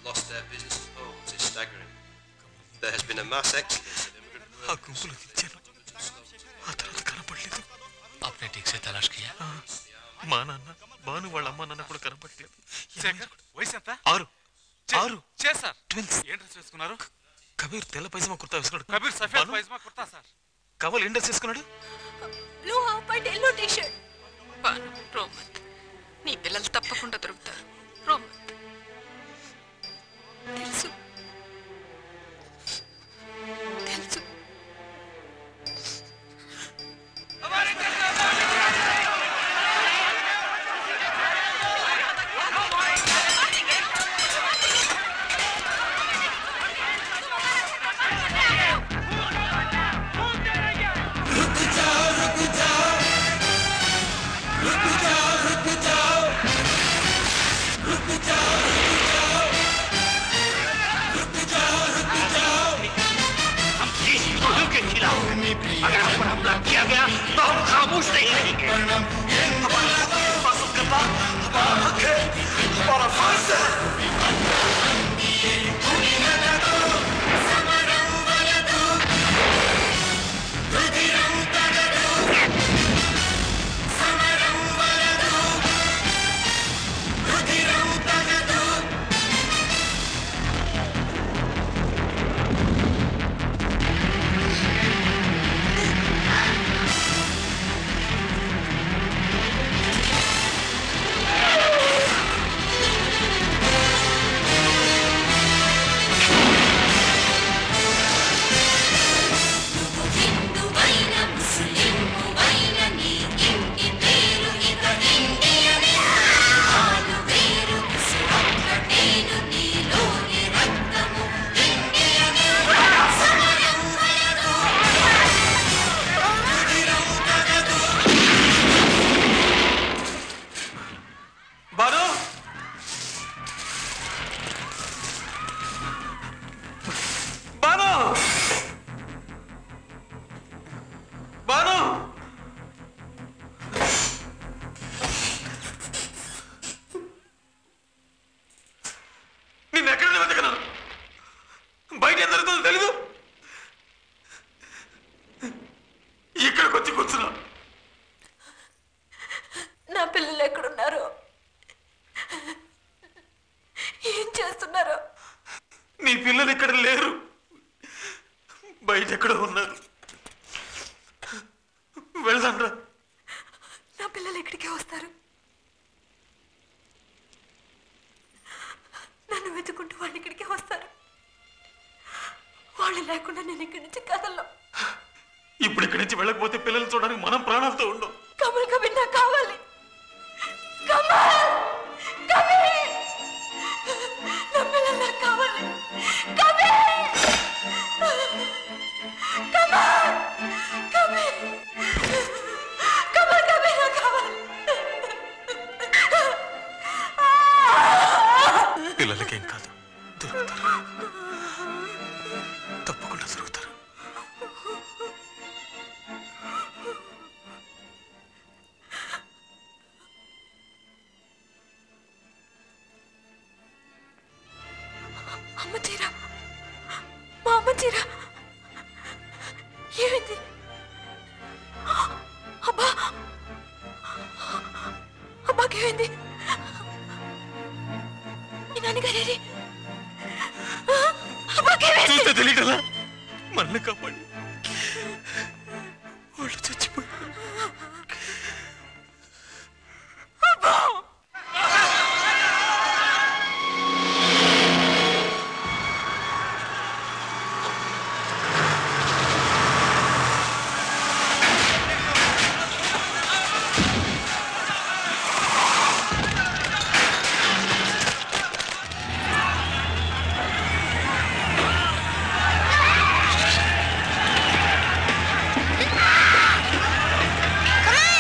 lost their businesses and homes is staggering. There has been a mass exodus of immigrant ఆ గుంపులో దించాను ఆ తర్వాత కనపడలేదు आपने ठीक से तलाश किया మా నాన్న భాను వాళ్ళ అమ్మ నాన్న కూడా కనపడలేదు శేఖర్ వయసు ఎంత ఆరు ఆరు చేశారు ట్విన్స్ ఏం డ్రెస్ వేసుకున్నారు కబీర్ తెల్ల పైజమా కుర్తా వేసుకున్నాడు కబీర్ సఫేద్ భాను? పైజమా కుర్తా సార్ కవల్ ఏం డ్రెస్ వేసుకున్నాడు blue half and yellow T shirt Bhanu రోమత్ నీ పిల్లలు తప్పకుండా దొరుకుతారు రోమత్ తెలుసు తెలుసు अगर हम पर हमला किया गया तो हम खामोश नहीं रहेंगे हमारा हिफाजत करना हमारा हक है हमारा फर्ज है హిందువైన ముస్లింవైన నీ ఇంటి పేరు ఇక ఇండియనే ఆలు వేరు ఒక్కటేను నీలోని రక్తము ఇండియనే సమరం వలదు రుధిరం తగదు భాను భాను భాను నిన్ను ఎక్కడ వెతకను బయట ఏం జరుగుతుందో తెలీదు ఇక్కడికి వచ్చి కూర్చున్నా నా పిల్లలు ఎక్కడున్నారు ఏం చేస్తున్నారు నీ పిల్లలు ఇక్కడ లేరు బయట ఎక్కడో ఉన్నారు వెళ్దాం రా నా పిల్లలు ఎక్కడికి వస్తారు నన్ను వెతుకుంటూ వాళ్ళు ఇక్కడికి వస్తారు వాళ్ళు లేకుండా నేను ఇక్కడి నుంచి కదలను ఇప్పుడు ఇక్కడి నుంచి వెళ్ళకపోతే పిల్లలు చూడడానికి మనం ప్రాణాలతో ఉండం కమల్ కబీర్ నాకు కావాలి కమల్ కబీర్ నా పిల్లలు నాకు కావాలి కబీర్ కమల్ కబీర్ కమల్ కబీర్ నాకు కావాలి పిల్లలకేం కాదు దొరుకుతారు తప్పకుండా దొరుకుతారు అమ్మ చీర మా అమ్మ చీర ఏమైంది అబ్బా అబ్బాకి ఏమైంది మీ నాన్నగారేరి అబ్బాకి ఏమైంది చూస్తే తెలియటలా మనల్ని కాపాడి వాళ్ళు చచ్చిపోయారు అబ్బా Come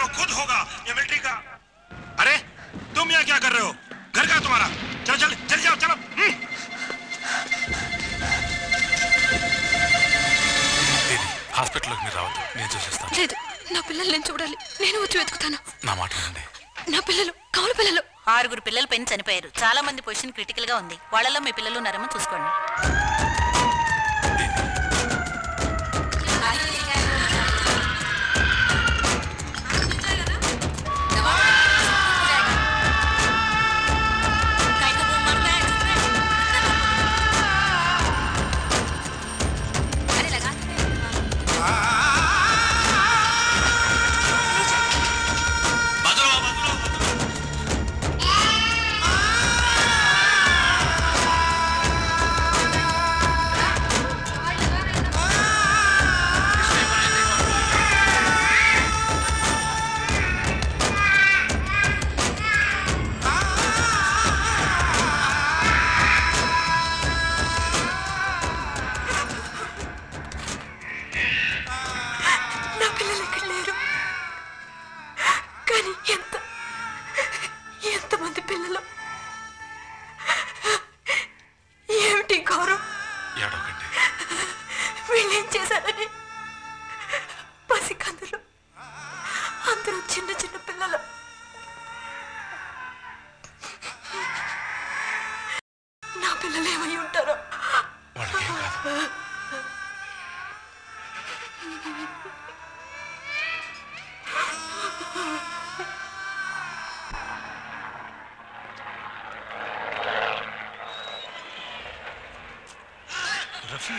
वो खुद होगा ये मिलिट्री का अरे तुम यहाँ क्या कर रहे हो घर का तुम्हारा चलो चल चल जाओ चलो हम्म। హాస్పిటల్లోకి మీరు రావద్దు నేను చూసేస్తాను లేదు నా పిల్లలు నేను చూడాలి నేను వచ్చి వెతుకుతాను నా మాట వినండి నా పిల్లలు కౌలు పిల్లలు ఆరుగురు పిల్లలు పైన చనిపోయారు చాలా మంది పొజిషన్ క్రిటికల్ గా ఉంది వాళ్ళలో మీ పిల్లలు ఉన్నారేమో చూసుకోండి నా పిల్లలు ఇక్కడ లేరు కానీ ఎంత ఎంతమంది పిల్లలు ఏమిటి గౌరవ్ ఏడవకండి వీళ్ళేం చేశారని పసికందులు అందరూ చిన్న చిన్న పిల్లలు నా పిల్లలు ఏమై ఉంటారో వాళ్ళకేం కాదు రఫీ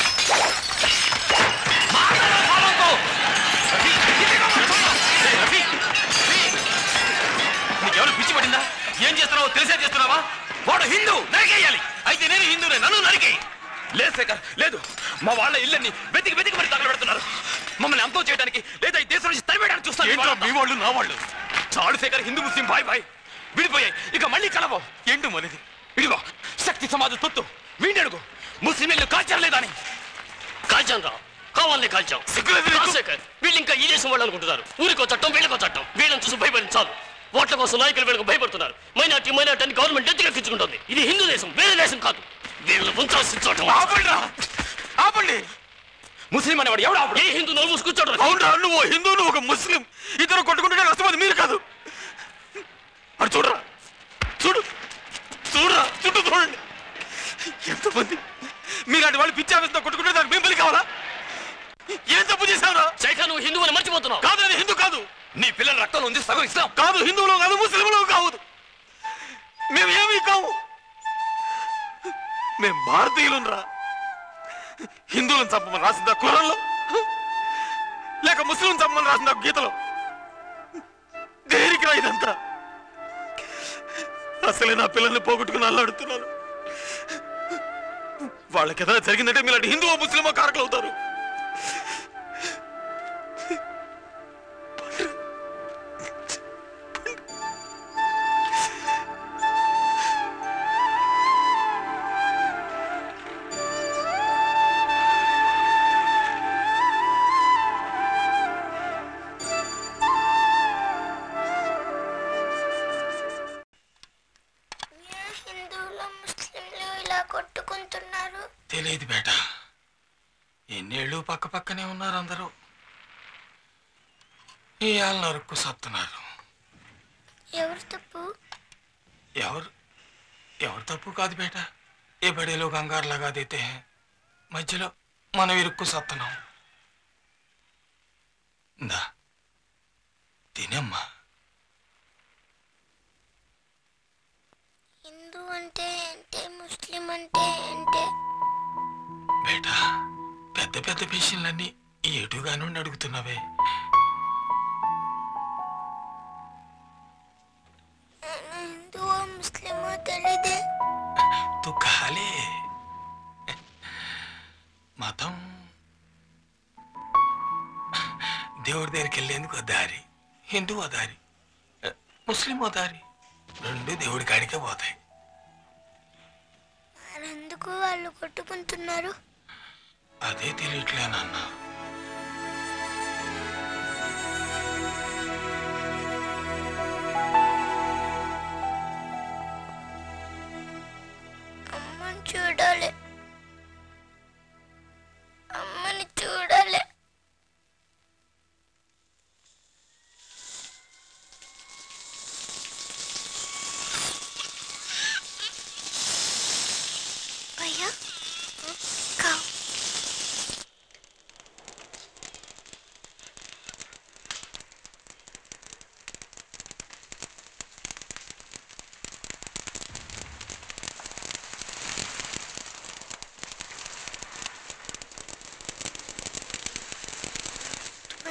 నీకెవరు పిచ్చి పడిందా ఏం చేస్తున్నావో తెలిసే చేస్తున్నావా వాడు హిందూ నరికేయాలి అయితే నేను హిందూనే నన్ను నరికేయి లేదు శేఖర్ లేదు మా వాళ్ళ ఇళ్ళని వెతికి వెతికి మరి తగలబెడుతున్నారు మమ్మల్ని అంతం చేయడానికి లేదా ఈ దేశం నుంచి తరివేయడానికి చూస్తాను ఏంట్రా మీ వాళ్ళు నా వాళ్ళు చాలు శేఖర్ హిందూ ముస్లిం బాయ్ బాయ్ విడిపోయాయి ఇక మళ్ళీ కలవో ఏంటో మనది ఇదిగో శక్తి సమాజ తొత్తు వీడిని అడుగు ముస్లింలు కాల్చర్లేదా అని కాల్చాం రా కావాలని కాల్చాం రాజశేఖర్ వీళ్ళు ఇంకా ఈ దేశం వాళ్ళు అనుకుంటున్నారు ఊరికో చట్టం వీళ్ళకో చట్టం వీళ్ళని చూసి భయపడింది చాలు ఓట్ల కోసం నాయకులు వీళ్ళకి భయపడుతున్నారు మైనార్టీ మైనార్టీ అని గవర్నమెంట్ ఎత్తుకెక్కించుకుంటుంది ఇది హిందూ దేశం వేరే దేశం కాదు వీళ్ళని ఉంచాల్సిన చోట ఆపండి ఆపండి ముస్లిం అనేవాడు ఎవడు ఆపడు ఏ హిందూ నోరు మూసి కూర్చోడు అవునరా నువ్వు హిందూ నువ్వు ఒక ముస్లిం ఇద్దరు కొట్టుకుంటే నష్టపోదు మీరు కాదు అటు చూడరా చూడు చూడరా చుట్టూ చూడండి ఎంతమంది మీలాంటి వాళ్ళు పిచ్చి ఆఫీస్తో కొట్టుకుంటే దానికి మేము బలి కావాలా ఏం తప్పు చేశావురా శేఖర్ నువ్వు హిందూ అని మర్చిపోతున్నావు కాదు నేను హిందూ కాదు నీ పిల్లల రక్తంలో ఉంది సగం ఇస్తాం కాదు హిందువులు కాదు ముస్లింలు కావద్దు మేము ఏమీ కావు మేము భారతీయులు రా హిందువులను చంపమని రాసిందా కులంలో లేక ముస్లిం చంపమని రాసిందా గీతలో దేనికి రా ఇదంతా అసలే నా పిల్లల్ని పోగొట్టుకుని అల్లాడుతున్నాను వాళ్ళకి ఏదైనా జరిగిందంటే మీలాంటి హిందువో ముస్లిమో కారకులు అవుతారు హిందువులు ముస్లింలు ఇలా కొట్టుకుంటున్నారు తెలియదు బేట ఎన్నేళ్ళు పక్క పక్కనే ఉన్నారు అందరూ ఇవాళ నరుక్కు సత్తున్నారు ఎవరు తప్పు ఎవరు ఎవరు తప్పు కాదు బేట ఏ బడేలో కంగారు లగా దేతే హై. మధ్యలో మనం ఇరుక్కు సత్తనాం దా తినమ్మా హిందూ అంటే ఏంటి ముస్లిం అంటే ఏంటి బేట పెద్ద పెద్ద విషయాలన్నీ ఏటుగా నుండి అడుగుతున్నావే నేను హిందువో ముస్లిమో తెలీదే తు ఖాళీ మతం దేవుడి దగ్గరికి వెళ్ళేందుకు ఓ దారి హిందూ ఓ దారి అ, ముస్లిం ఓ దారి రెండు దేవుడి కాడికే పోతాయి మరెందుకు వాళ్ళు కొట్టుకుంటున్నారు అదే తెలియట్లేనన్నా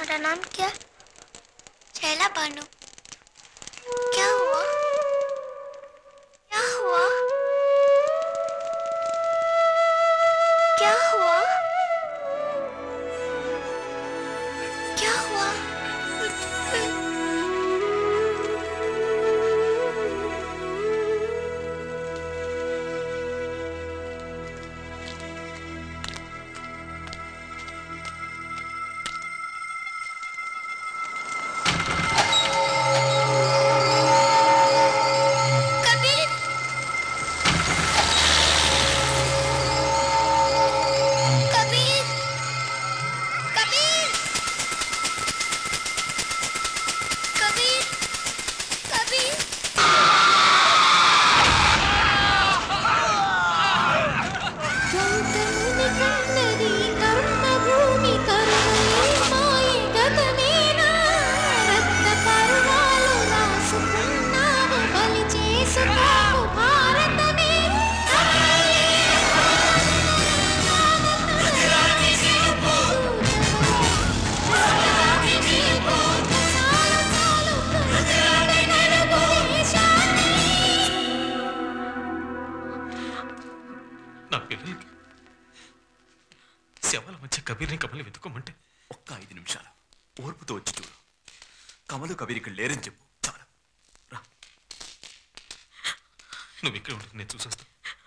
तुम्हारा नाम क्या शैला बानू क्या हुआ क्या हुआ क्या हुआ क्या हुआ कबीर कबीर कबीर कबीर कबीर గౌతముని కన్నది కర్మభూమి కరుణే మాయ గతమేనా రక్త పర్వాలు రాసుకున్నావు బలి చేసుకోవు భారతమే నా పిల్లలకి శవాల మధ్య కబీర్ని కమలి వెతుకోమంటే ఒక్క ఐదు నిమిషాలు ఓర్పుతో వచ్చి చూడు కమలు కబీర్ ఇక్కడ లేరని చెప్పు చాలు నువ్వు ఇక్కడ ఉండదు నేను చూసొస్తా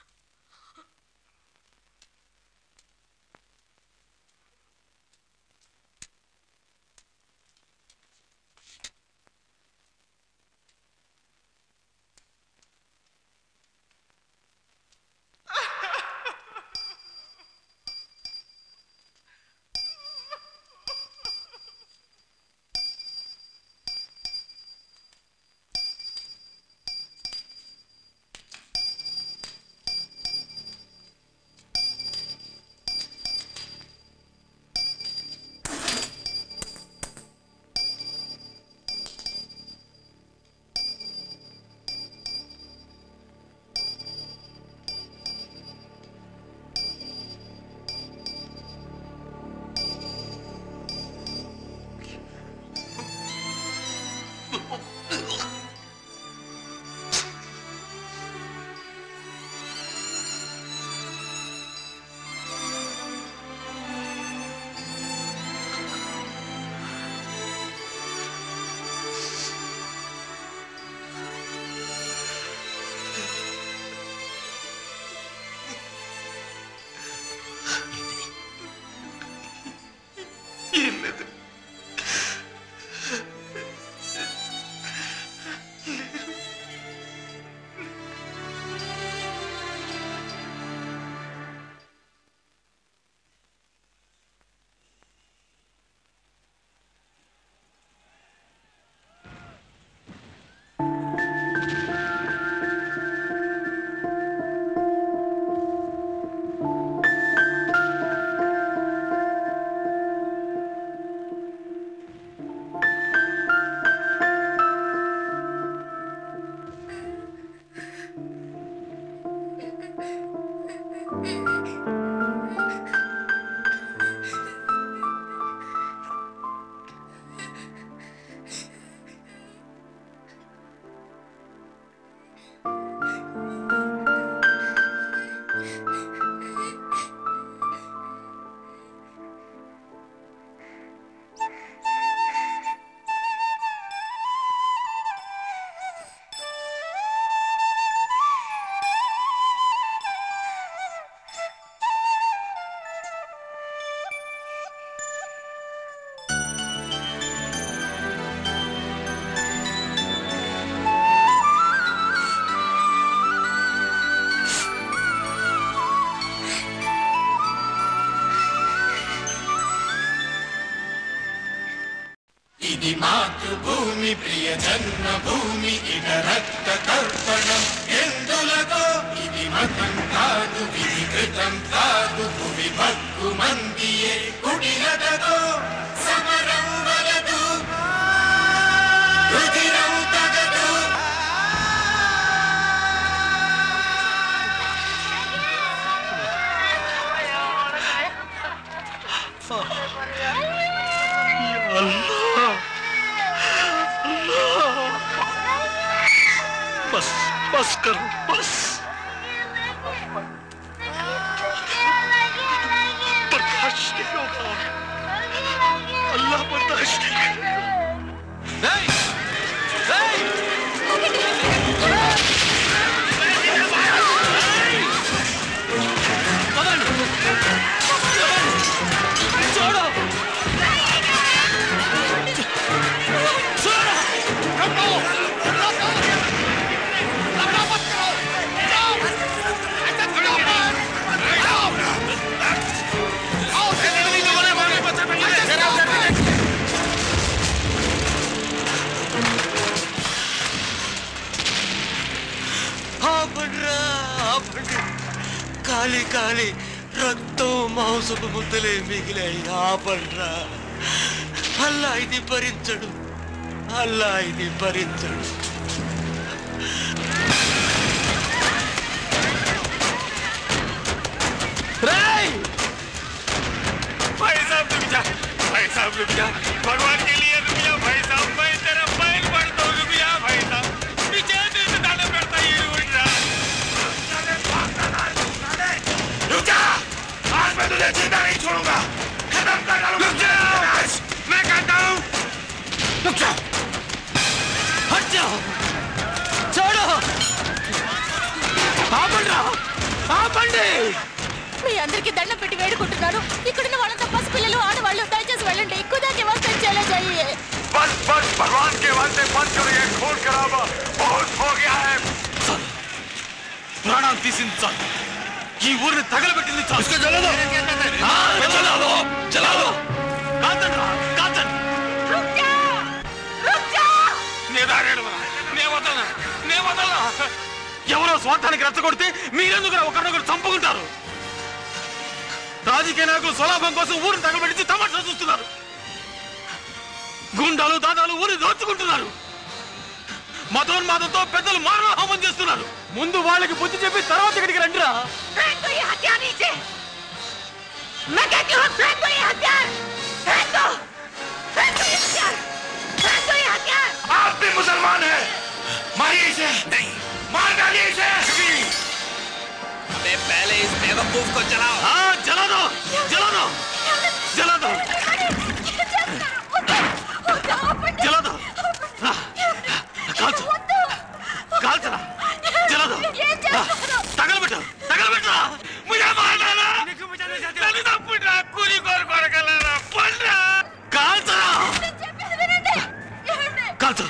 ఏం లేదు ఇది మాతృభూమి ప్రియ జన్మభూమి ఇక రక్త తర్పణం ఎందులతో ఇది మతం కాదు విధి కృతం కాదు భూమి భక్కు మందియే కుడిలతో సమరం వలదు రుధిరం తగదు अल्लाह बस बस करो बस बर्दाश्त नहीं होगा अल्लाह बर्दाश्त नहीं करेगा छोड़ो छोड़ो रखो रखो लफड़ा मत करो जाओ ऐसा खड़ा मत जाओ आओ चले नहीं तो बोले मारे बच्चे बच्चे जरा जरा ఆపండ్రా ఆపండి కాలి కాలి రక్తం మాంసపు ముద్దలే మిగిలాయి ఆపండ్రా అల్లా ఇది భరించడు అల్లా ఇది భరించడు भाई साहब रुक जा भाई साहब रुक जा भगवान के लिए रुक जा भाई साहब मैं तेरा पैर पड़ता हूँ रुक जा भाई साहब पीछे से तो डाले पड़ता ये उठ रहा रुक जा आज मैं तुझे जिंदा नहीं छोड़ूंगा खत्म कर डालूंगा रुक जा मैं कहता हूँ रुक जा हट जाओ छोड़ो ఆపండ్రా ఆపండి మీ అందరికి దండం పెట్టి వేడుకుంటున్నాను ఇక్కడున్న వాళ్ళంతా పసిపిల్లలు ఆడవాళ్ళు దయచేసి వెళ్ళండి खुदा के वास्ते चले जाइए बस बस भगवान के वास्ते बंद करो ये खून खराबा बहुत हो गया है ప్రాణాలు తీసింది చాలు ఈ ఊరిని తగలబెట్టింది చాలు इसको जला दो ఆ, జలాలో జలాలో కాల్చండి రా, కాల్చండి నే దారేడు నే వదలనా నే వదలనా ఎవరో స్వార్థానికి రెచ్చగొడితే మీరెందుకు ఒకరినొకరు చంపుకుంటారు రాజకీయ నాయకులు స్వలాభం కోసం ఊరిని తగలబెట్టి తమాషా చూస్తున్నారు గుండాలు దాదాలు ఊరిని దోచుకుంటున్నారు మతోన్మాదంతో పెద్దలు మారణహోమం చేస్తున్నారు ముందు వాళ్ళకి బుద్ధి చెప్పి తర్వాత ఇక్కడికి రండిరా फेंक दो ये हथियार नीचे मैं कहती हूँ फेंक दो ये हथियार फेंक दो फेंक दो ये हथियार फेंक दो ये हथियार आप भी मुसलमान हैं मारिए इसे नहीं मार डालिए इसे अबे पहले इस बेवकूफ को जलाओ हाँ जला दो जला दो जला दो जला दो हाँ, కాల్చు కాల్చరా జలా దో తగలబెట్టు తగలబెట్టరా मुझे मारना ना नन्ను తప్పుడ్రా కూలి కోరు కొరకలారా పండ్రా కాల్చరా కాల్చు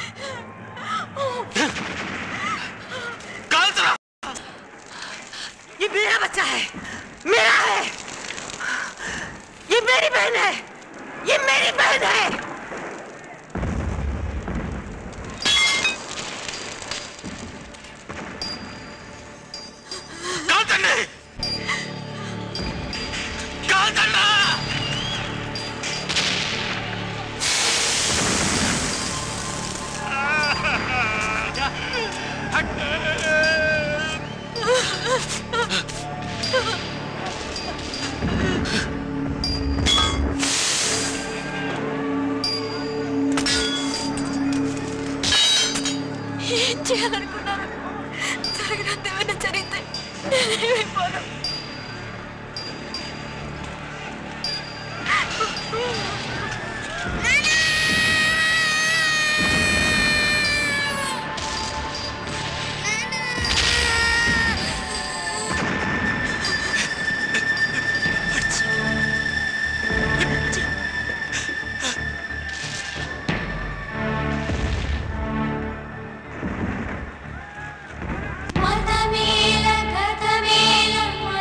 కాల్చరా ये मेरा बच्चा है मेरा है ये मेरी बहन है ये मेरी बहन है కాల్చండి కాల్చండి ఏం చేయాలనుకున్నాను జరగనంత ఏమైనా జరిగితే నేనేమైపోను మతమేల కథమేల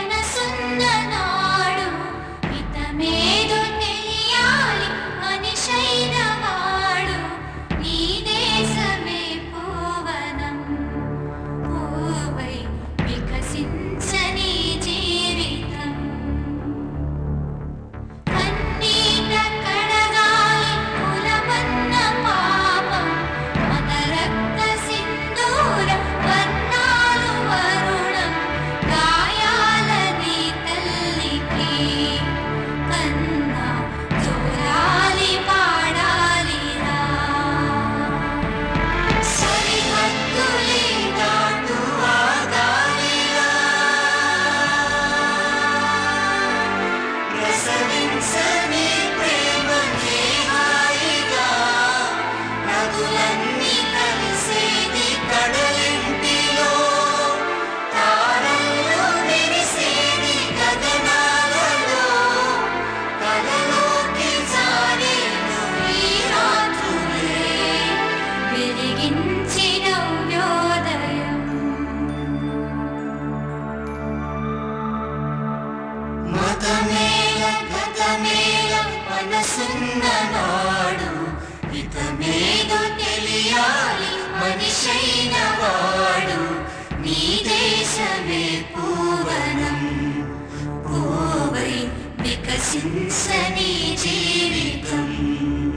వికసించని ప్రేమనే హాయిగా నదులన్నీ కలిసేది కడలింటిలో తారల్లో మెరిసేది గగనాలలో కలలోకి జారేను ఈ రాత్రులే వెలిగించిన ఉదయోదయం మతమేల గతమేల మనసున్న నాడు హితమేదో తెలియాలి మనిషైన వాడు నీ దేశమే పూవనం పూవై వికసించని జీవితం